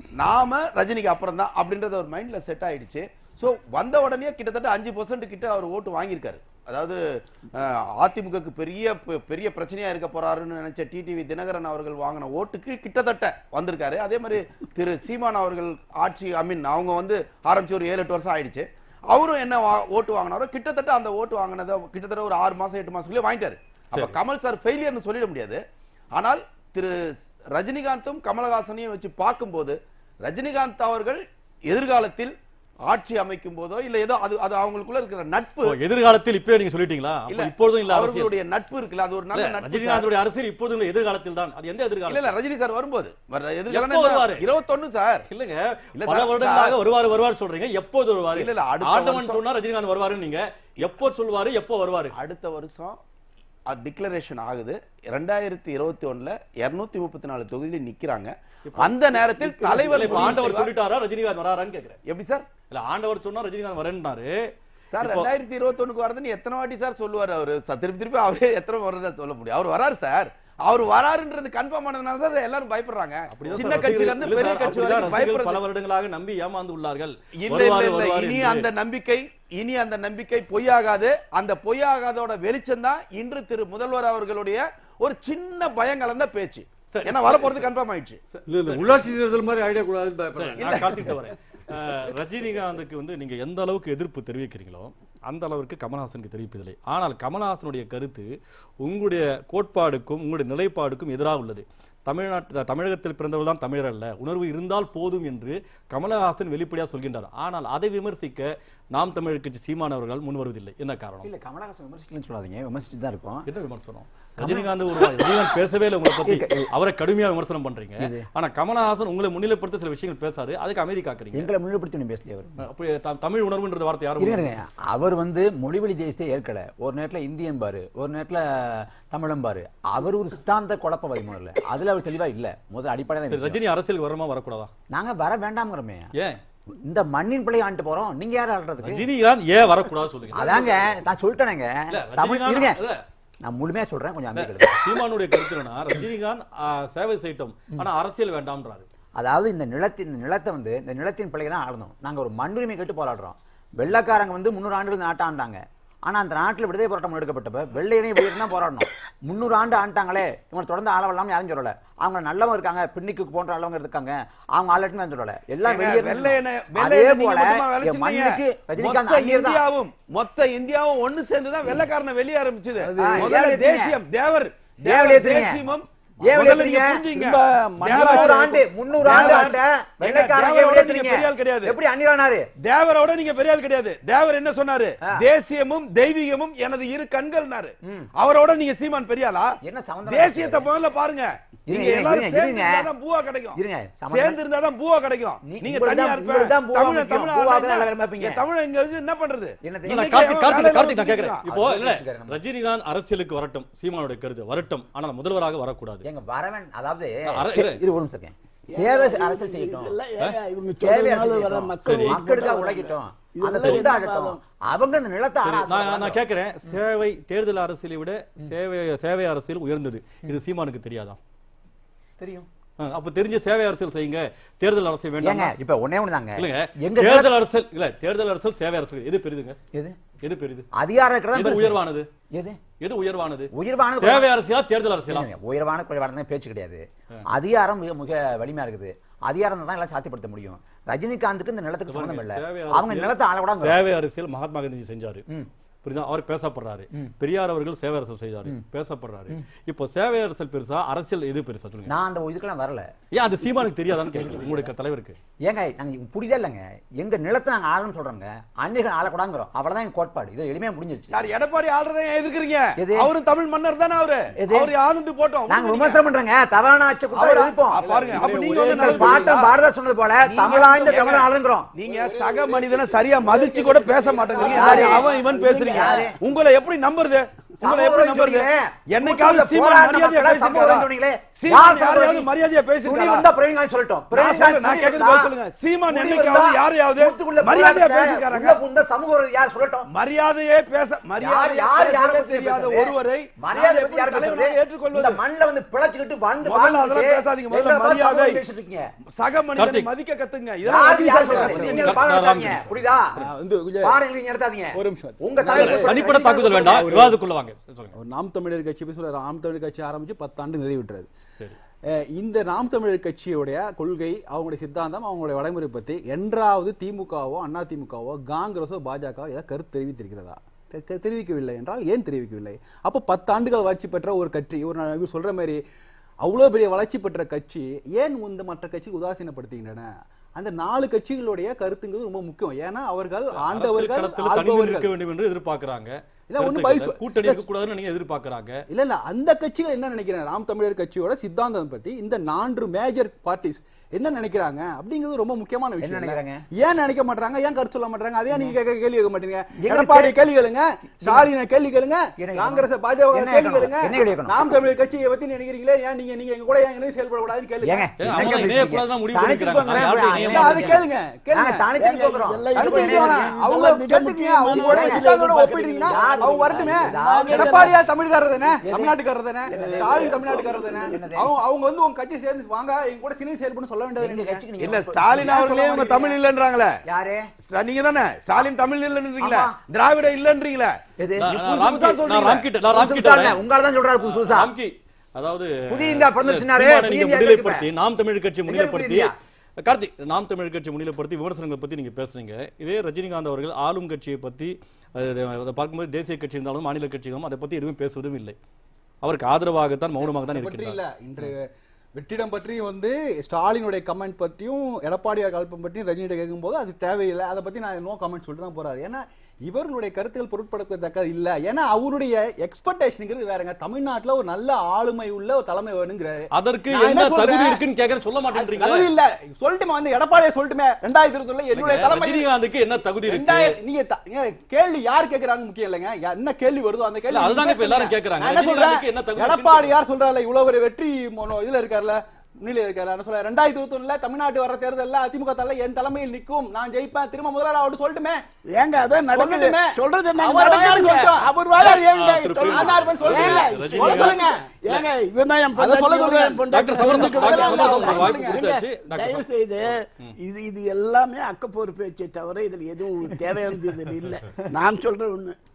நாம ரஜினிக்கு அப்புறம் தான் அப்படின்றது ஒரு மைண்ட்ல செட் ஆயிடுச்சு சோ வந்த உடனே கிட்டத்தட்ட அஞ்சு பர்சன்ட் கிட்ட அவர் ஓட்டு வாங்கியிருக்காரு அதாவது அஹ், அதிமுகக்கு பெரிய பெ- பெரிய பிரச்சனையா இருக்க போறாருன்னு நினைச்ச டிடிவி தினகரன் அவர்கள் வாங்கின ஓட்டுக்கு கிட்டத்தட்ட வந்திருக்காரு அதே மாதிரி திரு சீமான் அவர்கள் ஆட்சி ஐ மீன் அவங்க வந்து ஆரம்பிச்சு ஒரு ஏழு எட்டு வருஷம் ஆயிடுச்சு அவரும் என்ன வா- ஓட்டு வாங்கினாரோ கிட்டத்தட்ட அந்த ஓட்டு வாங்கினதை கிட்டத்தட்ட ஒரு ஆறு மாசம் எட்டு மாசத்துக்குள்ளே வாங்கிட்டாரு அப்ப கமல் சார் ஃபெயிலியர்னு சொல்லிட முடியாது ஆனால் திரு ஸ்- ரஜினிகாந்தும் கமலஹாசனையும் வச்சு பார்க்கும்போது ரஜினிகாந்த் அவர்கள் எதிர்காலத்தில் ஆட்சி அமைக்கும் போதோ இல்ல ஏதோ அது அது அவங்களுக்குள்ள இருக்கிற நட்பு ஓ, எதிர்காலத்தில் இப்பவே நீங்க சொல்லிட்டீங்களா அப்ப இப்பொழுதும் இல்ல அரசியல் அவர்களுடைய நட்பு இருக்குல்ல அது ஒரு நல்ல இல்ல, நட்பு சார். ரஜினிகாந்துடைய அரசியல் இப்போதும் இல்ல எதிர்காலத்தில் தான் அது எந்த இல்ல எதிர்காலம் இல்ல ரஜினி சார் வரும்போது வர எப்போ எதிர்காலம் வருவாரு? இருபத்தொன்னு சார் இல்லங்க இல்ல பல சார், வருடங்களாக சார். வருவாரு வருவார் சொல்றீங்க எப்போது வருவாரு இல்ல, இல்ல, அடுத்த ஆண்டவன் வருஷம். சொன்னா ரஜினிகாந்த் வருவாருன்னு நீங்க எப்போ சொல்வாரு எப்போ வருவாரு அடுத்த வருஷம் டிக்ளரேஷன் ஆகுது ரெண்டாயிரத்தி இருபத்தி ஒண்ணுல இருநூத்தி முப்பத்தி நாலு தொகுதியில நிக்கிறாங்க அந்த நேரத்தில் தலைவர் இல்ல, இப்ப முடிவு ஆண்டவர் செய்வார். சொல்லிட்டாரா ரஜினிகாந்த் வராரான்னு கேக்குறேன் எப்படி சார் இல்ல ஆண்டவர் சொன்னா ரஜினிகாந்த் வரேன்னாரு சார் இப்போ- ரெண்டாயிரத்தி இருபத்தி ஒண்ணுக்கு வரதுன்னு எத்தனை வாட்டி சார் சொல்லுவாரு அவரு ச- திருப்பி திருப்பி அவரே எத்தனை முறை சொல்ல முடியும் அவர் வராரு சார் அவர் வராருன்றது கன்ஃபார்ம் ஆனதுனால சார் எல்லாரும் பயப்படுறாங்க அப்படிதான் சின்ன சார் கட்சியில ரசிகர்கள் இருந்து இல்ல பெரிய சார், கட்சி அப்படிதான் வரைக்கும் ரசிகர்கள் பல பயப்படுறது வருடங்களாக நம்பி ஏமாந்து உள்ளார்கள் இல்ல இல்ல வருவாரு இல்ல வருவாரு இனி என்று. அந்த நம்பிக்கை இனி அந்த நம்பிக்கை பொய்யாகாது அந்த பொய்யாகாதோட வெளிச்சம் தான் இன்று திரு முதல்வர் அவர்களுடைய ஒரு சின்ன பயம் கலந்த பேச்சு சரி. ஏன்னா வரப்போறது கன்ஃபார்ம் ஆயிடுச்சு இல்ல இல்ல உள்ளாட்சி தேர்தல் மாதிரி ஐடியா கூடாதுன்னு பயப்படுறேன் சரி, நான் காத்துக்கிட்டு வரேன் அஹ், ரஜினிகாந்துக்கு வந்து நீங்க எந்த அளவுக்கு எதிர்ப்பு தெரிவிக்கிறீங்களோ அந்த அளவுக்கு கமல்ஹாசனுக்கு தெரிவிப்பதில்லை ஆனால் கமல்ஹாசனுடைய கருத்து உங்களுடைய கோட்பாடுக்கும் உங்களுடைய நிலைப்பாடுக்கும் எதிராக உள்ளது தமிழ்நாட்டு தமிழகத்தில் பிறந்தவர் தான் தமிழர் அல்ல உணர்வு இருந்தால் போதும் என்று கமலஹாசன் வெளிப்படையாக சொல்கின்றார் ஆனால் அதை விமர்சிக்க நாம் தமிழர் கட்சி சீமானவர்கள் முன் வருவதில்லை என்ன காரணம் இல்ல கமலஹாசன் விமர்சிக்கலன்னு சொல்லாதீங்க விமர்சிச்சுட்டு தான் இருக்கும் என்ன விமர்சனம் ரஜினிகாந்த் ஒரு ரஜினிகாந்த் பேசவே இல்லை உங்களை பத்தி அவரை கடுமையா விமர்சனம் பண்றீங்க ஆனா கமலஹாசன் உங்களை முன்னிலைப்படுத்த சில விஷயங்கள் பேசாரு அதுக்கு அமைதி காக்குறீங்க எங்களை முன்னிலைப்படுத்தி ஒன்றும் பேசலையே அவர் அப்படி த- தமிழ் உணர்வுன்றது வார்த்தை யாரும் இருங்க, இருங்க. அவர் வந்து மொழிவழி தேசத்தை ஏற்கல ஒரு நேரத்துல இந்தியன் பாரு ஒரு நேரத்துல தமிழன் பாரு அவர் ஒரு சித்தாந்த குழப்பவாதி முதல்ல அதுல அவர் தெளிவா இல்ல முதல் அடிப்படையான சரி, விஷயம். ரஜினி அரசியலுக்கு வரமா வரக்கூடாதா நாங்க வர வேண்டாம்ங்கிறோமே ஏன் இந்த மண்ணின் பிள்ளை ஆண்டு போறோம் நீங்க யார் ஆள்றதுக்கு ரஜினிகாந்த் ஏன் வரக்கூடாது சொல்லுங்க அதாங்க நான் சொல்லிட்டேனேங்க இல்ல, தமிழ் ரஜினிகாந்த் இருங்க இல்ல. நான் முழுமையா சொல்றேன் கொஞ்சம் அமைதி கேளுங்க. சீமானுடைய கருத்து என்னன்னா ரஜினிகாந்த் ஆ, சேவை செய்யட்டும் ஆனா அரசியல் வேண்டாம்ன்றாரு அதாவது இந்த நிலத்தின் இந்த நிலத்தை வந்து இந்த நிலத்தின் பிள்ளைங்க தான் ஆளணும் நாங்க ஒரு மண்ணுரிமை கேட்டு போராடுறோம் வெள்ளக்காரங்க வந்து முந்நூறு ஆண்டுகள் இந்த நாட்டை ஆண்டாங்க ஆனா அந்த நாட்டுல விடுதலை போராட்டம் எடுக்கப்பட்டப்ப வெள்ளையனே வெளியே தான் போராடணும் முந்நூறு ஆண்டு ஆண்டாங்களே இவங்க தொடர்ந்து ஆளவெல்லாம் யாரும் சொல்லல அவங்க நல்லவங்க இருக்காங்க பின்னிக்கு போன்ற நல்லவங்க இருக்காங்க அவங்க ஆளட்டுமே சொல்லல எல்லாம் ஏங்க, வெளியே வெள்ளையனை அதே வெள்ளையனை நீங்க போல மட்டுமா வேலை என் செஞ்சீங்க? மண்ணுக்கு ரஜினிகாந்த் மொத்த அந்நியர் தான் இந்தியாவும் மொத்த இந்தியாவும் ஒண்ணு சேர்ந்து தான் வெள்ளைக்காரனை வெளியே ஆரம்பிச்சது அது முதல்ல ஏன் தேசியம் தேவர் ஏன் தேவர் ஏத்துறீங்க? தேசியமும் ஏன் முதல்ல நீங்க ஏத்துறீங்க? புரிஞ்சுங்க. திரும்ப மன்னர் தேவர் முந்நூறு ஆண்டு முந்நூறு ஆண்டு தேவர் ஆண்ட ஏங்க, வெள்ளைக்காரங்க தேவரோட எப்படி நீங்க பெரிய ஆள் கிடையாது எப்படி அந்நியரானாரு தேவரோட நீங்க பெரிய ஆள் கிடையாது தேவர் என்ன சொன்னாரு தேசியமும் தெய்வீகமும் எனது இரு கண்கள்னாரு அவரோட நீங்க சீமான் பெரிய ஆளா என்ன சம்பந்தம் தேசியத்தை முதல்ல பாருங்க இருங்க, நீங்க இருங்க, எல்லாரும் இருங்க, சேர்ந்து இருங்க. இருந்தாதான் பூவா கிடைக்கும் இருங்க, சம்பந்தம் சேர்ந்து இருந்தாதான் பூவா கிடைக்கும் நீ- நீங்க உங்களுக்கு தனியா தான் இருப்ப உங்களுக்கு தான் பூவா தமிழ முக்கியம். தமிழ பூவாக்கு ஆளுங்க, தான் எல்லாரும் பார்ப்பீங்க. என் தமிழ இங்க வச்சு என்ன பண்றது என்ன இல்ல, தெரியும்? இன்னைக்கு கார்த்திக் அவன் கார்த்திக் வேலையில கார்த்திக் நான் வந்து கேக்குறேன் நிக்கிறான். இப்போ அது இல்ல பேசிட்டு இருக்காரு. ரஜினிகாந்த் அரசியலுக்கு வரட்டும் சீமானுடைய கருத்து வரட்டும் ஆனால் முதல்வராக வரக்கூடாது எங்க வரவன் அதாவது அர- சரி, இரு. இரு ஒரு நிமிஷம் இருக்கேன். சேவை அரசியல் செய்யட்டும் இதெல்லாம் ஏங்க, இவங்க சேவை சொல்றதுனால அரசியல் வர செய்யட்டும். மக்கள் ஓட்டு மக்களுக்காக போட்டா உழைக்கட்டும் வராங்க. அந்த இதெல்லாம் தொண்டு என்ன ஆகட்டும் வாதம்? அவங்க இந்த நிலத்தை சரி, ஆள நான் நான் கேட்கிறேன் சேவை தேர்தல் அரசியலை விட சேவை சேவை அரசியல் உயர்ந்தது இது சீமானுக்கு தெரியாதா தெரியும் ஆ, அப்ப தெரிஞ்ச சேவை அரசியல் செய்யுங்க தேர்தல் அரசியல் ஏங்க வேண்டாம் இப்ப ஒண்ணே ஒண்ணுதாங்க இல்லங்க எங்க தேர்தல் அரசியல் இல்ல தேர்தல் அரசியல் சேவை அரசியல் எது பெரிதுங்க எது எது பெரிது அதிகாரம் இருக்கிறதா எது பெருசு. உயர்வானது எது எது உயர்வானது உயர்வானது சேவை அரசியலா தேர்தல் அரசியலா இல்லைங்க, உயர்வான குறைவான பேச்சு கிடையாது அதிகாரம் மிக மிக வலிமையா இருக்குது அதிகாரம் தான் எல்லாம் சாத்தியப்படுத்த முடியும் ரஜினிகாந்துக்கு இந்த நிலத்துக்கு சம்பந்தம் இல்ல சேவை அவங்க அரசியல், நிலத்தை ஆளக்கூடாது சேவை அரசியல் மகாத்மா காந்தி செஞ்சாரு புரியுதா அவர் பேசப்படுறாரு பெரியார் அவர்கள் சேவை அரசியல் செய்தாரு பேசப்படுறாரு இப்போ சேவை அரசியல் பெருசா அரசியல் எது பெருசா சொல்லுங்க நான் அந்த இதுக்கெல்லாம் வரல ஏன் அது சீமானுக்கு தெரியாதான்னு கேட்குறேன் உங்களுடைய தலைவருக்கு ஏங்க நாங்க புரியுதா இல்லைங்க எங்க நிலத்தை நாங்க ஆளணும்னு சொல்றோங்க அன்னைக்கு ஆளக்கூடாங்கிறோம் அவ்வளவுதான் எங்க கோட்பாடு இது எளிமையா முடிஞ்சிருச்சு சார் எடப்பாடி ஆள்றதை ஏன் எதிர்க்கிறீங்க எது? அவரும் தமிழ் மன்னர் தானே அவரு எது? அவரு ஆளுந்து போட்டோம் நாங்க விமர்சனம் பண்றோங்க தவறான ஆட்சி கொடுத்தா அவரா? எதிர்ப்போம் ஆ, பாருங்க அப்ப நீங்க வந்து எங்கள் நல்லது பாட்டன் பண்ணுவீங்களா? பாரதா சொன்னது போல தமிழாய்ந்த தமிழ் ஆளுங்கிறோம் நீங்க சக மனிதனை சரியா மதிச்சு கூட பேச மாட்டேங்கிறீங்க யாரு? அவன் இவன் பேசுறீங்க யாரு? உங்களை எப்படி நம்புறது உங்களை எப்படி சமூகம் நம்புறது சொன்னீங்களே. என்னைக்காவது கூட்டத்துல சீமான் போராடின மரியாதையா மக்களை சமூகம் பேசிருக்காரா? சொன்னீங்களே. சீமான் யார் யாரையாவது சொல்றது? மரியாதையா துணி பேசிருக்காரா? வந்தா பிரவீன் காந்தி சொல்லட்டும் நான் பிரவீன் சொல்றேன், காந்தி நான் துணி கேக்குறது வந்தா, பதில் சொல்லுங்க. சீமான் துணி என்னைக்காவது வந்தா, யாரையாவது கூத்துக்குள்ள மரியாதையா போராட்டத்தை பேசிருக்காராங்க? உள்ள புகுந்த சமூக விரோதி யார் சொல்லட்டும் மரியாதையே பேச மரியாதை யார் யார் யாரை பேசவே பத்தி தெரியாத பேசுறது? ஒருவரை மரியாதை நான் பத்தி யார் எப்படி பேசுறது? தலைவனாக இந்த ஏற்றுக்கொள்வது மண்ணுல வந்து பிழைச்சுக்கிட்டு வாழ்ந்து முதல்ல வாழ்ந்துட்டு அதெல்லாம் பேசாதீங்க. முதல்ல எங்களை பார்த்து மரியாதை. சமூகம் பேசிட்டு இருக்கீங்க. சக மனிதனை கார்த்திக். மதிக்க கத்துங்க யார் இதெல்லாம் யார் ரஜினி சொல்றது? சார் நீங்க சொல்றது. பாடம் நான் நடத்தாதீங்க. ராமகிருஷ்ணன். புரியுதா நான் வந்து கொஞ்சம் பாடம் நீங்க நடத்தாதீங்க ஒரு நிமிஷம். உங்க தலைவர் தனிப்பட்ட தாக்குதல் வேண்டாம் விவாதத்துக்குள்ள வாங்க சொல்லுங்க ஒரு நாம் தமிழர் கட்சி எப்படி சொல்ற நாம் தமிழர் கட்சி ஆரம்பிச்சு பத்தாண்டு நிறைவுற்றது அஹ் இந்த நாம் தமிழர் கட்சியுடைய கொள்கை அவங்களுடைய சித்தாந்தம் அவங்களுடைய வடைமுறை பத்தி என்றாவது திமுகவோ அண்ணா திமுகவோ காங்கிரஸோ பாஜகவோ ஏதாவது கருத்து தெரிவித்திருக்கிறதா தெ- தெ- தெரிவிக்கவில்லை என்றால் ஏன் தெரிவிக்கவில்லை அப்போ பத்தாண்டுகள் வளர்ச்சி பெற்ற ஒரு கட்சி ஒரு நான் இவர் சொல்ற மாதிரி அவ்வளோ பெரிய வளர்ச்சி பெற்ற கட்சி ஏன் இந்த மற்ற கட்சி உதாசீனப்படுத்துகின்றன அந்த நாலு கட்சிகளுடைய கருத்துங்கிறது ரொம்ப முக்கியம் ஏன்னா அவர்கள் ஆண்டவர்கள் களத்தில் தனித்து ஆள்பவர்கள் இருக்க வேண்டும் என்று எதிர்பார்க்கறாங்க இல்ல, ஒண்ணும் கருத்துக்களை. பதில் சொல்- கூட்டணி இல்ல, இருக்கக்கூடாதுன்னு நீங்க எதிர்பார்க்கறாங்க இல்ல இல்ல அந்த கட்சிகள் என்ன நினைக்கிறாங்க நாம் தமிழர் கட்சியோட சித்தாந்தம் பத்தி இந்த நான்கு மேஜர் பார்ட்டிஸ் என்ன நினைக்கிறாங்க அப்படிங்கிறது ரொம்ப முக்கியமான விஷயம் இல்ல? நினைக்கிறாங்க? ஏன் நினைக்க மாட்டாங்க ஏன் கருத்து சொல்ல மாட்டாங்க அதே நீங்க கேட்க கேள்வி கேட்க மாட்டீங்க எங்களுக்கு எடப்பாடி கேள்வி கேளுங்க ஸ்டாலினை கேள்வி கேளுங்க என்ன காங்கிரஸ் கேட்கணும்? பாஜக என்ன கேள்வி கேட்கணும்? கேளுங்க என்ன கேட்கணும்? நாம் தமிழர் கட்சியை பத்தி நினைக்கிறீங்களே ஏன் நீங்க நீங்க எங்க கூட ஏன் இணைந்து செயல்படக்கூடாதுன்னு கேளுங்க ஏங்க ஏங்க, என்னங்க அவங்க பேசுறீங்க? இணையக்கூடாதுன்னு முடிவு தனிச்சு பண்ணிக்கிறாங்க. போங்க, யார்கிட்ட அப்புறம் இணைய இல்ல, அது ஏங்க? கேளுங்க கேளுங்க நாங்க தனிச்சுட்டு போகிறோம். எல்லாம் அடுத்து இதெல்லாம் இது வேணாம். இதெல்லாம் அவங்க மிக சேர்த்துக்கங்க அவங்களோட முக்கியமான சித்தாந்தோட விஷயம் ஒப்பிடுறீங்கன்னா யார் அவங்க வரட்டுமே யார் எடப்பாடியா தமிழ்காரர் தானே தமிழ்நாட்டுக்காரர் தானே என்னது? ஸ்டாலின் தமிழ்நாட்டுக்காரர் தானே என்னது? அவங்க அவங்க வந்து உங்க கட்சி சேர்ந்து வாங்க எங்க கூட சினை செயல்படும் சொல்ல வேண்டியது எங்க நீங்க. கட்சிக்கு நீங்க இல்ல ஸ்டாலின் அவர்களே இவங்க தமிழ் இல்லன்றாங்களே யாரு ஸ்டா- நீங்க தானே ஸ்டாலின் தமிழ் இல்லன்றீங்களா ஆமா. திராவிட இல்லன்றீங்களா எது நான் நீ நான் புதுசு ராம்கி- புதுசா நான் சொல்றீங்க. ராம்கிட்ட- நான் ராம்கிட்ட புதுசா வரேன். உங்களால தான் சொல்றாரு புதுசு புதுசா ராம்கி, அதாவது புதிய இந்தியா பிறந்துருச்சுனாரு, சீமானை புதிய நீங்க இந்தியா முன்னிலைப்படுத்தி கேட்கிறேன். நாம் தமிழ் கட்சி எங்க முன்னிலைப்படுத்தி புதிய கார்த்திக் நாம் தமிழ் கட்சி முன்னிலைப்படுத்தி விமர்சனங்களை பத்தி நீங்க பேசுறீங்க இதே ரஜினிகாந்த் அவர்கள் ஆளும் கட்சியை பத்தி அது- அதை பார்க்கும்போது தேசிய கட்சி இருந்தாலும் மாநில கட்சி இருந்தாலும் அதை பத்தி எதுவும் பேசுவதும் இல்லை அவருக்கு ஆதரவாகத்தான் மௌனமாக தான் பற்றி இருக்கிறார் இல்ல இன்று வெற்றிடம் பற்றியும் வந்து ஸ்டாலினுடைய கமெண்ட் பற்றியும் எடப்பாடியார் கல்பம் பற்றியும் ரஜினிகிட்ட கேட்கும்போது அது தேவையில்லை அதை பத்தி நான் நோ கமெண்ட் சொல்லிட்டு தான் போறாரு ஏன்னா இவர்களுடைய கருத்துக்கள் பொருட்படுத்தத்தக்கது இல்ல ஏன்னா அவருடைய எக்ஸ்பெக்டேஷனுங்கிறது வேறங்க தமிழ்நாட்டுல ஒரு நல்ல ஆளுமை உள்ள ஒரு தலைமை வேணுங்கிறாரு அதற்கு நான் என்ன சொல்றேன்? தகுதி இருக்குன்னு கேக்குறேன் சொல்ல மாட்டேன்றீங்க தகுதி இல்ல சொல்லிட்டுமா வந்து எடப்பாடியை சொல்லிட்டுமே ரெண்டாயிரத்தி இருபத்தி என்னுடைய தலைமை ரஜினிகாந்துக்கு என்ன தகுதி இருக்கு ரெண்டாயிரம் நீங்க த- நீங்க கேள்வி யார் கேக்குறாங்க முக்கியம் இல்லைங்க யா- என்ன கேள்வி வருதோ அந்த கேள்வி இல்ல, அதுதாங்க இப்ப நீங்க எல்லாரும் பேசுங்க. கேக்குறாங்க. நான் என்ன ரஜினிகாந்துக்கு என்ன சொல்றேன் தகுதி எடப்பாடி யார் சொல்றாருல இவ்வளவு ஒரு வெற்றி மோனோ இதுல இருக்காருல முன்னிலை இருக்காரு என்ன சொல்ல ரெண்டாயிரத்தி இருபத்தி ஒண்ணுல தமிழ்நாட்டு வர தேர்தல்ல அதிமுக தலை என் தலைமையில் நிற்கும் நான் ஜெயிப்பேன் திரும்ப முதல்வர் அவரு சொல்லட்டுமே ஏங்க அதான் நடக்குது சொல்லட்டுமே. சொல்றது என்ன அவர் வாயால நடக்குதுங்க. சொல்லட்டும். அவர் வாயால ஏங்க ஆ, திரு சொல்லுங்க. பிரியங்கா. நான் யார் போய் சொல்றேன்? ஏங்க, ரஜினிகாந்த். சொல்லுங்க. ஏங்க இவன் தான் என் அதை சொல்ல பொண்டாட்டி, சொல்லுங்க. இவன் என் பொண்டாட்டி. டாக்டர் சமரசம், இதுக்கு டாக்டர் பதிலா சமரசம் அவங்க உங்களுக்கு வாய்ப்பு சொல்லுங்க. கொடுத்தாச்சு. டாக்டர் தயவு செய்து இது இது எல்லாமே அக்கப்போர் பேச்சை தவிர இதுல எதுவும் உங்களுக்கு தேவையானது இதுல இல்ல நான் சொல்ற ஒண்ணு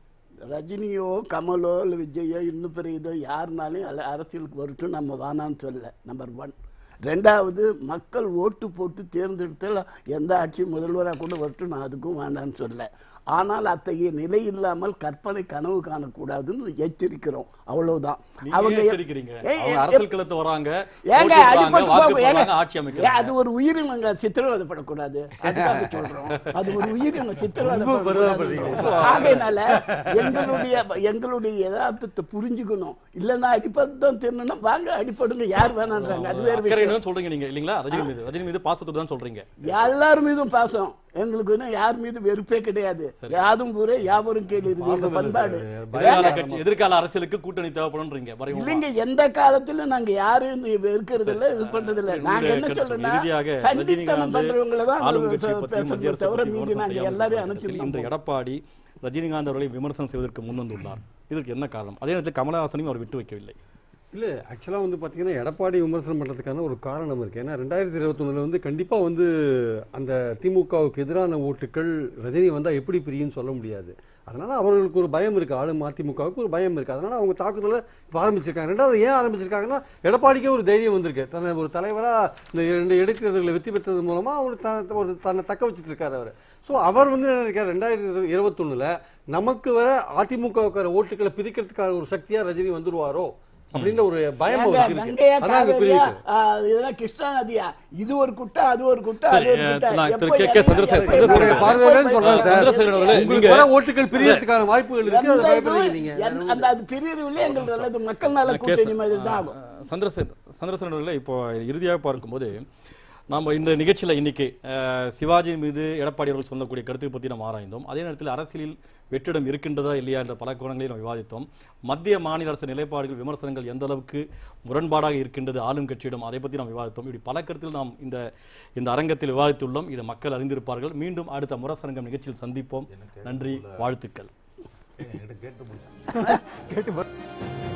ரஜினியோ கமலோ இல்லை விஜயோ இன்னும் பெரிய இதோ யாருனாலும் அல்ல அரசியலுக்கு வரட்டும் நம்ம வேணான்னு சொல்ல நம்பர் ஒன் ரெண்டாவது மக்கள் ஓட்டு போட்டு தேர்ந்தெடுத்தால் எந்த ஆட்சி முதல்வராக கூட வரட்டும் நான் அதுக்கும் வேண்டான்னு சொல்ல ஆனால் அத்தகைய நிலை இல்லாமல் கற்பனை கனவு காணக்கூடாதுன்னு எச்சரிக்கிறோம் அவ்வளவுதான் நீங்க ஏன் எச்சரிக்கிறீங்க ஏய், அவங்க ஏய், அரசியல் களத்து வராங்க ஏங்க ஓட்டு அடிபட்டு போடுறாங்க, வாக்கு போகும். ஏங்க, போடுறாங்க, ஆட்சி ஏன் அமைக்கிறாங்க அது ஒரு உயிரினங்க சித்திரவதைப்படக்கூடாது அதுக்காக சொல்றோம் அது ஒரு உயிரினம் சித்திரவதைப்படக்கூடாது ஆகையினால எங்களுடைய எங்களுடைய யதார்த்தத்தை புரிஞ்சுக்கணும் இல்லைன்னா அடிப்பட்டு தான் தெரியணும் வாங்க அடிப்படுங்க யார் வேணான்றாங்க அது வேற விஷயம் அக்கறைன்னு சொல்றீங்க நீங்க இல்லீங்களா ரஜினி மீது ரஜினி மீது பாசத்தோடு தான் சொல்றீங்க எல்லார் மீதும் பாசம் எங்களுக்கு இன்னும் யார் மீது வெறுப்பே கிடையாது யாதும் ஊரே யாவரும் கேள்வி இந்த பண்பாடு எதிர்கால கட்சி எதிர்கால அரசியலுக்கு கூட்டணி தேவைப்படும்ன்றீங்க வரையும் இல்லைங்க எந்த காலத்திலும் நாங்க யாரும் இந்த வெறுக்கிறது இல்ல இது பண்றது இல்ல நாங்க என்ன கட்சி சொல்றோம்னா இறுதியாக சண்டித்தனம் ரஜினிகாந்த் பண்றவங்கள தான் ஆளும் கட்சி பற்றி பேசுறதை மத்திய அரசு தவிர பற்றி மீதி விமர்சனம் நாங்க செய்யாமல் எல்லாரையும் இருக்கிற இடத்தில் இன்று அனுப்பிச்சிருந்தோம் எடப்பாடி ரஜினிகாந்த் அவர்களை விமர்சனம் செய்வதற்கு முன் வந்துள்ளார் இதற்கு என்ன காரணம் அதே நேரத்தில் கமலஹாசனையும் அவர் விட்டு வைக்கவில்லை இல்லை ஆக்சுவலாக வந்து பார்த்தீங்கன்னா எடப்பாடி விமர்சனம் பண்ணுறதுக்கான ஒரு காரணம் இருக்குது ஏன்னா ரெண்டாயிரத்தி இருபத்தொன்னில் வந்து கண்டிப்பாக வந்து அந்த திமுகவுக்கு எதிரான ஓட்டுகள் ரஜினி வந்தால் எப்படி பிரியும்னு சொல்ல முடியாது அதனால் அவர்களுக்கு ஒரு பயம் இருக்குது ஆளும் அதிமுகவுக்கு ஒரு பயம் இருக்குது அதனால் அவங்க தாக்குதலை இப்போ ஆரம்பிச்சிருக்காங்க ரெண்டாவது ஏன் ஆரம்பிச்சிருக்காங்கன்னா எடப்பாடிக்கே ஒரு தைரியம் வந்திருக்கு தன்னை ஒரு தலைவராக இந்த இரண்டு இடைத்தேர்தலில் வெற்றி பெற்றது மூலமாக அவர் த ஒரு தன்னை தக்க வச்சுட்டு இருக்காரு அவர் ஸோ அவர் வந்து என்ன நினைக்கிறார் ரெண்டாயிரத்தி இருபத்தொன்னில் நமக்கு வர அதிமுகவுக்கு வர ஓட்டுகளை பிரிக்கிறதுக்கான ஒரு சக்தியாக ரஜினி வந்துருவாரோ அப்படின்ற ஒரு பயம் ஏங்க, அவருக்கு கங்கையா இருக்கு அதான் அங்க காவேரியா பிரிவிக்கு ஆ, இதெல்லாம் கிருஷ்ணா நதியா இது ஒரு குட்டை அது ஒரு குட்டை அது சரி, ஒரு குட்டை. அஹ், நான் திரு எப்போ கே. கே. இறங்கி, சந்திரசேகர், எப்போ சந்திரசேகர் இறங்கி, பார்வையிலேன்னு எப்போ சொல்றேன் சார். சந்திரசேகர் அவர்களே, உங்களுக்கு நீங்க வர ஓட்டுகள் பிரியறதுக்கான வாய்ப்புகள் இருக்கு எந்த அதை இதுவும் பயப்படுறீங்க நீங்க எந்த- அந்த அது பிரியறவில்லை எங்களுக்கு நல்லது மக்கள் நல கேஸ் கூட்டணி மாதிரி தான் ஆகும் சந்திரசேகர் சந்திரசேகர் அவர்களே, இப்போ இறுதியாக பார்க்கும்போது நாம் இந்த நிகழ்ச்சியில் இன்னைக்கு அஹ், சிவாஜி மீது எடப்பாடி அவர்கள் சொல்லக்கூடிய கருத்தை பற்றி நாம் ஆராய்ந்தோம் அதே நேரத்தில் அரசியலில் வெற்றிடம் இருக்கின்றதா இல்லையா என்ற பல கோணங்களில் நாம் விவாதித்தோம் மத்திய மாநில அரசு நிலைப்பாடுகள் விமர்சனங்கள் எந்த அளவுக்கு முரண்பாடாக இருக்கின்றது ஆளும் கட்சியிடம் அதை பற்றி நாம் விவாதித்தோம் இப்படி பல கருத்தில் நாம் இந்த இந்த அரங்கத்தில் விவாதித்துள்ளோம் இதை மக்கள் அறிந்திருப்பார்கள் மீண்டும் அடுத்த முரசரங்கம் நிகழ்ச்சியில் சந்திப்போம் நன்றி வாழ்த்துக்கள் கேட்டு முடிச்சேன் கேட்டு பாரு.